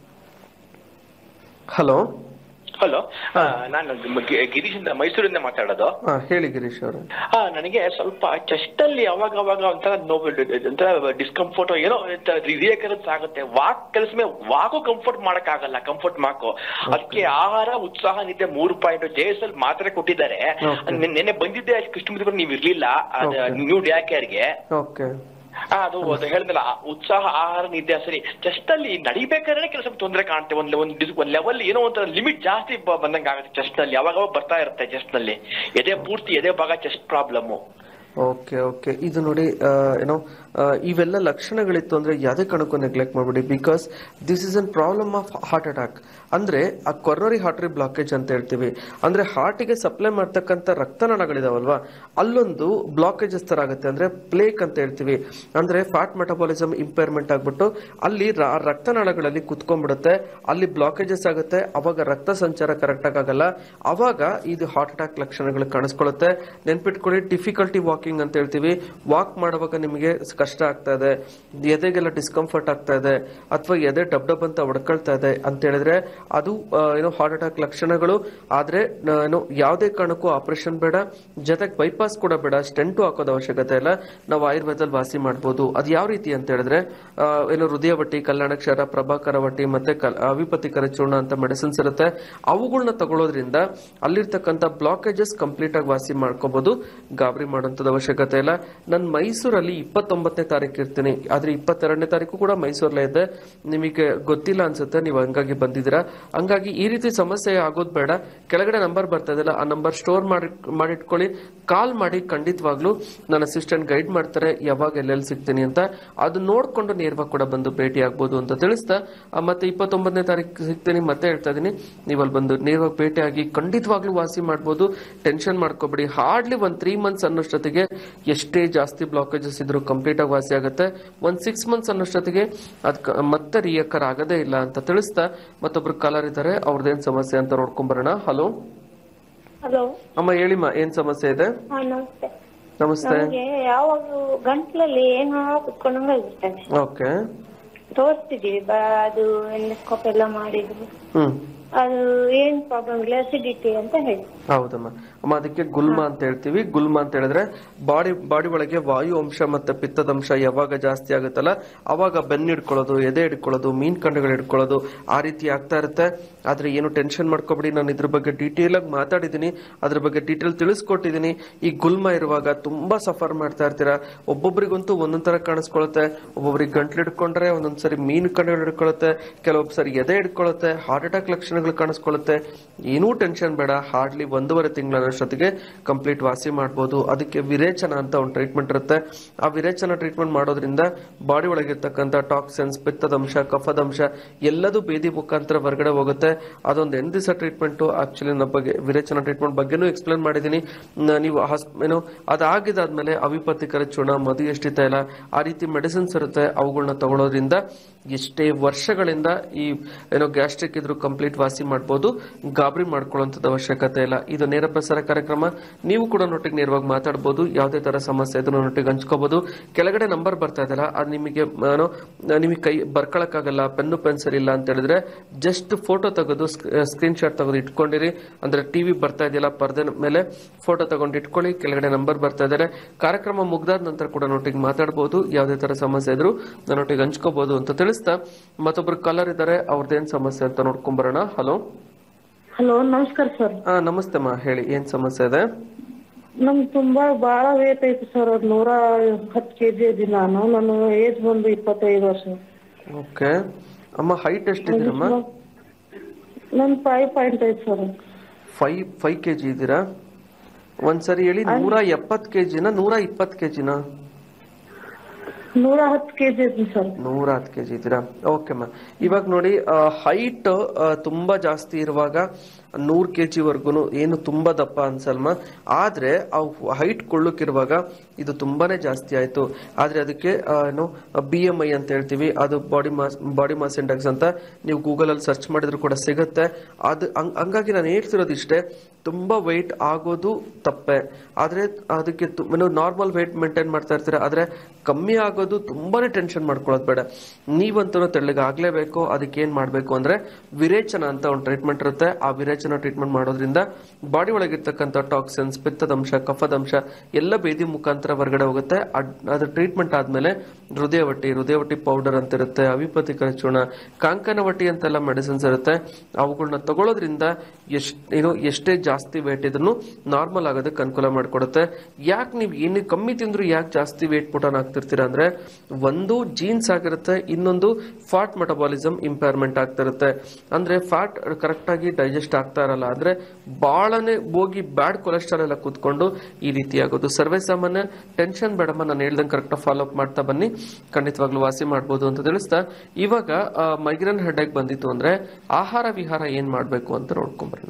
ಹಲೋ ಹಲೋ ನಾನು ಗಿ- ಗಿರೀಶ್ ಅಂತ ಮೈಸೂರಿಂದ ಮಾತಾಡೋದು ಹಾ ಹೇಳಿ ಗಿರೀಶ್ ಅವರು ಆ, ನನಗೆ ಸ್ವಲ್ಪ ಚೆಸ್ಟ್ ಅಲ್ಲಿ ಅವಾಗ ಅವಾಗ ಒಂಥರ ನೋವು ಒಂಥರ ಡಿಸ್ಕಂಫರ್ಟ್ ಏನೋ ರಿಯಕರೆನ್ಸ್ ಆಗುತ್ತೆ ವಾಕ್ ಕೆಲಸ ವಾಕು ಕಂಫರ್ಟ್ ಮಾಡಕ್ ಆಗಲ್ಲ ಕಂಫರ್ಟ್ ಮಾಕು ಅದಕ್ಕೆ ಆಹಾರ ಉತ್ಸಾಹ ನಿದ್ದೆ ಮೂರು ಪಾಯಿಂಟ್ ಜೆ ಎಸ್ ಎಲ್ ಮಾತ್ರೆ ಕೊಟ್ಟಿದ್ದಾರೆ Okay. ನೆನ್ನೆ- ನೆನ್ನೆ ಬಂದಿದ್ದೆ ಕೃಷ್ಣ ನೀವು ಇರ್ಲಿಲ್ಲ ಅದು Okay. ನ್ಯೂ ಡ್ಯಾ ಕೇರ್ಗೆ ಓಕೆ ಆ, ಅದು ಅದು ಹೇಳಿದ್ನಲ್ಲ ಆ ಉತ್ಸಾಹ ಆಹಾರ ನಿದ್ದೆ ಸರಿ ಚೆಸ್ಟ್ ಅಲ್ಲಿ ನಡಿಬೇಕಾದ್ರೆ ಕೆಲಸ ತೊಂದರೆ ಕಾಣುತ್ತೆ ಒಂದ್ ಒಂದ್ ಡಿಸ್- ಒಂದ್ ಲೆವೆಲ್ ಏನೋ ಒಂಥರ ಲಿಮಿಟ್ ಜಾಸ್ತಿ ಬ- ಬಂದಂಗೆ ಆಗುತ್ತೆ ಚೆಸ್ಟ್ ನಲ್ಲಿ ಯಾವಾಗ ಬರ್ತಾ ಇರುತ್ತೆ ಚೆಸ್ಟ್ ನಲ್ಲಿ ಎದೆ ಪೂರ್ತಿ ಎದೆ ಭಾಗ ಚೆಸ್ಟ್ ಪ್ರಾಬ್ಲಮ್ ಓಕೆ ಓಕೆ ಇದು ನೋಡಿ ಆ, ಏನೋ ಆ, ಇವೆಲ್ಲ ಲಕ್ಷಣಗಳಿತ್ತು ಅಂದ್ರೆ ಯಾವುದೇ ಕಾರಣಕ್ಕೂ ನೆಗ್ಲೆಕ್ಟ್ ಮಾಡಬೇಡಿ because this is an problem of heart attack ಅಂದ್ರೆ ಆ ಕೊರೋನರಿ ಹಾರ್ಟರಿ ಬ್ಲಾಕೇಜ್ ಅಂತ ಹೇಳ್ತೀವಿ ಅಂದ್ರೆ ಹಾರ್ಟಿಗೆ ಸಪ್ಲೈ ಮಾಡ್ತಕ್ಕಂಥ ರಕ್ತನಾಳಗಳಿದಾವಲ್ವಾ ಅಲ್ಲೊಂದು ಬ್ಲಾಕೇಜಸ್ ತರ ಆಗುತ್ತೆ ಅಂದ್ರೆ ಪ್ಲೇಕ್ ಅಂತ ಹೇಳ್ತೀವಿ ಅಂದ್ರೆ ಫ್ಯಾಟ್ ಮೆಟಬಾಲಿಸಮ್ ಇಂಪೇರ್ಮೆಂಟ್ ಆಗ್ಬಿಟ್ಟು ಅಲ್ಲಿ ರ- ಆ ರಕ್ತನಾಳಗಳಲ್ಲಿ ಕುತ್ಕೊಂಡ್ಬಿಡುತ್ತೆ ಅಲ್ಲಿ ಬ್ಲಾಕೇಜಸ್ ಆಗುತ್ತೆ ಅವಾಗ ರಕ್ತ ಸಂಚಾರ ಕರೆಕ್ಟ್ ಆಗಲ್ಲ ಅವಾಗ ಇದು ಹಾರ್ಟ್ ಅಟ್ಯಾಕ್ ಲಕ್ಷಣಗಳು ಕಾಣಿಸ್ಕೊಳ್ಳುತ್ತೆ ನೆನ್ಪಿಟ್ಕೊಳ್ಳಿ ಡಿಫಿಕಲ್ಟಿ ವಾಕಿಂಗ್ ಅಂತ ಹೇಳ್ತೀವಿ ವಾಕ್ ಮಾಡುವಾಗ ನಿಮಗೆ ಕಷ್ಟ ಆಗ್ತಾ ಇದೆ ಎದೆಗೆಲ್ಲ ಡಿಸ್ಕಂಫರ್ಟ್ ಆಗ್ತಾ ಇದೆ ಅಥವಾ ಎದೆ ಡಬ್ ಡಬ್ ಅಂತ ಹೊಡ್ಕೊಳ್ತಾ ಇದೆ ಅಂತ ಹೇಳಿದ್ರೆ ಅದು ಆ, ಏನೋ ಹಾರ್ಟ್ ಅಟ್ಯಾಕ್ ಲಕ್ಷಣಗಳು ಆದ್ರೆ ನ- ಏನೋ ಯಾವುದೇ ಕಾರಣಕ್ಕೂ ಆಪರೇಷನ್ ಬೇಡ ಜೊತೆಗೆ ಬೈಪಾಸ್ ಕೂಡ ಬೇಡ ಸ್ಟೆಂಟು ಹಾಕೋದು ಅವಶ್ಯಕತೆ ಇಲ್ಲ ನಾವು ಆಯುರ್ವೇದದಲ್ಲಿ ವಾಸಿ ಮಾಡ್ಬೋದು ಅದು ಯಾವ ರೀತಿ ಅಂತ ಹೇಳಿದ್ರೆ ಆ, ಏನು ಹೃದಯವಟ್ಟಿ ಕಲ್ಯಾಣಕ್ಷರ ಪ್ರಭಾಕರ ವಟ್ಟಿ ಮತ್ತೆ ಕಲ್- ಅವಿಪತಿಕರ ಚೂರ್ಣ ಅಂತ ಮೆಡಿಸಿನ್ಸ್ ಇರುತ್ತೆ ಅವುಗಳನ್ನ ತಗೊಳ್ಳೋದ್ರಿಂದ ಅಲ್ಲಿರ್ತಕ್ಕಂಥ ಬ್ಲಾಕೇಜಸ್ ಕಂಪ್ಲೀಟ್ ಆಗಿ ವಾಸಿ ಮಾಡ್ಕೋಬಹುದು ಗಾಬರಿ ಮಾಡೋಂಥದ್ದು ಅವಶ್ಯಕತೆ ಇಲ್ಲ ನಾನು ಮೈಸೂರಲ್ಲಿ ಇಪ್ಪತ್ತೊಂಬತ್ತನೇ ತಾರೀಕು ಇರ್ತೀನಿ ಆದ್ರೆ ಇಪ್ಪತ್ತೆರಡನೇ ತಾರೀಕು ಕೂಡ ಮೈಸೂರಲ್ಲೇ ಇದೆ ನಿಮಗೆ ಗೊತ್ತಿಲ್ಲ ಅನ್ಸುತ್ತೆ ನೀವು ಹಂಗಾಗಿ ಬಂದಿದ್ದೀರಾ ಹಂಗಾಗಿ ಈ ರೀತಿ ಸಮಸ್ಯೆ ಆಗೋದು ಬೇಡ ಕೆಳಗಡೆ ನಂಬರ್ ಬರ್ತಾ ಇದೆಯಲ್ಲ ಆ ನಂಬರ್ ಸ್ಟೋರ್ ಮಾಡಿ ಮಾಡಿಟ್ಕೊಳ್ಳಿ ಕಾಲ್ ಮಾಡಿ ಖಂಡಿತವಾಗ್ಲೂ ನನ್ನ ಅಸಿಸ್ಟೆಂಟ್ ಗೈಡ್ ಮಾಡ್ತಾರೆ ಯಾವಾಗ ಎಲ್ಲೆಲ್ಲಿ ಸಿಗ್ತೀನಿ ಅಂತ ಅದು ನೋಡ್ಕೊಂಡು ನೇರವಾಗಿ ಕೂಡ ಬಂದು ಭೇಟಿ ಆಗ್ಬೋದು ಅಂತ ತಿಳಿಸ್ತಾ ಆ, ಮತ್ತೆ ಇಪ್ಪತ್ತೊಂಬತ್ತನೇ ತಾರೀಕು ಸಿಗ್ತೀನಿ ಮತ್ತೆ ಹೇಳ್ತಾ ಇದೀನಿ ನೀವು ಅಲ್ಲಿ ಬಂದು ನೇರವಾಗಿ ಭೇಟಿ ಆಗಿ ಖಂಡಿತವಾಗ್ಲೂ ವಾಸಿ ಮಾಡ್ಬೋದು ಟೆನ್ಷನ್ ಮಾಡ್ಕೋಬೇಡಿ ಹಾರ್ಡ್ಲಿ ಒಂದ್ ತ್ರೀ ಮಂತ್ಸ್ ಅನ್ನೋಷ್ಟೊತ್ತಿಗೆ ಎಷ್ಟೇ ಜಾಸ್ತಿ ಬ್ಲಾಕೇಜಸ್ ಇದ್ರು ಕಂಪ್ಲೀಟ್ ಆಗಿ ವಾಸಿ ಆಗುತ್ತೆ ಒಂದ್ ಸಿಕ್ಸ್ ಮಂತ್ಸ್ ಅನ್ನೋಷ್ಟೊತ್ತಿಗೆ ಅದ್ ಕ- ಮತ್ತೆ ರಿಯಕರ್ ಆಗದೇ ಇಲ್ಲ ಅಂತ ತಿಳಿಸ್ತಾ ಮತ್ತೊಬ್ರು ಕಾಲರ್ ಇದ್ದಾರೆ ಅವ್ರದ್ದೇನ್ ಸಮಸ್ಯೆ ಅಂತ ನೋಡ್ಕೊಂಬರೋಣ ಹಲೋ ಹಲೋ ಅಮ್ಮ ಹೇಳಿಮ್ಮ ಏನ್ ಸಮಸ್ಯೆ ಇದೆ ಹಾ ನಮಸ್ತೆ ನಮಸ್ತೆ ನಮ್ಗೆ ಯಾವಾಗ ಗಂಟ್ಲಲ್ಲಿ ಏನೋ ಕುತ್ಕೊಂಡಂಗ ಇರ್ತದೆ ಓಕೆ ತೋರಿಸ್ತಿದೀವಿ ಬ ಅದು ಎಂಡೋಸ್ಕೋಪ್ ಎಲ್ಲ ಮಾಡಿದ್ರು ಹ್ಮ್ ಅದು ಏನ್ ಪ್ರಾಬ್ಲಮ್ ಇಲ್ಲ ಅಸಿಡಿಟಿ ಅಂತ ಹೇಳಿ ಹೌದಮ್ಮ ಅಮ್ಮ ಅದಕ್ಕೆ ಗುಲ್ಮ ಅಂತ ಹೇಳ್ತೀವಿ ಗುಲ್ಮ ಅಂತ ಹೇಳಿದ್ರೆ ಬಾಡಿ ಬಾಡಿ ಒಳಗೆ ವಾಯು ಅಂಶ ಮತ್ತೆ ಪಿತ್ತದಂಶ ಯಾವಾಗ ಜಾಸ್ತಿ ಆಗುತ್ತಲ್ಲ ಅವಾಗ ಬೆನ್ನು ಹಿಡ್ಕೊಳ್ಳೋದು ಎದೆ ಹಿಡ್ಕೊಳ್ಳೋದು ಮೀನ್ ಕಂಡುಗಳು ಹಿಡ್ಕೊಳ್ಳೋದು ಆ ರೀತಿ ಆಗ್ತಾ ಇರುತ್ತೆ ಆದ್ರೆ ಏನು ಟೆನ್ಷನ್ ಮಾಡ್ಕೋಬೇಡಿ ನಾನು ಇದ್ರ ಬಗ್ಗೆ ಡೀಟೇಲ್ ಆಗಿ ಮಾತಾಡಿದ್ದೀನಿ ಅದ್ರ ಬಗ್ಗೆ ಡೀಟೇಲ್ ತಿಳಿಸ್ಕೊಟ್ಟಿದ್ದೀನಿ ಈ ಗುಲ್ಮ ಇರುವಾಗ ತುಂಬಾ ಸಫರ್ ಮಾಡ್ತಾ ಇರ್ತೀರಾ ಒಬ್ಬೊಬ್ರಿಗಂತೂ ಒಂದೊಂದ್ ತರ ಕಾಣಿಸ್ಕೊಳ್ಳುತ್ತೆ ಒಬ್ಬೊಬ್ರಿಗೆ ಗಂಟ್ಲು ಹಿಡ್ಕೊಂಡ್ರೆ ಒಂದೊಂದ್ಸರಿ ಮೀನು ಕಂಡುಗಳು ಹಿಡ್ಕೊಳ್ಳುತ್ತೆ ಕೆಲವೊಬ್ಬ ಸರಿ ಎದೆ ಹಿಡ್ಕೊಳ್ಳುತ್ತೆ ಹಾರ್ಟ್ ಅಟ್ಯಾಕ್ ಲಕ್ಷಣಗಳು ಕಾಣಿಸ್ಕೊಳ್ಳುತ್ತೆ ಏನೂ ಟೆನ್ಷನ್ ಬೇಡ ಹಾರ್ಡ್ಲಿ ಒಂದೂವರೆ ತಿಂಗಳ ಅಷ್ಟೊತ್ತಿಗೆ ಕಂಪ್ಲೀಟ್ ವಾಸಿ ಮಾಡ್ಬೋದು ಅದಕ್ಕೆ ವಿರೇಚನ ಅಂತ ಒಂದು ಟ್ರೀಟ್ಮೆಂಟ್ ಇರುತ್ತೆ ಆ ವಿರೇಚನ ಟ್ರೀಟ್ಮೆಂಟ್ ಮಾಡೋದ್ರಿಂದ ಬಾಡಿ ಒಳಗಿರ್ತಕ್ಕಂಥ ಟಾಕ್ಸಿನ್ಸ್ ಪಿತ್ತದಂಶ ಕಫದಂಶ ಎಲ್ಲದೂ ಬೇದಿ ಮುಖಾಂತರ ಹೊರಗಡೆ ಹೋಗುತ್ತೆ ಅದೊಂದು ಎಂಟು ದಿವಸ ಟ್ರೀಟ್ಮೆಂಟ್ ಆಕ್ಚುಲಿ ನಮ್ಮ ಬಗ್ಗೆ ವಿರೇಚನ ಟ್ರೀಟ್ಮೆಂಟ್ ಬಗ್ಗೆನೂ ಎಕ್ಸ್ಪ್ಲೇನ್ ಮಾಡಿದ್ದೀನಿ ನ- ನೀವು ಹಾಸ್- ಏನು ಅದಾಗಿದಾದ್ಮೇಲೆ ಅವಿಪತ್ತಿಕರ ಚೂರ್ಣ ಮಧು ಎಷ್ಟಿ ತೈಲ ಆ ರೀತಿ ಮೆಡಿಸಿನ್ಸ್ ಇರುತ್ತೆ ಅವುಗಳನ್ನ ತಗೊಳ್ಳೋದ್ರಿಂದ ಎಷ್ಟೇ ವರ್ಷಗಳಿಂದ ಈ ಏನೋ ಗ್ಯಾಸ್ಟ್ರಿಕ್ ಇದ್ರು ಕಂಪ್ಲೀಟ್ ವಾಸಿ ಮಾಡ್ಬೋದು ಗಾಬರಿ ಮಾಡ್ಕೊಳ್ಳೋಂಥದ್ದು ಅವಶ್ಯಕತೆ ಇಲ್ಲ ಇದು ನೇರ ಪ್ರಸಾರ ಕಾರ್ಯಕ್ರಮ ನೀವು ಕೂಡ ನೊಟ್ಟಿಗೆ ನೇರವಾಗಿ ಮಾತಾಡಬಹುದು ಯಾವುದೇ ತರ ಸಮಸ್ಯೆ ಇದ್ರೂ ನೊಟ್ಟಿಗೆ ಹಂಚ್ಕೋಬಹುದು ಕೆಳಗಡೆ ನಂಬರ್ ಬರ್ತಾ ಇದೆಯಲ್ಲ ಅದು ನಿಮಗೆ ಏನೋ ನಿಮಗೆ ಕೈ ಬರ್ಕೊಳಕ್ಕಾಗಲ್ಲ ಪೆನ್ನು ಪೆನ್ಸಿಲ್ ಇಲ್ಲ ಅಂತ ಹೇಳಿದ್ರೆ ಜಸ್ಟ್ ಫೋಟೋ ತೆಗೆದು ಸ್ಕ್ರೀನ್ ಶಾಟ್ ತೆಗೆದು ಇಟ್ಕೊಂಡಿರಿ ಅಂದ್ರೆ ಟಿವಿ ಬರ್ತಾ ಇದೆಯಲ್ಲ ಪರ್ದೆ ಮೇಲೆ ಫೋಟೋ ತಗೊಂಡು ಇಟ್ಕೊಳ್ಳಿ ಕೆಳಗಡೆ ನಂಬರ್ ಬರ್ತಾ ಇದ್ದಾರೆ ಕಾರ್ಯಕ್ರಮ ಮುಗ್ದಾದ ನಂತರ ಕೂಡ ನೊಟ್ಟಿಗೆ ಮಾತಾಡಬಹುದು ಯಾವುದೇ ತರ ಸಮಸ್ಯೆ ಇದ್ರು ನನ್ನೊಟ್ಟಿಗೆ ಹಂಚ್ಕೋಬಹುದು ಅಂತ ತಿಳಿಸ್ತಾ ಮತ್ತೊಬ್ರು ಕಾಲರ್ ಇದ್ದಾರೆ ಅವ್ರದ್ದೇನ್ ಸಮಸ್ಯೆ ಅಂತ ನೋಡ್ಕೊಂಬರೋಣ ಹಲೋ ಹಲೋ ನಮಸ್ಕಾರ ಸರ್ ಹಾ ನಮಸ್ತೆ ಮಾ ಹೇಳಿ ಏನ್ ಸಮಸ್ಯೆ ಇದೆ ನಮ್ಗೆ ತುಂಬಾ ಬಾಳ ವೇಟ್ ಐತಿ ಸರ್ ಒಂದ್ ನೂರ ಹತ್ತು ಕೆಜಿ ಇದೀನಿ ನಾನು ನನ್ನ ಏಜ್ ಬಂದು ಇಪ್ಪತ್ತೈದು ವರ್ಷ ಓಕೆ ಅಮ್ಮ ಹೈಟ್ ಎಷ್ಟಿದ್ದೀರಮ್ಮ ನನ್ ಫೈವ್ ಪಾಯಿಂಟ್ ಐತಿ sir five five K G ಇದ್ದೀರಾ ಒಂದ್ಸರಿ ಹೇಳಿ ನೂರ ಎಪ್ಪತ್ ಕೆ ಜಿನ ನೂರ ಇಪ್ಪತ್ ಕೆ ಜಿನ ನೂರ ಹತ್ತು ಕೆಜಿ ಐತಿ ಸರ್ ನೂರ ಹತ್ತು ಕೆ ಜಿ ಇದ್ದೀರಾ ಓಕೆ ಮಾ ಇವಾಗ ನೋಡಿ ಹೈಟ್ ತುಂಬಾ ಜಾಸ್ತಿ ಇರುವಾಗ ನೂರ್ ಕೆ ಜಿ ವರ್ಗುನು ಏನು ತುಂಬಾ ದಪ್ಪ ಅನ್ಸಲ್ಮ ಆದ್ರೆ ಹೈಟ್ ಕೊಳ್ಳಕ್ಕಿರುವಾಗ ಇದು ತುಂಬಾನೇ ಜಾಸ್ತಿ ಆಯ್ತು ಆದ್ರೆ ಅದಕ್ಕೆ ಆ, ಏನು ಬಿ ಎಂ ಐ ಅಂತ ಹೇಳ್ತೀವಿ ಅದು body mass body mass index ಅಂತ ನೀವು ಗೂಗಲ್ ಅಲ್ಲಿ ಸರ್ಚ್ ಮಾಡಿದ್ರು ಕೂಡ ಸಿಗುತ್ತೆ ಅದು ಹಂಗ್- ಹಂಗಾಗಿ ನಾನು ಹೇಳ್ತಿರೋದು ಇಷ್ಟೇ ತುಂಬಾ ವೆಯ್ಟ್ ಆಗೋದು ತಪ್ಪೆ ಆದ್ರೆ ಅದಕ್ಕೆ ನಾರ್ಮಲ್ ವೆಯ್ಟ್ ಮೇಂಟೈನ್ ಮಾಡ್ತಾ ಇರ್ತೀರಾ ಆದ್ರೆ ಕಮ್ಮಿ ಆಗೋದು ತುಂಬಾನೇ ಟೆನ್ಷನ್ ಮಾಡ್ಕೊಳ್ಳೋದು ಬೇಡ ನೀವಂತೂ ತೆಳ್ಳಗೆ ಆಗ್ಲೇಬೇಕು ಅದಕ್ಕೆ ಏನ್ ಮಾಡ್ಬೇಕು ಅಂದ್ರೆ ವಿರೇಚನ ಅಂತ ಒಂದು ಟ್ರೀಟ್ಮೆಂಟ್ ಇರುತ್ತೆ ಆ ವಿರೇಚನ ಟ್ರೀಟ್ಮೆಂಟ್ ಮಾಡೋದ್ರಿಂದ ಬಾಡಿ ಒಳಗಿರ್ತಕ್ಕಂಥ ಟಾಕ್ಸಿನ್ಸ್ ಪಿತ್ತದಂಶ ಕಫದಂಶ ಎಲ್ಲ ಬೇದಿ ಮುಖಾಂತರ ಹೊರಗಡೆ ಹೋಗುತ್ತೆ ಅದ್- ಅದ್ರ ಟ್ರೀಟ್ಮೆಂಟ್ ಆದ್ಮೇಲೆ ಹೃದಯವಟ್ಟಿ ಹೃದಯವಟ್ಟಿ ಪೌಡರ್ ಅಂತ ಇರುತ್ತೆ ಅವಿಪತಿಕರ ಚೂರ್ಣ ಕಾಂಕನವಟ್ಟಿ ಅಂತೆಲ್ಲ ಮೆಡಿಸಿನ್ಸ್ ಇರುತ್ತೆ ಅವುಗಳನ್ನ ತಗೊಳ್ಳೋದ್ರಿಂದ ಎಷ್ಟ್ ಏನು ಎಷ್ಟೇ ಜಾಸ್ತಿ ವೇಟ್ ಇದ್ರೂ ನಾರ್ಮಲ್ ಆಗೋದಕ್ಕೆ ಅನುಕೂಲ ಮಾಡಿಕೊಡುತ್ತೆ ಯಾಕೆ ನೀವು ಏನು ಕಮ್ಮಿ ತಿಂದ್ರು ಯಾಕೆ ಜಾಸ್ತಿ ವೇಟ್ ಪುಟಾನ್ ಆಗ್ತಿರ್ತೀರಾ ಅಂದ್ರೆ ಒಂದು ಜೀನ್ಸ್ ಆಗಿರುತ್ತೆ ಇನ್ನೊಂದು ಫಾಟ್ ಮೆಟಬಾಲಿಸಮ್ ಇಂಪೇರ್ಮೆಂಟ್ ಆಗ್ತಿರುತ್ತೆ ಅಂದ್ರೆ ಫ್ಯಾಟ್ ಕರೆಕ್ಟ್ ಆಗಿ ಡೈಜೆಸ್ಟ್ ಆಗ್ತಾ ಇರಲ್ಲ ಅಂದ್ರೆ ಬಾಳನೆ ಹೋಗಿ ಬ್ಯಾಡ್ ಕೊಲೆಸ್ಟ್ರಾಲ್ ಎಲ್ಲ ಕೂತ್ಕೊಂಡು ಈ ರೀತಿ ಆಗೋದು ಸರ್ವೇ ಸಾಮಾನ್ಯ ಟೆನ್ಷನ್ ಬೇಡಮ್ಮ ನಾನು ಹೇಳ್ದಂಗೆ ಕರೆಕ್ಟ್ ಫಾಲೋ ಅಪ್ ಮಾಡ್ತಾ ಬನ್ನಿ ಖಂಡಿತವಾಗ್ಲೂ ವಾಸಿ ಮಾಡ್ಬೋದು ಅಂತ ತಿಳಿಸ್ತಾ ಇವಾಗ ಮೈಗ್ರೇನ್ ಹೆಡ್ಡೇಕ್ ಬಂದಿತ್ತು ಅಂದ್ರೆ ಆಹಾರ ವಿಹಾರ ಏನ್ ಮಾಡ್ಬೇಕು ಅಂತ ನೋಡ್ಕೊಂಬರೋಣ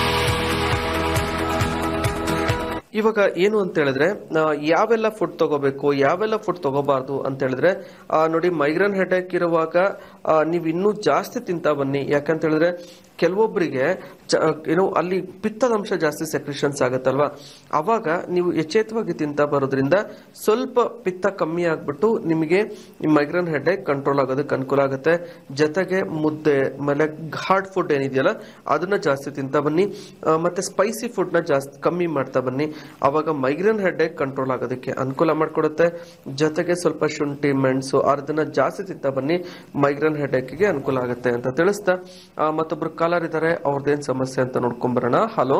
ಇವಾಗ ಏನು ಅಂತ ಹೇಳಿದ್ರೆ ಆ, ಯಾವೆಲ್ಲ ಫುಡ್ ತಗೋಬೇಕು ಯಾವೆಲ್ಲ ಫುಡ್ ತಗೋಬಾರ್ದು ಅಂತ ಹೇಳಿದ್ರೆ ಆ, ನೋಡಿ ಮೈಗ್ರೇನ್ ಹೆಡೇಕ್ ಇರುವಾಗ ಆ, ನೀವು ಇನ್ನೂ ಜಾಸ್ತಿ ತಿಂತಾ ಬನ್ನಿ ಯಾಕಂತ ಹೇಳಿದ್ರೆ ಕೆಲವೊಬ್ಬರಿಗೆ ಏನು ಅಲ್ಲಿ ಪಿತ್ತದಂಶ ಜಾಸ್ತಿ ಸೆಕ್ರಿಷನ್ಸ್ ಆಗುತ್ತಲ್ವಾ ಅವಾಗ ನೀವು ಎಚ್ಚೇತವಾಗಿ ತಿಂತಾ ಬರೋದ್ರಿಂದ ಸ್ವಲ್ಪ ಪಿತ್ತ ಕಮ್ಮಿ ಆಗ್ಬಿಟ್ಟು ನಿಮಗೆ ಈ ಮೈಗ್ರೇನ್ ಹೆಡ್ಡೇಕ್ ಕಂಟ್ರೋಲ್ ಆಗೋದಕ್ಕೆ ಅನುಕೂಲ ಆಗುತ್ತೆ ಜೊತೆಗೆ ಮುದ್ದೆ ಆಮೇಲೆ ಹಾರ್ಡ್ ಫುಡ್ ಏನಿದೆಯಲ್ಲ ಅದನ್ನ ಜಾಸ್ತಿ ತಿಂತಾ ಬನ್ನಿ ಆ, ಮತ್ತೆ ಸ್ಪೈಸಿ ಫುಡ್ನ ಜಾಸ್ತಿ ಕಮ್ಮಿ ಮಾಡ್ತಾ ಬನ್ನಿ ಅವಾಗ ಮೈಗ್ರೇನ್ ಹೆಡ್ಡೇಕ್ ಕಂಟ್ರೋಲ್ ಆಗೋದಕ್ಕೆ ಅನುಕೂಲ ಮಾಡಿಕೊಡುತ್ತೆ ಜೊತೆಗೆ ಸ್ವಲ್ಪ ಶುಂಠಿ ಮೆಣಸು ಅದನ್ನ ಜಾಸ್ತಿ ತಿಂತಾ ಬನ್ನಿ ಮೈಗ್ರೇನ್ ಹೆಡ್ಡೇಕ್ಗೆ ಅನುಕೂಲ ಆಗುತ್ತೆ ಅಂತ ತಿಳಿಸ್ತಾ ಆ, ಮತ್ತೊಬ್ರು ಕಾಲರ್ ಇದ್ದಾರೆ ಅವ್ರದ್ದೇನ್ ಸಮಸ್ಯೆ ಅಂತ ನೋಡ್ಕೊಂಬರೋಣ ಹಲೋ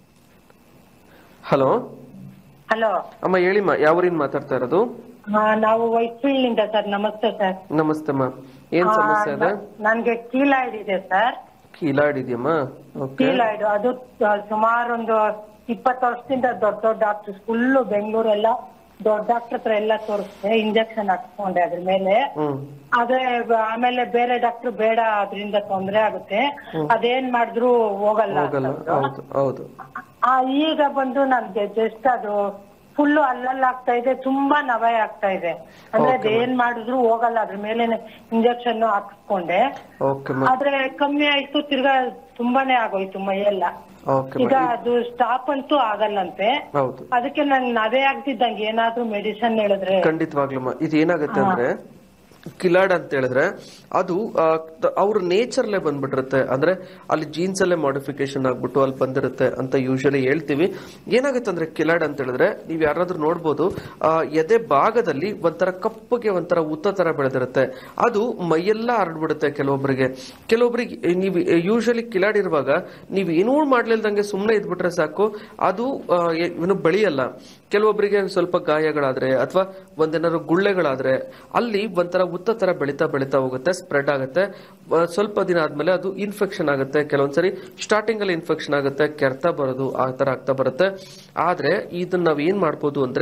ಹಲೋ ಹಲೋ ಅಮ್ಮ ಹೇಳಿಮ್ಮ ಯಾವೂರಿಂದ ಮಾತಾಡ್ತಾ ಇರೋದು ನಾವು ವೈಟ್ಫೀಲ್ಡ್ ನಿಂದ ಸರ್ ನಮಸ್ತೆ ಸರ್ ನಮಸ್ತೆ ಅಮ್ಮ ಏನ್ ಸಮಸ್ಯೆ ಇದೆ ನನ್ಗೆ ಕೀಲಾಯ್ಡ್ ಇದೆ ಸರ್ ಕೀಲಾಡ್ ಇದೆಯಮ್ಮ ಓಕೆ ಕೀಲಾಯ್ಡ್ ಅದು ಸುಮಾರು ಒಂದು ಇಪ್ಪತ್ತು ವರ್ಷದಿಂದ ದೊಡ್ಡ ದೊಡ್ಡ ಡಾಕ್ಟರ್ಸ್ ಫುಲ್ಲು ಬೆಂಗಳೂರೆಲ್ಲ ದೊಡ್ಡ ಡಾಕ್ಟರ್ ಹತ್ರ ಎಲ್ಲ ತೋರಿಸ್ದೆ ಇಂಜೆಕ್ಷನ್ ಹಾಕ್ಸ್ಕೊಂಡೆ ಅದ್ರ ಮೇಲೆ ಹ್ಮ್ ಅದೇ ಬ- ಆಮೇಲೆ ಬೇರೆ ಡಾಕ್ಟರ್ ಬೇಡ ಅದರಿಂದ ತೊಂದ್ರೆ ಆಗುತ್ತೆ ಅದೇನ್ ಮಾಡಿದ್ರು ಹೋಗಲ್ಲ ಹೋಗಲ್ಲ ಅಂತಂದ್ರು. ಹೌದು ಹೌದು ಆ ಈಗ ಬಂದು ನನ್ಗೆ ಜಸ್ಟ್ ಅದು ಫುಲ್ಲು ಅಲ್ಲಲ್ಲಿ ಆಗ್ತಾ ಇದೆ ತುಂಬಾ ನವೆ ಆಗ್ತಾ ಇದೆ ಅಂದ್ರೆ Okay, ಅದೇನ್ ಮಾಡಿದ್ರು ಹೋಗಲ್ಲ ಅದ್ರ ಮೇಲೆ ಇಂಜೆಕ್ಷನ್ ಹಾಕಿಸ್ಕೊಂಡೆ ಓಕೆ ಆದ್ರೆ ಕಮ್ಮಿ ಆಯ್ತು ತಿರ್ಗಾ ತುಂಬಾನೇ ಆಗೋಯ್ತು ಮೈಯೆಲ್ಲ ಓಕೆ ಈಗ ಅದು ಸ್ಟಾಪ್ ಅಂತೂ ಆಗಲ್ಲಂತೆ ಹೌದು ಅದಕ್ಕೆ ನಂಗೆ ನವೆ ಆಗ್ತಿದ್ದಂಗೆ ಏನಾದ್ರೂ ಮೆಡಿಸನ್ ಹೇಳಿದ್ರೆ ಖಂಡಿತವಾಗ್ಲಮ್ಮ ಇದು ಏನಾಗುತ್ತೆ ಅಂದ್ರೆ ಕಿಲಾಡ್ ಅಂತ ಹೇಳಿದ್ರೆ ಅದು ಆ, ತ- ಅವ್ರ ನೇಚರ್ಲೆ ಬಂದ್ಬಿಟ್ಟಿರುತ್ತೆ ಅಂದ್ರೆ ಅಲ್ಲಿ ಜೀನ್ಸ್ ಅಲ್ಲೇ ಮಾಡಿಫಿಕೇಶನ್ ಆಗ್ಬಿಟ್ಟು ಅಲ್ಲಿ ಬಂದಿರುತ್ತೆ ಅಂತ ಯೂಶಲಿ ಹೇಳ್ತೀವಿ ಏನಾಗುತ್ತೆ ಅಂದ್ರೆ ಕಿಲಾಡ್ ಅಂತ ಹೇಳಿದ್ರೆ ನೀವ್ ಯಾರಾದ್ರೂ ನೋಡ್ಬೋದು ಆ, ಎದೆ ಭಾಗದಲ್ಲಿ ಒಂಥರ ಕಪ್ಪಗೆ ಒಂಥರ ಉತ್ತ ತರ ಬೆಳೆದಿರುತ್ತೆ ಅದು ಮೈಯೆಲ್ಲ ಹರಡ್ಬಿಡುತ್ತೆ ಕೆಲವೊಬ್ಬರಿಗೆ ಕೆಲವೊಬ್ಬರಿಗೆ ನೀವು ಯೂಶಲಿ ಕಿಲಾಡ್ ಇರುವಾಗ ನೀವು ಏನೂ ಮಾಡ್ಲಿಲ್ದಂಗೆ ಸುಮ್ಮನೆ ಇದ್ಬಿಟ್ರೆ ಸಾಕು ಅದು ಆ, ಏ- ಏನು ಬೆಳೆಯಲ್ಲ ಕೆಲವೊಬ್ಬರಿಗೆ ಸ್ವಲ್ಪ ಗಾಯಗಳಾದ್ರೆ ಅಥವಾ ಒಂದೇನಾದ್ರು ಗುಳ್ಳೆಗಳಾದ್ರೆ ಅಲ್ಲಿ ಒಂಥರ ಉತ್ತ ತರ ಬೆಳೀತಾ ಬೆಳೀತಾ ಹೋಗುತ್ತೆ ಸ್ಪ್ರೆಡ್ ಆಗುತ್ತೆ ಆ, ಸ್ವಲ್ಪ ದಿನ ಆದ್ಮೇಲೆ ಅದು ಇನ್ಫೆಕ್ಷನ್ ಆಗುತ್ತೆ ಕೆಲವೊಂದ್ಸರಿ ಸ್ಟಾರ್ಟಿಂಗ್ ಅಲ್ಲಿ ಇನ್ಫೆಕ್ಷನ್ ಆಗುತ್ತೆ ಕೆರ್ತ ಬರೋದು ಆ ತರ ಆಗ್ತಾ ಬರುತ್ತೆ ಆದ್ರೆ ಇದನ್ನ ನಾವ್ ಏನ್ ಮಾಡ್ಬೋದು ಅಂದ್ರೆ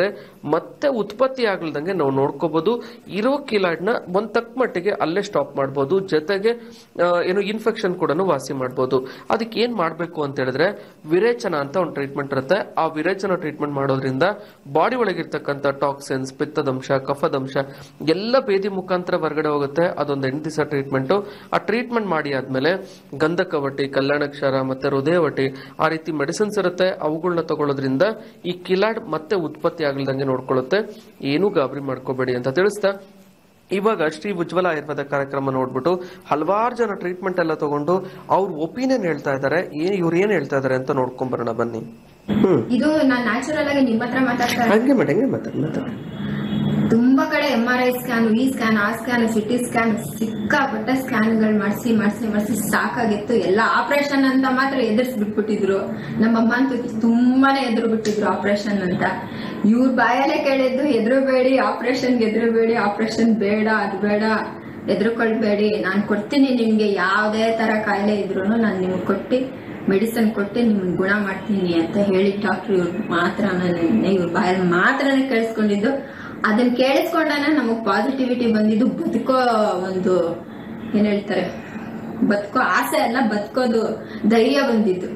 ಮತ್ತೆ ಉತ್ಪತ್ತಿ ಆಗ್ಲ್ದಂಗೆ ನಾವು ನೋಡ್ಕೋಬಹುದು ಇರೋ ಕಿಲಾಡ್ನ ಒಂದ್ ತಕ್ಕ ಮಟ್ಟಿಗೆ ಅಲ್ಲೇ ಸ್ಟಾಪ್ ಮಾಡ್ಬೋದು ಜೊತೆಗೆ ಆ, ಏನು ಇನ್ಫೆಕ್ಷನ್ ಕೂಡ ವಾಸಿ ಮಾಡ್ಬೋದು ಅದಕ್ಕೆ ಏನ್ ಮಾಡ್ಬೇಕು ಅಂತ ಹೇಳಿದ್ರೆ ವಿರೇಚನ ಅಂತ ಒಂದು ಟ್ರೀಟ್ಮೆಂಟ್ ಇರುತ್ತೆ ಆ ವಿರೇಚನ ಟ್ರೀಟ್ಮೆಂಟ್ ಮಾಡೋದ್ರಿಂದ ಬಾಡಿ ಒಳಗಿರ್ತಕ್ಕಂಥ ಟಾಕ್ಸಿನ್ಸ್ ಪಿತ್ತದಂಶ ಕಫದಂಶ ಎಲ್ಲ ಬೇದಿ ಮುಖಾಂತರ ಹೊರಗಡೆ ಹೋಗುತ್ತೆ ಅದೊಂದು ಎಂಟು ದಿವಸ ಟ್ರೀಟ್ಮೆಂಟ್ ಆ ಟ್ರೀಟ್ಮೆಂಟ್ ಮಾಡಿ ಆದ್ಮೇಲೆ ಗಂಧಕವಟಿ ಕಲ್ಯಾಣಕ್ಷಾರ ಮತ್ತೆ ಹೃದಯವಟಿ ಆ ರೀತಿ ಮೆಡಿಸಿನ್ಸ್ ಇರುತ್ತೆ ಅವುಗಳನ್ನ ತಗೊಳ್ಳೋದ್ರಿಂದ ಈ ಕಿಲಾಡ್ ಮತ್ತೆ ಉತ್ಪತ್ತಿ ಆಗಲ್ದಂಗೆ ನೋಡ್ಕೊಳ್ಳುತ್ತೆ ಏನೂ ಗಾಬರಿ ಮಾಡ್ಕೋಬೇಡಿ ಅಂತ ತಿಳಿಸ್ತಾ ಇವಾಗ ಶ್ರೀ ಉಜ್ವಲ ಆಯುರ್ವೇದ ಕಾರ್ಯಕ್ರಮ ನೋಡ್ಬಿಟ್ಟು ಹಲವಾರು ಜನ ಟ್ರೀಟ್ಮೆಂಟ್ ಎಲ್ಲ ತಗೊಂಡು ಅವ್ರ ಒಪಿನಿಯನ್ ಹೇಳ್ತಾ ಇದ್ದಾರೆ ಏನ್ ಇವ್ರು ಏನ್ ಹೇಳ್ತಾ ಇದಾರೆ ಅಂತ ನೋಡ್ಕೊಂಡ್ ಬರೋಣ ಬನ್ನಿ ಹ್ಮ್ ಇದು ನಾನ್ ನ್ಯಾಚುರಲ್ ಆಗಿ ನಿಮ್ಮ ಹತ್ರ ಮಾತಾಡ್ತಾ ಇದ್ದೀನಿ. ಹಂಗೆ ಮಾಡಿ ಹಂಗೆ ಮಾತಾಡಿ ಮಾತಾಡಿ ತುಂಬಾ ಕಡೆ ಎಂ ಆರ್ ಐ ಸ್ಕ್ಯಾನ್ ಈ ಸ್ಕ್ಯಾನ್ ಆ ಸ್ಕ್ಯಾನ್ ಸಿಟಿ ಸ್ಕ್ಯಾನ್ ಸಿಕ್ಕಾಪಟ್ಟೆ ಸ್ಕ್ಯಾನ್ಗಳು ಮಾಡಿಸಿ ಮಾಡಿಸಿ ಮಾಡಿಸಿ ಸಾಕಾಗಿತ್ತು ಎಲ್ಲ ಆಪರೇಷನ್ ಅಂತ ಮಾತ್ರ ಎದುರಿಸಿ ಬಿಟ್ಬಿಟ್ಟಿದ್ರು ನಮ್ಮಮ್ಮ ಅಂತೂ ತುಂಬಾನೇ ಎದುರು ಬಿಟ್ಟಿದ್ರು ಆಪರೇಷನ್ ಅಂತ ಇವ್ರ ಬಾಯಲ್ಲೇ ಕೇಳಿದ್ದು ಎದುರುಬೇಡಿ ಆಪರೇಷನ್ಗೆ ಎದುರುಬೇಡಿ ಆಪರೇಷನ್ ಬೇಡ ಅದು ಬೇಡ ಎದುರುಕೊಳ್ಬೇಡಿ ನಾನು ಕೊಡ್ತೀನಿ ನಿಮ್ಗೆ ಯಾವುದೇ ತರ ಕಾಯಿಲೆ ಇದ್ರು ನಾನು ನಿಮ್ಗೆ ಕೊಟ್ಟು ಮೆಡಿಸಿನ್ ಕೊಟ್ಟು ನಿಮ್ಗೆ ಗುಣ ಮಾಡ್ತೀನಿ ಅಂತ ಹೇಳಿ ಡಾಕ್ಟರ್ ಇವ್ರ ಮಾತ್ರ ನನ್ನ ಇವ್ರ ಬಾಯಲ್ಲಿ ಮಾತ್ರನೇ ಕೇಳಿಸ್ಕೊಂಡಿದ್ದು ಅದನ್ನ ಕೇಳಿಸ್ಕೊಂಡಾನೆ ನಮಗ್ ಪಾಸಿಟಿವಿಟಿ ಬಂದಿದ್ದು ಬದುಕೋ ಒಂದು ಏನ್ ಹೇಳ್ತಾರೆ ಬದುಕೋ ಆಸೆ ಅಲ್ಲ ಬದುಕೋದು ಧೈರ್ಯ ಬಂದಿದ್ದು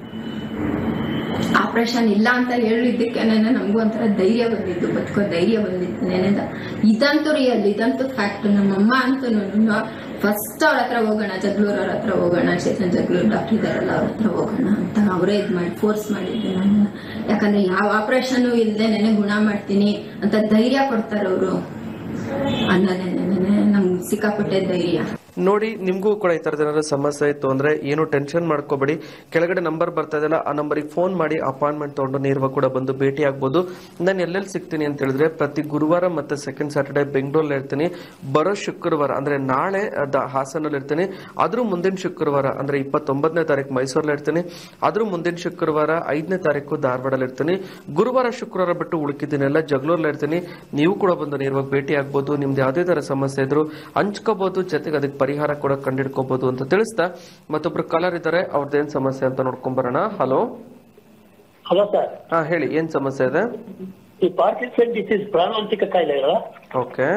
ಆಪರೇಷನ್ ಇಲ್ಲ ಅಂತ ಹೇಳಿದ್ದಕ್ಕೆ ನಮಗೂ ಒಂಥರ ಧೈರ್ಯ ಬಂದಿದ್ದು ಬದುಕೋ ಧೈರ್ಯ ಬಂದಿತ್ತು ನೆನೆದ ಇದಂತೂ ರಿಯಲ್ ಇದಂತೂ ಫ್ಯಾಕ್ಟ್ ನಮ್ಮಮ್ಮ ಅಂತೂ ಫಸ್ಟ್ ಅವ್ರ ಹತ್ರ ಹೋಗೋಣ ಜಗ್ಲೂರ್ ಅವ್ರ ಹತ್ರ ಹೋಗೋಣ ಚೇತನ್ ಜಗ್ಲೂರ್ ಡಾಕ್ಟರ್ ಇದಾರಲ್ಲ ಅವ್ರ ಹತ್ರ ಹೋಗೋಣ ಅಂತ ಅವರೇ ಇದ್ ಮಾಡಿ ಫೋರ್ಸ್ ಮಾಡಿದ್ರು ನನ್ನ ಯಾಕಂದ್ರೆ ಯಾವ ಆಪರೇಷನ್ ಇಲ್ಲದೆ ನೆನೆ ಗುಣ ಮಾಡ್ತೀನಿ ಅಂತ ಧೈರ್ಯ ಕೊಡ್ತಾರೆ ಅವರು ಅನ್ನೋದೇ ನಮ್ಗೆ ಸಿಕ್ಕಾಪಟ್ಟೆ ಧೈರ್ಯ ನೋಡಿ ನಿಮ್ಗೂ ಕೂಡ ಈ ತರದ ಏನಾದ್ರು ಸಮಸ್ಯೆ ಇತ್ತು ಅಂದ್ರೆ ಏನು ಟೆನ್ಷನ್ ಮಾಡ್ಕೋಬೇಡಿ ಕೆಳಗಡೆ ನಂಬರ್ ಬರ್ತಾ ಇದೆಯಲ್ಲ ಆ ನಂಬರಿಗೆ ಫೋನ್ ಮಾಡಿ ಅಪಾಯಿಂಟ್ಮೆಂಟ್ ತಗೊಂಡು ನೇರವಾಗಿ ಕೂಡ ಬಂದು ಭೇಟಿ ಆಗ್ಬೋದು ನಾನು ಎಲ್ಲೆಲ್ಲಿ ಸಿಗ್ತೀನಿ ಅಂತ ಹೇಳಿದ್ರೆ ಪ್ರತಿ ಗುರುವಾರ ಮತ್ತೆ ಸೆಕೆಂಡ್ ಸ್ಯಾಟರ್ಡೆ ಬೆಂಗಳೂರಲ್ಲಿ ಇರ್ತೀನಿ ಬರೋ ಶುಕ್ರವಾರ ಅಂದ್ರೆ ನಾಳೆ ದ- ಹಾಸನಲ್ಲಿ ಇರ್ತೀನಿ ಅದ್ರ ಮುಂದಿನ ಶುಕ್ರವಾರ ಅಂದ್ರೆ ಇಪ್ಪತ್ತೊಂಬತ್ತನೇ ತಾರೀಕು ಮೈಸೂರಲ್ಲಿ ಇರ್ತೀನಿ ಅದ್ರ ಮುಂದಿನ ಶುಕ್ರವಾರ ಐದನೇ ತಾರೀಕು ಧಾರವಾಡಲ್ಲಿ ಇರ್ತೀನಿ ಗುರುವಾರ ಶುಕ್ರವಾರ ಬಿಟ್ಟು ಉಳುಕಿದ್ದೀನೆಲ್ಲ ಜಗಳೂರಲ್ಲಿ ಇರ್ತೀನಿ ನೀವು ಕೂಡ ಬಂದು ನೇರವಾಗಿ ಭೇಟಿ ಆಗ್ಬೋದು ನಿಮ್ದು ಯಾವುದೇ ತರ ಸಮಸ್ಯೆ ಇದ್ರು ಹಂಚ್ಕೋಬಹುದು ಜೊತೆಗೆ ಅದಕ್ಕೆ ಪರಿಹಾರ ಕೂಡ ಕಂಡಿಡ್ಕೋಬಹುದು ಅಂತ ತಿಳಿಸ್ತಾ ಮತ್ತೊಬ್ರು ಕಾಲರ್ ಇದ್ದಾರೆ ಅವ್ರದ್ದೇನ್ ಸಮಸ್ಯೆ ಅಂತ ನೋಡ್ಕೊಂಡ್ ಬರೋಣ ಹಲೋ ಹಲೋ ಸರ್ ಹಾ ಹೇಳಿ ಏನ್ ಸಮಸ್ಯೆ ಇದೆ ಈ ಪಾರ್ಕಿನ್ಸನ್ ಡಿಸೀಸ್ ಪ್ರಾಣಾಂತಿಕ ಕಾಯಿಲೆ ಅಲ್ಲ ಓಕೆ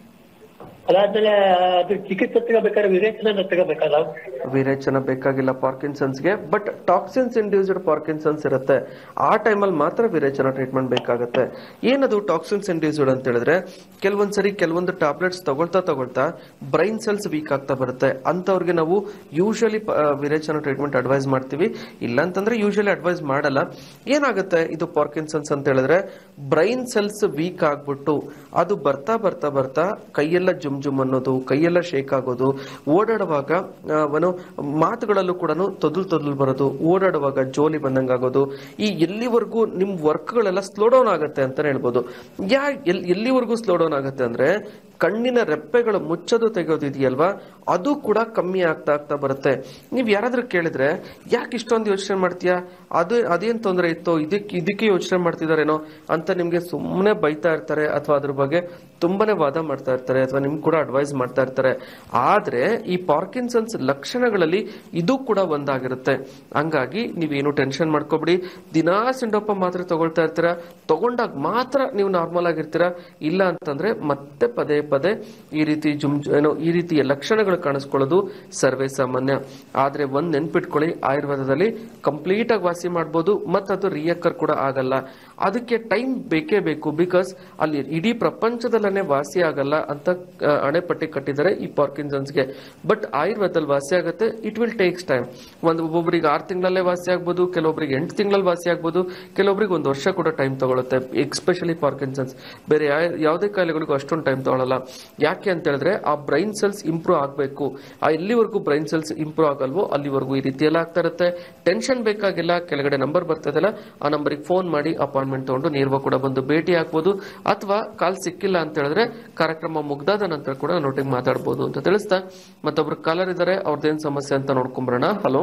ಅದಾದ್ಮೇಲೆ ಅದು ಚಿಕಿತ್ಸೆ ತಗೋಬೇಕಾದ್ರೆ ವಿರೇಚನ ತಗೋಬೇಕಲ್ಲ ವಿರೇಚನ ಬೇಕಾಗಿಲ್ಲ ಪಾರ್ಕಿನ್ಸನ್ಸ್ಗೆ ಬಟ್ ಟಾಕ್ಸಿನ್ಸ್ ಇಂಡ್ಯೂಸ್ಡ್ ಪಾರ್ಕಿನ್ಸನ್ಸ್ ಇರುತ್ತೆ ಆ ಟೈಮಲ್ಲಿ ಮಾತ್ರ ವಿರೇಚನ ಟ್ರೀಟ್ಮೆಂಟ್ ಬೇಕಾಗುತ್ತೆ ಏನದು ಟಾಕ್ಸಿನ್ಸ್ ಇಂಡ್ಯೂಸ್ಡ್ ಅಂತ ಹೇಳಿದ್ರೆ ಕೆಲವೊಂದ್ಸರಿ ಕೆಲವೊಂದು ಟ್ಯಾಬ್ಲೆಟ್ಸ್ ತಗೊಳ್ತಾ ತಗೊಳ್ತಾ ಬ್ರೈನ್ ಸೆಲ್ಸ್ ವೀಕ್ ಆಗ್ತಾ ಬರುತ್ತೆ ಅಂತವ್ರಿಗೆ ನಾವು ಯೂಶಲಿ ವಿರೇಚನ ಟ್ರೀಟ್ಮೆಂಟ್ ಅಡ್ವೈಸ್ ಮಾಡ್ತೀವಿ ಇಲ್ಲ ಅಂತಂದ್ರೆ ಯೂಶಲಿ ಅಡ್ವೈಸ್ ಮಾಡಲ್ಲ ಏನಾಗುತ್ತೆ ಇದು ಪಾರ್ಕಿನ್ಸನ್ಸ್ ಅಂತ ಹೇಳಿದ್ರೆ ಬ್ರೈನ್ ಸೆಲ್ಸ್ ವೀಕ್ ಆಗ್ಬಿಟ್ಟು ಅದು ಬರ್ತಾ ಬರ್ತಾ ಬರ್ತಾ ಕೈಯೆಲ್ಲ ಜುಮ್ ಜುಮ್ ಅನ್ನೋದು ಕೈಯೆಲ್ಲ ಶೇಕ್ ಆಗೋದು ಓಡಾಡುವಾಗ ಆ, ಏನು ಮಾತುಗಳಲ್ಲೂ ಕೂಡ ತೊದಲು ತೊದಲು ಬರೋದು ಓಡಾಡುವಾಗ ಜೋಲಿ ಬಂದಂಗೆ ಆಗೋದು ಈ ಎಲ್ಲಿವರೆಗೂ ನಿಮ್ ವರ್ಕ್ಗಳೆಲ್ಲ ಸ್ಲೋ ಡೌನ್ ಆಗುತ್ತೆ ಅಂತಾನೆ ಹೇಳ್ಬೋದು ಯಾ ಎಲ್ ಎಲ್ಲಿವರೆಗೂ ಸ್ಲೋ ಡೌನ್ ಆಗುತ್ತೆ ಅಂದ್ರೆ ಕಣ್ಣಿನ ರೆಪ್ಪೆಗಳು ಮುಚ್ಚೋದು ತೆಗೆಯೋದು ಇದೆಯಲ್ವಾ ಅದು ಕೂಡ ಕಮ್ಮಿ ಆಗ್ತಾ ಆಗ್ತಾ ಬರುತ್ತೆ ನೀವ್ ಯಾರಾದ್ರೂ ಕೇಳಿದ್ರೆ ಯಾಕೆ ಇಷ್ಟೊಂದು ಯೋಚನೆ ಮಾಡ್ತೀಯಾ ಅದು ಅದೇನ್ ತೊಂದರೆ ಇತ್ತು ಇದಕ್ಕೆ ಇದಕ್ಕೆ ಯೋಚನೆ ಮಾಡ್ತಿದಾರೇನೋ ಅಂತ ನಿಮ್ಗೆ ಸುಮ್ಮನೆ ಬೈತಾ ಇರ್ತಾರೆ ಅಥವಾ ಅದ್ರ ಬಗ್ಗೆ ತುಂಬಾನೇ ವಾದ ಮಾಡ್ತಾ ಇರ್ತಾರೆ ಅಥವಾ ನಿಮ್ಗೆ ಕೂಡ ಅಡ್ವೈಸ್ ಮಾಡ್ತಾ ಇರ್ತಾರೆ ಆದ್ರೆ ಈ ಪಾರ್ಕಿನ್ಸನ್ಸ್ ಲಕ್ಷಣಗಳಲ್ಲಿ ಇದು ಕೂಡ ಒಂದಾಗಿರುತ್ತೆ ಹಂಗಾಗಿ ನೀವೇನು ಟೆನ್ಷನ್ ಮಾಡ್ಕೋಬಿಡಿ ದಿನಾ ಸಿಂಡೋಪ ಮಾತ್ರ ತಗೊಳ್ತಾ ಇರ್ತೀರಾ ತಗೊಂಡಾಗ ಮಾತ್ರ ನೀವು ನಾರ್ಮಲ್ ಆಗಿರ್ತೀರಾ ಇಲ್ಲ ಅಂತಂದ್ರೆ ಮತ್ತೆ ಪದೇ ಪದೇ ಈ ರೀತಿ ಜುಮ್ ಏನೋ ಈ ರೀತಿಯ ಲಕ್ಷಣಗಳು ಕಾಣಿಸ್ಕೊಳ್ಳೋದು ಸರ್ವೇ ಸಾಮಾನ್ಯ ಆದ್ರೆ ಒಂದ್ ನೆನ್ಪಿಟ್ಕೊಳ್ಳಿ ಆಯುರ್ವೇದದಲ್ಲಿ ಕಂಪ್ಲೀಟ್ ಆಗಿ ವಾಸಿ ಮಾಡ್ಬೋದು ಮತ್ತು ಅದು ರಿಯಕ್ಕರ್ ಕೂಡ ಆಗಲ್ಲ ಅದಕ್ಕೆ ಟೈಮ್ ಬೇಕೇ ಬೇಕು ಬಿಕಾಸ್ ಅಲ್ಲಿ ಇಡೀ ಪ್ರಪಂಚದಲ್ಲೇ ವಾಸಿ ಆಗಲ್ಲ ಅಂತ ಆ, ಅಣೆಪಟ್ಟಿ ಕಟ್ಟಿದ್ದಾರೆ ಈ ಪಾರ್ಕಿನ್ಸನ್ಸ್ಗೆ ಬಟ್ ಆಯುರ್ವೇದದಲ್ಲಿ ವಾಸಿ ಆಗುತ್ತೆ ಇಟ್ ವಿಲ್ ಟೇಕ್ಸ್ ಟೈಮ್ ಒಂದು ಒಬ್ಬೊಬ್ಬರಿಗೆ ಆರು ತಿಂಗಳಲ್ಲೇ ವಾಸಿ ಆಗ್ಬೋದು ಕೆಲವೊಬ್ಬರಿಗೆ ಎಂಟು ತಿಂಗಳಲ್ಲಿ ವಾಸಿ ಆಗ್ಬೋದು ಕೆಲವೊಬ್ಬರಿಗೆ ಒಂದು ವರ್ಷ ಕೂಡ ಟೈಮ್ ತಗೊಳುತ್ತೆ ಎಕ್ಸ್ಪೆಷಲಿ ಪಾರ್ಕಿನ್ಸನ್ಸ್ ಬೇರೆ ಯಾ- ಯಾವುದೇ ಕಾಯಿಲೆಗಳಿಗೂ ಅಷ್ಟೊಂದು ಟೈಮ್ ತಗೊಳ್ಳಲ್ಲ ಯಾಕೆ ಅಂತ ಹೇಳಿದ್ರೆ ಆ ಬ್ರೈನ್ ಸೆಲ್ಸ್ ಇಂಪ್ರೂವ್ ಆಗಬೇಕು ಆ ಎಲ್ಲಿವರೆಗೂ ಬ್ರೈನ್ ಸೆಲ್ಸ್ ಇಂಪ್ರೂವ್ ಆಗಲ್ವೋ ಅಲ್ಲಿವರೆಗೂ ಈ ರೀತಿ ಎಲ್ಲ ಆಗ್ತಾ ಇರುತ್ತೆ ಟೆನ್ಷನ್ ಬೇಕಾಗಿಲ್ಲ ಕೆಳಗಡೆ ನಂಬರ್ ಬರ್ತದಲ್ಲ ಆ ನಂಬರಿಗೆ ಫೋನ್ ಮಾಡಿ ಅಪಾಯಿಂಟ್ಮೆಂಟ್ ತಗೊಂಡು ನೇರವಾಗಿ ಕೂಡ ಬಂದು ಭೇಟಿ ಆಗ್ಬೋದು ಅಥವಾ ಕಾಲ್ ಸಿಕ್ಕಿಲ್ಲ ಅಂತ ಹೇಳಿದ್ರೆ ಕಾರ್ಯಕ್ರಮ ಮುಗ್ದಾದ ನಂತರ ಕೂಡ ನನ್ನೊಟ್ಟಿಗೆ ಮಾತಾಡ್ಬೋದು ಅಂತ ತಿಳಿಸ್ತಾ ಮತ್ತೊಬ್ರು ಕಾಲರ್ ಇದ್ದಾರೆ ಅವ್ರದ್ದೇನ್ ಸಮಸ್ಯೆ ಅಂತ ನೋಡ್ಕೊಂಬರೋಣ hello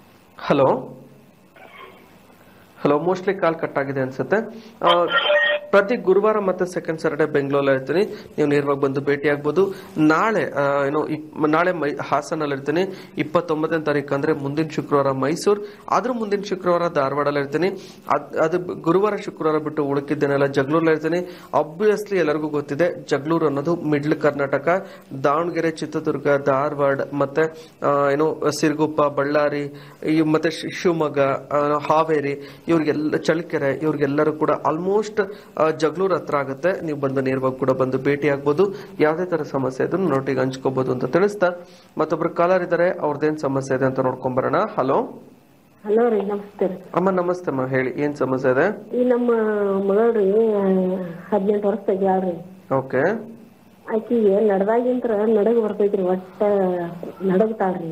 hello hello mostly call cut ಆಗಿದೆ ಅನ್ಸುತ್ತೆ ಪ್ರತಿ ಗುರುವಾರ ಮತ್ತೆ ಸೆಕೆಂಡ್ ಸಾಟರ್ಡೆ ಬೆಂಗಳೂರಲ್ಲಿ ಇರ್ತೀನಿ ನೀವು ನೇರವಾಗಿ ಬಂದು ಭೇಟಿ ಆಗ್ಬೋದು ನಾಳೆ ಆ, ಏನೋ ಇಪ್- ನಾಳೆ ಮೈ ಹಾಸನಲ್ಲಿ ಇರ್ತೀನಿ ಇಪ್ಪತ್ತೊಂಬತ್ತನೇ ತಾರೀಕು ಅಂದ್ರೆ ಮುಂದಿನ ಶುಕ್ರವಾರ ಮೈಸೂರು ಅದ್ರ ಮುಂದಿನ ಶುಕ್ರವಾರ ಧಾರವಾಡಲ್ಲಿ ಇರ್ತೀನಿ ಅದ್ ಅದು ಬ- ಗುರುವಾರ ಶುಕ್ರವಾರ ಬಿಟ್ಟು ಉಳಿಕಿದ್ದೇನೆಲ್ಲ ಜಗಳೂರಲ್ಲಿ ಇರ್ತೀನಿ ಅಬ್ವಿಯಸ್ಲಿ ಎಲ್ಲರಿಗೂ ಗೊತ್ತಿದೆ ಜಗಳೂರು ಅನ್ನೋದು ಮಿಡ್ಲ್ ಕರ್ನಾಟಕ ದಾವಣಗೆರೆ ಚಿತ್ರದುರ್ಗ ಧಾರವಾಡ ಮತ್ತೆ ಆ, ಏನು ಸಿರುಗುಪ್ಪ ಬಳ್ಳಾರಿ ಈ ಮತ್ತೆ ಶಿ- ಶಿವಮೊಗ್ಗ ಆ, ಹಾವೇರಿ ಇವ್ರಿಗೆಲ್ಲ ಚಳ್ಳಕೆರೆ ಇವ್ರಿಗೆಲ್ಲರೂ ಕೂಡ ಆಲ್ಮೋಸ್ಟ್ ಜಗಳೂರು ಹತ್ರ ಆಗುತ್ತೆ ನೀವು ಬಂದು ನೇರವಾಗಿ ಕೂಡ ಬಂದು ಭೇಟಿ ಆಗ್ಬೋದು ಯಾವುದೇ ತರ ಸಮಸ್ಯೆ ಇದ್ರೂ ನೊಟ್ಟಿಗೆ ಹಂಚ್ಕೋಬಹುದು ಅಂತ ತಿಳಿಸ್ತಾ ಮತ್ತೊಬ್ರು ಕಾಲರ್ ಇದ್ದಾರೆ ಅವ್ರದ್ದೇನ್ ಸಮಸ್ಯೆ ಇದೆ ಅಂತ ನೋಡ್ಕೊಂಬರೋಣ ಹಲೋ ಹಲೋ ರೀ ನಮಸ್ತೆ ರೀ ಅಮ್ಮ ನಮಸ್ತೆ ಅಮ್ಮ ಹೇಳಿ ಏನ್ ಸಮಸ್ಯೆ ಇದೆ ಈ ನಮ್ಮ ಮಗಳ್ರಿ ಹದಿನೆಂಟು ವರ್ಷ ಆಗ್ಯಾಳ್ರಿ ಓಕೆ ಆಕಿಗೆ ನಡ್ದಾಗಿಂತ್ರ ನಡಗ್ ಬರ್ತೈತ್ರಿ ಒಟ್ಟ ನಡಗ್ತಾಳ್ರಿ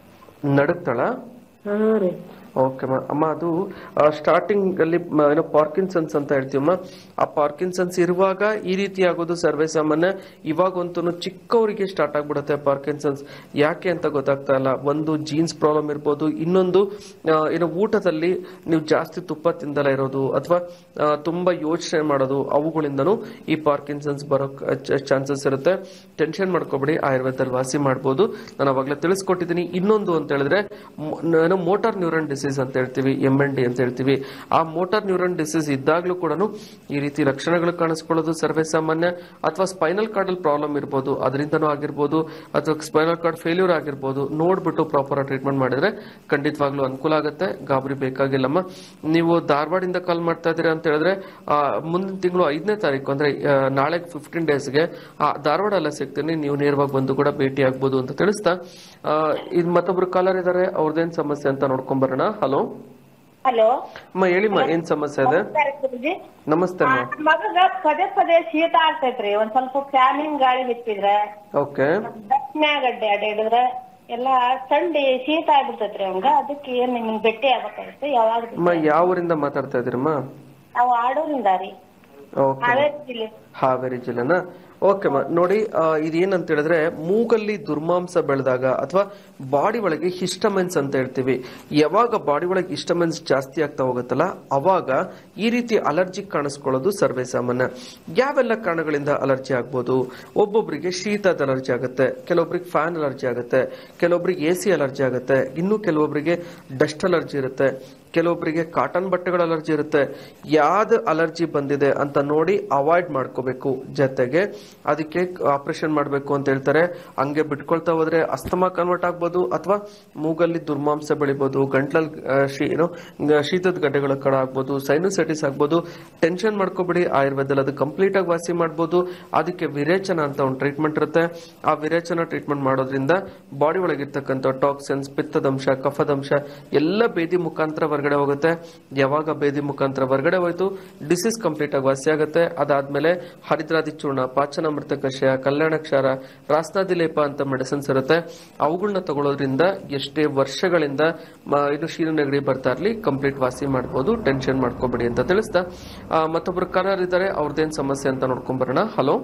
ನಡುಗ್ತಾಳ ಹಾ ರೀ ಓಕೆ ಅಮ್ಮ ಅದು ಸ್ಟಾರ್ಟಿಂಗ್ ಅಲ್ಲಿ ಮ, ಏನೋ ಪಾರ್ಕಿನ್ಸನ್ಸ್ ಅಂತ ಹೇಳ್ತೀವಮ್ಮ ಆ ಪಾರ್ಕಿನ್ಸನ್ಸ್ ಇರುವಾಗ ಈ ರೀತಿ ಆಗೋದು ಸರ್ವೇ ಸಾಮಾನ್ಯ ಇವಾಗಂತೂ ಚಿಕ್ಕವರಿಗೆ ಸ್ಟಾರ್ಟ್ ಆಗ್ಬಿಡುತ್ತೆ ಪಾರ್ಕಿನ್ಸನ್ಸ್ ಯಾಕೆ ಅಂತ ಗೊತ್ತಾಗ್ತಾ ಇಲ್ಲ ಒಂದು ಜೀನ್ಸ್ ಪ್ರಾಬ್ಲಮ್ ಇರ್ಬೋದು ಇನ್ನೊಂದು ಆ, ಏನೋ ಊಟದಲ್ಲಿ ನೀವು ಜಾಸ್ತಿ ತುಪ್ಪ ತಿಂದಲ್ಲ ಇರೋದು ಅಥವಾ ತುಂಬಾ ಯೋಚನೆ ಮಾಡೋದು ಅವುಗಳಿಂದನೂ ಈ ಪಾರ್ಕಿನ್ಸನ್ಸ್ ಬರೋ ಚಾನ್ಸಸ್ ಇರುತ್ತೆ ಟೆನ್ಷನ್ ಮಾಡ್ಕೋಬೇಡಿ ಆಯುರ್ವೇದದಲ್ಲಿ ವಾಸಿ ಮಾಡ್ಬೋದು ನಾನು ಅವಾಗಲೇ ತಿಳಿಸ್ಕೊಟ್ಟಿದ್ದೀನಿ ಇನ್ನೊಂದು ಅಂತ ಹೇಳಿದ್ರೆ ಮೊ- ಏನೋ ಮೋಟಾರ್ ನ್ಯೂರನ್ ಡಿಸೀಸ್ ಅಂತ ಹೇಳ್ತೀವಿ ಎಂ ಎನ್ ಡಿ ಅಂತ ಹೇಳ್ತೀವಿ ಆ ಮೋಟಾರ್ ನ್ಯೂರನ್ ಡಿಸೀಸ್ ಇದ್ದಾಗ್ಲೂ ಕೂಡ ಈ ರೀತಿ ಲಕ್ಷಣಗಳು ಕಾಣಿಸ್ಕೊಳ್ಳೋದು ಸರ್ವೇ ಸಾಮಾನ್ಯ ಅಥವಾ ಸ್ಪೈನಲ್ ಕಾರ್ಡ್ ಅಲ್ಲಿ ಪ್ರಾಬ್ಲಮ್ ಇರ್ಬೋದು ಅದರಿಂದನೂ ಆಗಿರ್ಬೋದು ಅಥವಾ ಸ್ಪೈನಲ್ ಕಾರ್ಡ್ ಫೇಲ್ಯೂರ್ ಆಗಿರ್ಬೋದು ನೋಡ್ಬಿಟ್ಟು ಪ್ರಾಪರ್ ಟ್ರೀಟ್ಮೆಂಟ್ ಮಾಡಿದ್ರೆ ಖಂಡಿತವಾಗ್ಲೂ ಅನುಕೂಲ ಆಗುತ್ತೆ ಗಾಬರಿ ಬೇಕಾಗಿಲ್ಲಮ್ಮ ನೀವು ಧಾರವಾಡಿಂದ ಕಾಲ್ ಮಾಡ್ತಾ ಇದ್ದೀರಾ ಅಂತ ಹೇಳಿದ್ರೆ ಆ, ಮುಂದಿನ ತಿಂಗಳು ಐದನೇ ತಾರೀಕು ಅಂದ್ರೆ ಆ, ನಾಳೆ ಫಿಫ್ಟೀನ್ ಡೇಸ್ಗೆ ಧಾರವಾಡ ಎಲ್ಲ ಸಿಗ್ತೀನಿ ನೀವು ನೇರವಾಗಿ ಬಂದು ಕೂಡ ಭೇಟಿ ಆಗ್ಬೋದು ಅಂತ ತಿಳಿಸ್ತಾ ಆ, ಇದು ಮತ್ತೊಬ್ರು ಕಾಲರ್ ಇದಾರೆ ಅವ್ರದ್ದೇನ್ ಸಮಸ್ಯೆ ಅಂತ ನೋಡ್ಕೊಂಬರೋಣ ಹಲೋ ಹಲೋ ಅಮ್ಮ ಹೇಳಿಮ್ಮ ಏನ್ ಸಮಸ್ಯೆ ಇದೆ ಗುರುಜಿ ನಮಸ್ತೆ ಅಮ್ಮ ಮಗಗ ಪದೇ ಪದೇ ಶೀತ ಆಗ್ತೈತ್ರಿ ಒಂದ್ ಸ್ವಲ್ಪ ಫ್ಯಾನಿನ್ ಗಾಳಿ ಬಿಟ್ಟಿದ್ರೆ ಓಕೆ ಮ್ಯಾಗ ಅಡ್ಡೆ ಅಡ್ಡಾಡಿದ್ರೆ ಎಲ್ಲಾ ಥಂಡಿ ಶೀತ ಆಗ್ಬಿಡ್ತೈತ್ರಿ ಅವಂಗ ಅದಕ್ಕೆ ಏನ್ ನಿಮ್ಗೆ ಭೇಟಿ ಆಗ್ಬೇಕಾಗುತ್ತೆ ಯಾವಾಗ ಅಮ್ಮ ಯಾವ ಊರಿಂದ ಮಾತಾಡ್ತಾ ಇದೀರಮ್ಮ ನಾವು ಆಡೋರಿಂದ ರೀ ಓಕೆ ಹಾವೇರಿ ಜಿಲ್ಲೆ ಹಾವೇರಿ ಜಿಲ್ಲೆನಾ ಓಕೆ ಅಮ್ಮ ನೋಡಿ ಆ, ಇದೇನಂತ ಹೇಳಿದ್ರೆ ಮೂಗಲ್ಲಿ ದುರ್ಮಾಂಸ ಬೆಳೆದಾಗ ಅಥವಾ ಬಾಡಿ ಒಳಗೆ ಹಿಸ್ಟಮೆನ್ಸ್ ಅಂತ ಹೇಳ್ತೀವಿ ಯಾವಾಗ ಬಾಡಿ ಒಳಗೆ ಹಿಸ್ಟಮೆನ್ಸ್ ಜಾಸ್ತಿ ಆಗ್ತಾ ಹೋಗುತ್ತಲ್ಲ ಅವಾಗ ಈ ರೀತಿ ಅಲರ್ಜಿ ಕಾಣಿಸ್ಕೊಳ್ಳೋದು ಸರ್ವೇ ಸಾಮಾನ್ಯ ಯಾವೆಲ್ಲ ಕಾರಣಗಳಿಂದ ಅಲರ್ಜಿ ಆಗ್ಬೋದು ಒಬ್ಬೊಬ್ಬರಿಗೆ ಶೀತದ ಅಲರ್ಜಿ ಆಗುತ್ತೆ ಕೆಲವೊಬ್ಬರಿಗೆ ಫ್ಯಾನ್ ಅಲರ್ಜಿ ಆಗುತ್ತೆ ಕೆಲವೊಬ್ಬರಿಗೆ ಎ ಸಿ ಅಲರ್ಜಿ ಆಗುತ್ತೆ ಇನ್ನು ಕೆಲವೊಬ್ಬರಿಗೆ ಡಸ್ಟ್ ಅಲರ್ಜಿ ಇರುತ್ತೆ ಕೆಲವೊಬ್ಬರಿಗೆ ಕಾಟನ್ ಬಟ್ಟೆಗಳ ಅಲರ್ಜಿ ಇರುತ್ತೆ ಯಾವ್ದು ಅಲರ್ಜಿ ಬಂದಿದೆ ಅಂತ ನೋಡಿ ಅವಾಯ್ಡ್ ಮಾಡ್ಕೋಬೇಕು ಜೊತೆಗೆ ಅದಕ್ಕೆ ಆಪರೇಷನ್ ಮಾಡಬೇಕು ಅಂತ ಹೇಳ್ತಾರೆ ಹಂಗೆ ಬಿಟ್ಕೊಳ್ತಾ ಹೋದ್ರೆ ಅಸ್ತಮಾ ಕನ್ವರ್ಟ್ ಆಗ್ಬೋದು ಅಥವಾ ಮೂಗಲ್ಲಿ ದುರ್ಮಾಂಸ ಬೆಳಿಬೋದು ಗಂಟ್ಲಲ್ಲಿ ಆ, ಶೀ- ಏನು ಗ- ಶೀತದ ಗಡ್ಡೆಗಳ ಕಡ ಆಗ್ಬೋದು ಸೈನೋಸೈಟಿಸ್ ಆಗ್ಬೋದು ಟೆನ್ಷನ್ ಮಾಡ್ಕೋಬೇಡಿ ಆಯುರ್ವೇದದಲ್ಲಿ ಅದು ಕಂಪ್ಲೀಟ್ ಆಗಿ ವಾಸಿ ಮಾಡ್ಬೋದು ಅದಕ್ಕೆ ವಿರೇಚನ ಅಂತ ಒಂದು ಟ್ರೀಟ್ಮೆಂಟ್ ಇರುತ್ತೆ ಆ ವಿರೇಚನ ಟ್ರೀಟ್ಮೆಂಟ್ ಮಾಡೋದ್ರಿಂದ ಬಾಡಿ ಒಳಗಿರ್ತಕ್ಕಂಥ ಟಾಕ್ಸಿನ್ಸ್ ಪಿತ್ತದಂಶ ಕಫದಂಶ ಎಲ್ಲ ಬೇದಿ ಮುಖಾಂತರ ಹೊರಗಡೆ ಹೋಗುತ್ತೆ ಯಾವಾಗ ಬೇದಿ ಮುಖಾಂತರ ಹೊರಗಡೆ ಹೋಯ್ತು ಡಿಸೀಸ್ ಕಂಪ್ಲೀಟ್ ಆಗಿ ವಾಸಿ ಆಗುತ್ತೆ ಅದಾದ್ಮೇಲೆ ಹರಿದ್ರಾದಿ ಚೂರ್ಣ ಪಾಚನಾಮೃತ ಕಷಾಯ ಕಲ್ಯಾಣಕ್ಷಾರ ರಾಸ್ನಾದಿ ಲೇಪ ಅಂತ ಮೆಡಿಸಿನ್ಸ್ ಇರುತ್ತೆ ಅವುಗಳನ್ನ ತಗೊಳ್ಳೋದ್ರಿಂದ ಎಷ್ಟೇ ವರ್ಷಗಳಿಂದ ಮ- ಇದು ಶೀಲ ನೆಗಡಿ ಬರ್ತಾ ಇರ್ಲಿ ಕಂಪ್ಲೀಟ್ ವಾಸಿ ಮಾಡ್ಬೋದು ಟೆನ್ಷನ್ ಮಾಡ್ಕೋಬೇಡಿ ಅಂತ ತಿಳಿಸ್ತಾ ಆ, ಮತ್ತೊಬ್ರು ಕಲರ್ ಇದ್ದಾರೆ ಅವ್ರದ್ದೇನ್ ಸಮಸ್ಯೆ ಅಂತ ನೋಡ್ಕೊಂಬರೋಣ hello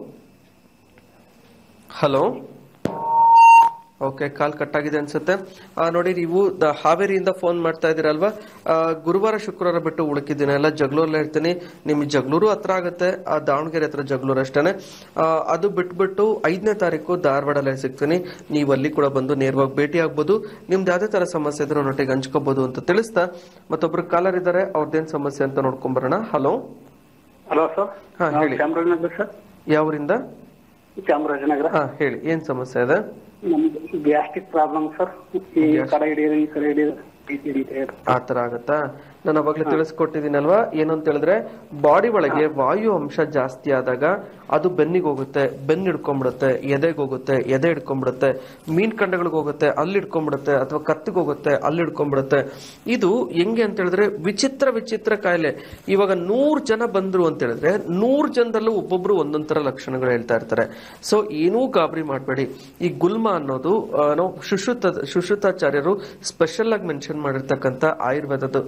hello okay call cut ಆಗಿದೆ ಅನ್ಸುತ್ತೆ ಆ, ನೋಡಿ ನೀವು ದ- ಹಾವೇರಿಯಿಂದ ಫೋನ್ ಮಾಡ್ತಾ ಇದ್ದೀರಲ್ವಾ ಆ, ಗುರುವಾರ ಶುಕ್ರವಾರ ಬಿಟ್ಟು ಉಳುಕಿದ್ದೀನಿ ಎಲ್ಲ ಜಗಳೂರಲ್ಲೇ ಇರ್ತೀನಿ ನಿಮ್ಗೆ ಜಗಳೂರು ಹತ್ರ ಆಗುತ್ತೆ ಆ ದಾವಣಗೆರೆ ಹತ್ರ ಜಗಳೂರು ಅಷ್ಟೇನೆ ಆ, ಅದು ಬಿಟ್ಬಿಟ್ಟು ಐದನೇ ತಾರೀಕು ಧಾರವಾಡಲ್ಲೇ ಸಿಗ್ತೀನಿ ನೀವು ಅಲ್ಲಿ ಕೂಡ ಬಂದು ನೇರವಾಗಿ ಭೇಟಿ ಆಗ್ಬೋದು ನಿಮ್ದು ಯಾವುದೇ ತರ ಸಮಸ್ಯೆ ಇದ್ರೂ ನೊಟ್ಟಿಗೆ ಹಂಚ್ಕೋಬಹುದು ಅಂತ ತಿಳಿಸ್ತಾ ಮತ್ತೊಬ್ರು ಕಾಲರ್ ಇದ್ದಾರೆ ಅವ್ರದ್ದೇನ್ ಸಮಸ್ಯೆ ಅಂತ ನೋಡ್ಕೊಂಬರೋಣ ಹಲೋ ಹಲೋ ಸರ್ ಹಾ ನಾವು ಹೇಳಿ ಚಾಮರಾಜನಗರ ಸರ್ ಯಾವರಿಂದ ಚಾಮರಾಜನಗರ ಹಾ ಹೇಳಿ ಏನ್ ಸಮಸ್ಯೆ ಇದೆ ನಮ್ದು ಗ್ಯಾಸ್ಟ್ರಿಕ್ ಪ್ರಾಬ್ಲಮ್ ಸರ್ ಈ ಕಡೆ ಹಿಡಿಯೋದು ಈ ಕಡೆ ಹಿಡಿಯೋದು ಈ ಕಡೆ ಹಿಡಿಯೋದು. ಆ ತರ ಆಗತ್ತಾ ನಾನು ಅವಾಗ್ಲೇ ತಿಳಿಸ್ಕೊಟ್ಟಿದ್ದೀನಲ್ವಾ ಏನು ಅಂತ ಹೇಳಿದ್ರೆ ಬಾಡಿ ಒಳಗೆ ವಾಯು ಅಂಶ ಜಾಸ್ತಿ ಆದಾಗ ಅದು ಬೆನ್ನಿಗೆ ಹೋಗುತ್ತೆ ಬೆನ್ನು ಹಿಡ್ಕೊಂಡ್ಬಿಡುತ್ತೆ ಎದೆಗೆ ಹೋಗುತ್ತೆ ಎದೆ ಹಿಡ್ಕೊಂಡ್ಬಿಡುತ್ತೆ ಮೀನ್ ಕಂಡಗಳಿಗೆ ಹೋಗುತ್ತೆ ಅಲ್ಲಿ ಹಿಡ್ಕೊಂಡ್ಬಿಡುತ್ತೆ ಅಥವಾ ಕತ್ತಿಗೆ ಹೋಗುತ್ತೆ ಅಲ್ಲಿ ಹಿಡ್ಕೊಂಡ್ಬಿಡುತ್ತೆ ಇದು ಹೆಂಗೆ ಅಂತ ಹೇಳಿದ್ರೆ ವಿಚಿತ್ರ ವಿಚಿತ್ರ ಕಾಯಿಲೆ ಇವಾಗ ನೂರ್ ಜನ ಬಂದ್ರು ಅಂತ ಹೇಳಿದ್ರೆ ನೂರ್ ಜನದಲ್ಲೂ ಒಬ್ಬೊಬ್ರು ಒಂದೊಂದ್ ತರ ಲಕ್ಷಣಗಳು ಹೇಳ್ತಾ ಇರ್ತಾರೆ ಸೊ ಏನೂ ಗಾಬರಿ ಮಾಡಬೇಡಿ ಈ ಗುಲ್ಮ ಅನ್ನೋದು ಆ, ಏನೋ ಸುಶ್ರುತ ಸುಶ್ರುತಾಚಾರ್ಯರು ಸ್ಪೆಷಲ್ ಆಗಿ ಮೆನ್ಷನ್ ಮಾಡಿರ್ತಕ್ಕಂಥ ಆಯುರ್ವೇದದ್ದು ಏನೋ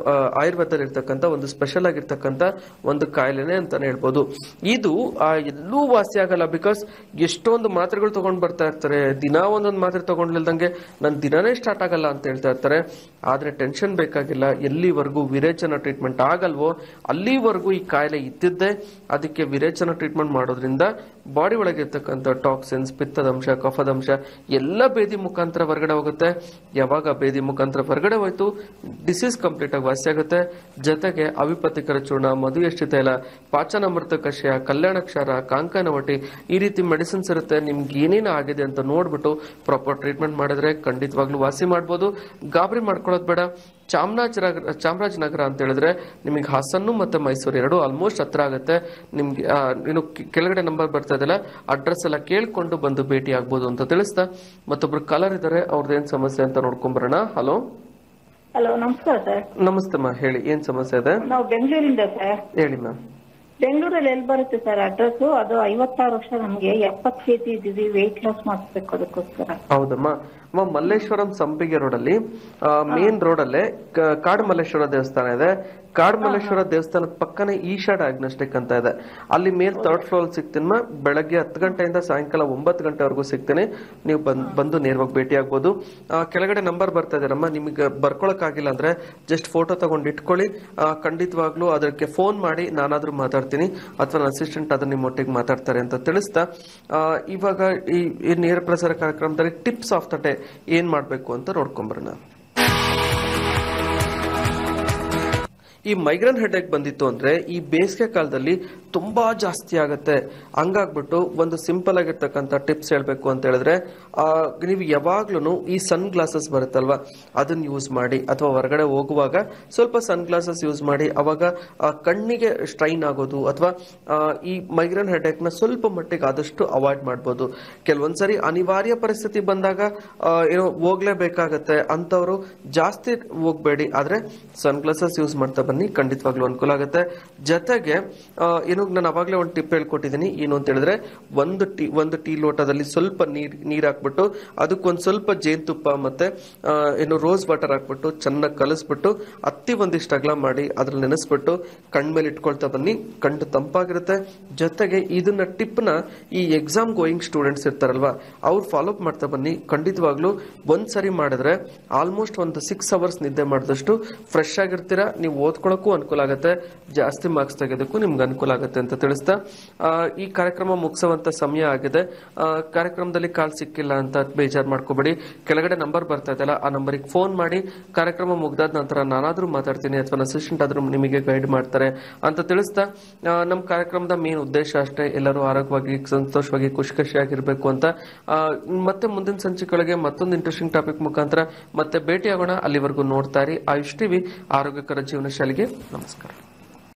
ಆ, ಆಯುರ್ವೇದದಲ್ಲಿ ಇರ್ತಕ್ಕಂಥ ಒಂದು ಸ್ಪೆಷಲ್ ಆಗಿರ್ತಕ್ಕಂಥ ಒಂದು ಕಾಯಿಲೆನೆ ಅಂತಾನೆ ಹೇಳ್ಬೋದು ಇದು ಆ, ಎಲ್ಲೂ ವಾಸಿ ಆಗಲ್ಲ ಬಿಕಾಸ್ ಎಷ್ಟೊಂದು ಮಾತ್ರೆಗಳು ತಗೊಂಡ್ ಬರ್ತಾ ಇರ್ತಾರೆ ದಿನ ಒಂದೊಂದು ಮಾತ್ರೆ ತಗೊಂಡ್ಲಿಲ್ದಂಗೆ ನನ್ ದಿನನೇ ಸ್ಟಾರ್ಟ್ ಆಗಲ್ಲ ಅಂತ ಹೇಳ್ತಾ ಇರ್ತಾರೆ ಆದ್ರೆ ಟೆನ್ಷನ್ ಬೇಕಾಗಿಲ್ಲ ಎಲ್ಲಿವರೆಗೂ ವಿರೇಚನ ಟ್ರೀಟ್ಮೆಂಟ್ ಆಗಲ್ವೋ ಅಲ್ಲಿವರೆಗೂ ಈ ಕಾಯಿಲೆ ಇದ್ದಿದ್ದೆ ಅದಕ್ಕೆ ವಿರೇಚನ ಟ್ರೀಟ್ಮೆಂಟ್ ಮಾಡೋದ್ರಿಂದ ಬಾಡಿ ಒಳಗೆ ಇರ್ತಕ್ಕಂಥ ಟಾಕ್ಸಿನ್ಸ್ ಪಿತ್ತದಂಶ ಕಫದಂಶ ಎಲ್ಲ ಬೇದಿ ಮುಖಾಂತರ ಹೊರಗಡೆ ಹೋಗುತ್ತೆ ಯಾವಾಗ ಬೇದಿ ಮುಖಾಂತರ ಹೊರಗಡೆ ಹೋಯ್ತು ಡಿಸೀಸ್ ಕಂಪ್ಲೀಟ್ ಆಗಿ ವಾಸಿ ಆಗುತ್ತೆ ಜೊತೆಗೆ ಅವಿಪತ್ತಿಕರ ಚೂರ್ಣ ಮಧುಯಷ್ಟಿ ತೈಲ ಪಾಚನಾಮೃತ ಕಷಾಯ ಕಲ್ಯಾಣಕ್ಷಾರ ಕಾಂಕನವಟಿ ಈ ರೀತಿ ಮೆಡಿಸಿನ್ಸ್ ಇರುತ್ತೆ ನಿಮ್ಗೆ ಏನೇನು ಆಗಿದೆ ಅಂತ ನೋಡ್ಬಿಟ್ಟು ಪ್ರಾಪರ್ ಟ್ರೀಟ್ಮೆಂಟ್ ಮಾಡಿದ್ರೆ ಖಂಡಿತವಾಗ್ಲೂ ವಾಸಿ ಮಾಡ್ಬೋದು ಗಾಬರಿ ಮಾಡ್ಕೊಳ್ಳೋದು ಬೇಡ ಚಾಮರಾಜನಗರ ಚಾಮರಾಜನಗರ ಅಂತ ಹೇಳಿದ್ರೆ ನಿಮಗೆ ಹಾಸನ್ನು ಮತ್ತೆ ಮೈಸೂರು ಎರಡು ಆಲ್ಮೋಸ್ಟ್ ಹತ್ರ ಆಗುತ್ತೆ ನಿಮ್ಗೆ ಆ, ಇನ್ನು ಕಿ- ಕೆಳಗಡೆ ನಂಬರ್ ಬರ್ತಾ ಇದೆಯಲ್ಲ ಅಡ್ರೆಸ್ ಎಲ್ಲ ಕೇಳ್ಕೊಂಡು ಬಂದು ಭೇಟಿ ಆಗ್ಬೋದು ಅಂತ ತಿಳಿಸ್ತಾ ಮತ್ತೊಬ್ರು ಕಲರ್ ಇದ್ದಾರೆ ಅವ್ರದ್ದೇನ್ ಸಮಸ್ಯೆ ಅಂತ ನೋಡ್ಕೊಂಬರೋಣ ಹಲೋ ಹಲೋ ನಮಸ್ಕಾರ ಸರ್ ನಮಸ್ತೆ ಮಾ ಹೇಳಿ ಏನ್ ಸಮಸ್ಯೆ ಇದೆ ನಾವು ಬೆಂಗಳೂರಿಂದ ಸರ್ ಹೇಳಿ ಮ್ಯಾಮ್ ಬೆಂಗಳೂರಲ್ಲಿ ಎಲ್ಲಿ ಬರುತ್ತೆ ಸರ್ ಅಡ್ರೆಸ್ ಅದು ಐವತ್ತಾರು ವರ್ಷ ನಮ್ಗೆ ಎಪ್ಪತ್ ಕೆಜಿ ಇದ್ದೀವಿ ವೆಯ್ಟ್ ಲಾಸ್ ಮಾಡಿಸ್ಬೇಕು ಅದಕ್ಕೋಸ್ಕರ ಹೌದಮ್ಮ ಅಮ್ಮ ಮಲ್ಲೇಶ್ವರಂ ಸಂಪಿಗೆ ರೋಡ್ ಅಲ್ಲಿ ಮೇನ್ ರೋಡ್ ಅಲ್ಲೇ ಕ- ಕಾಡು ಮಲ್ಲೇಶ್ವರ ದೇವಸ್ಥಾನ ಇದೆ ಕಾಡು ಮಲ್ಲೇಶ್ವರ ದೇವಸ್ಥಾನದ ಪಕ್ಕನೆ ಈಶಾ ಡಯಾಗ್ನೋಸ್ಟಿಕ್ ಅಂತ ಇದೆ ಅಲ್ಲಿ ಮೇಲ್ ಥರ್ಡ್ ಫ್ಲೋರ್ ಸಿಗ್ತೀನಿ ಬೆಳಗ್ಗೆ ಹತ್ತು ಗಂಟೆಯಿಂದ ಸಾಯಂಕಾಲ ಒಂಬತ್ತು ಗಂಟೆವರೆಗೂ ಸಿಗ್ತೀನಿ ನೀವು ಬಂದ್ ಬಂದು ನೇರವಾಗಿ ಭೇಟಿ ಆಗ್ಬೋದು ಆ, ಕೆಳಗಡೆ ನಂಬರ್ ಬರ್ತಾ ಇದಾರಮ್ಮ ನಿಮಗೆ ಬರ್ಕೊಳಕ್ ಆಗಿಲ್ಲ ಅಂದ್ರೆ ಜಸ್ಟ್ ಫೋಟೋ ತಗೊಂಡು ಇಟ್ಕೊಳ್ಳಿ ಆ, ಖಂಡಿತವಾಗ್ಲೂ ಅದಕ್ಕೆ ಫೋನ್ ಮಾಡಿ ನಾನಾದ್ರೂ ಮಾತಾಡ್ತೀನಿ ಅಥವಾ ನನ್ನ ಅಸಿಸ್ಟೆಂಟ್ ಅದನ್ನ ನಿಮ್ಮ ಒಟ್ಟಿಗೆ ಮಾತಾಡ್ತಾರೆ ಅಂತ ತಿಳಿಸ್ತಾ ಆ, ಇವಾಗ ಈ ಈ ನೇರ ಪ್ರಸಾರ ಕಾರ್ಯಕ್ರಮದಲ್ಲಿ ಟಿಪ್ಸ್ ಆಫ್ ದ ಡೇ ಏನ್ ಮಾಡ್ಬೇಕು ಅಂತ ನೋಡ್ಕೊಂಬರೋಣ ಈ ಮೈಗ್ರೇನ್ ಹೆಡ್ಏಕ್ ಬಂದಿತ್ತು ಅಂದ್ರೆ ಈ ಬೇಸಿಗೆ ಕಾಲದಲ್ಲಿ ತುಂಬಾ ಜಾಸ್ತಿ ಆಗುತ್ತೆ ಹಂಗಾಗ್ಬಿಟ್ಟು ಒಂದು ಸಿಂಪಲ್ ಆಗಿರ್ತಕ್ಕಂಥ ಟಿಪ್ಸ್ ಹೇಳ್ಬೇಕು ಅಂತ ಹೇಳಿದ್ರೆ ಆ, ನೀವು ಯಾವಾಗ್ಲೂ ಈ ಸನ್ ಗ್ಲಾಸಸ್ ಬರುತ್ತಲ್ವಾ ಅದನ್ನ ಯೂಸ್ ಮಾಡಿ ಅಥವಾ ಹೊರಗಡೆ ಹೋಗುವಾಗ ಸ್ವಲ್ಪ ಸನ್ ಗ್ಲಾಸಸ್ ಯೂಸ್ ಮಾಡಿ ಅವಾಗ ಆ, ಕಣ್ಣಿಗೆ ಸ್ಟ್ರೈನ್ ಆಗೋದು ಅಥವಾ ಆ, ಈ ಮೈಗ್ರೇನ್ ಹೆಡ್ಏಕ್ ನ ಸ್ವಲ್ಪ ಮಟ್ಟಿಗೆ ಆದಷ್ಟು ಅವಾಯ್ಡ್ ಮಾಡ್ಬೋದು ಕೆಲವೊಂದ್ಸರಿ ಅನಿವಾರ್ಯ ಪರಿಸ್ಥಿತಿ ಬಂದಾಗ ಆ, ಏನೋ ಹೋಗ್ಲೇಬೇಕಾಗತ್ತೆ ಅಂತವ್ರು ಜಾಸ್ತಿ ಹೋಗ್ಬೇಡಿ ಆದ್ರೆ ಸನ್ ಗ್ಲಾಸಸ್ ಯೂಸ್ ಮಾಡ್ತಾ ಬನ್ನಿ ಖಂಡಿತವಾಗ್ಲೂ ಅನುಕೂಲ ಆಗುತ್ತೆ ಜೊತೆಗೆ ಆ, ಏನು ನಾನು ಅವಾಗಲೇ ಒಂದು ಟಿಪ್ ಹೇಳ್ಕೊಟ್ಟಿದ್ದೀನಿ ಏನು ಅಂತ ಹೇಳಿದ್ರೆ ಒಂದು ಟೀ ಒಂದು ಟೀ ಲೋಟದಲ್ಲಿ ಸ್ವಲ್ಪ ನೀರ್ ನೀರ್ ಹಾಕ್ಬಿಟ್ಟು ಅದಕ್ಕೊಂದು ಸ್ವಲ್ಪ ಜೇನುತುಪ್ಪ ಮತ್ತೆ ಆ, ಏನು ರೋಸ್ ವಾಟರ್ ಹಾಕ್ಬಿಟ್ಟು ಚೆನ್ನಾಗಿ ಕಲಿಸ್ಬಿಟ್ಟು ಹತ್ತಿ ಒಂದಿಷ್ಟು ಅಗಲ ಮಾಡಿ ಅದ್ರಲ್ಲಿ ನೆನೆಸ್ಬಿಟ್ಟು ಕಣ್ಮೇಲೆ ಇಟ್ಕೊಳ್ತಾ ಬನ್ನಿ ಕಣ್ಣು ತಂಪಾಗಿರುತ್ತೆ ಜೊತೆಗೆ ಇದನ್ನ ಟಿಪ್ನ ಈ ಎಕ್ಸಾಮ್ ಗೋಯಿಂಗ್ ಸ್ಟೂಡೆಂಟ್ಸ್ ಇರ್ತಾರಲ್ವಾ ಅವ್ರು ಫಾಲೋ ಅಪ್ ಮಾಡ್ತಾ ಬನ್ನಿ ಖಂಡಿತವಾಗ್ಲೂ ಒಂದ್ ಸರಿ ಮಾಡಿದ್ರೆ ಆಲ್ಮೋಸ್ಟ್ ಒಂದು ಸಿಕ್ಸ್ ಅವರ್ಸ್ ನಿದ್ದೆ ಮಾಡಿದಷ್ಟು ಫ್ರೆಶ್ ಆಗಿರ್ತೀರಾ ನೀವು ಓದ್ಕೊಳಕ್ಕೂ ಅನುಕೂಲ ಆಗುತ್ತೆ ಜಾಸ್ತಿ ಮಾರ್ಕ್ಸ್ ತೆಗೆಯೋದಕ್ಕೂ ನಿಮ್ಗೆ ಅನುಕೂಲ ಆಗುತ್ತೆ ಅಂತ ತಿಳಿಸ್ತಾ ಆ, ಈ ಕಾರ್ಯಕ್ರಮ ಮುಗಿಸುವಂತ ಸಮಯ ಆಗಿದೆ ಆ, ಕಾರ್ಯಕ್ರಮದಲ್ಲಿ ಕಾಲ್ ಸಿಕ್ಕಿಲ್ಲ ಅಂತ ಬೇಜಾರು ಮಾಡ್ಕೋಬೇಡಿ ಕೆಳಗಡೆ ನಂಬರ್ ಬರ್ತಾ ಇದೆಯಲ್ಲ ಆ ನಂಬರಿಗೆ ಫೋನ್ ಮಾಡಿ ಕಾರ್ಯಕ್ರಮ ಮುಗ್ದಾದ ನಂತರ ನಾನಾದ್ರೂ ಮಾತಾಡ್ತೀನಿ ಅಥವಾ ನನ್ನ ಅಸಿಸ್ಟೆಂಟ್ ಆದ್ರೂ ನಿಮಗೆ ಗೈಡ್ ಮಾಡ್ತಾರೆ ಅಂತ ತಿಳಿಸ್ತಾ ಆ, ನಮ್ಮ ಕಾರ್ಯಕ್ರಮದ ಮೇನ್ ಉದ್ದೇಶ ಅಷ್ಟೇ ಎಲ್ಲರೂ ಆರೋಗ್ಯವಾಗಿ ಸಂತೋಷವಾಗಿ ಖುಷಿ ಖುಷಿಯಾಗಿರ್ಬೇಕು ಅಂತ ಆ, ಮತ್ತೆ ಮುಂದಿನ ಸಂಚಿಕೆಗಳಿಗೆ ಮತ್ತೊಂದು ಇಂಟ್ರೆಸ್ಟಿಂಗ್ ಟಾಪಿಕ್ ಮುಖಾಂತರ ಮತ್ತೆ ಭೇಟಿಯಾಗೋಣ ಅಲ್ಲಿವರೆಗೂ ನೋಡ್ತಾ ಇರಿ ಆಯುಷ್ ಟಿವಿ ಆರೋಗ್ಯಕರ ಜೀವನ ಶೈಲಿಗೆ ನಮಸ್ಕಾರ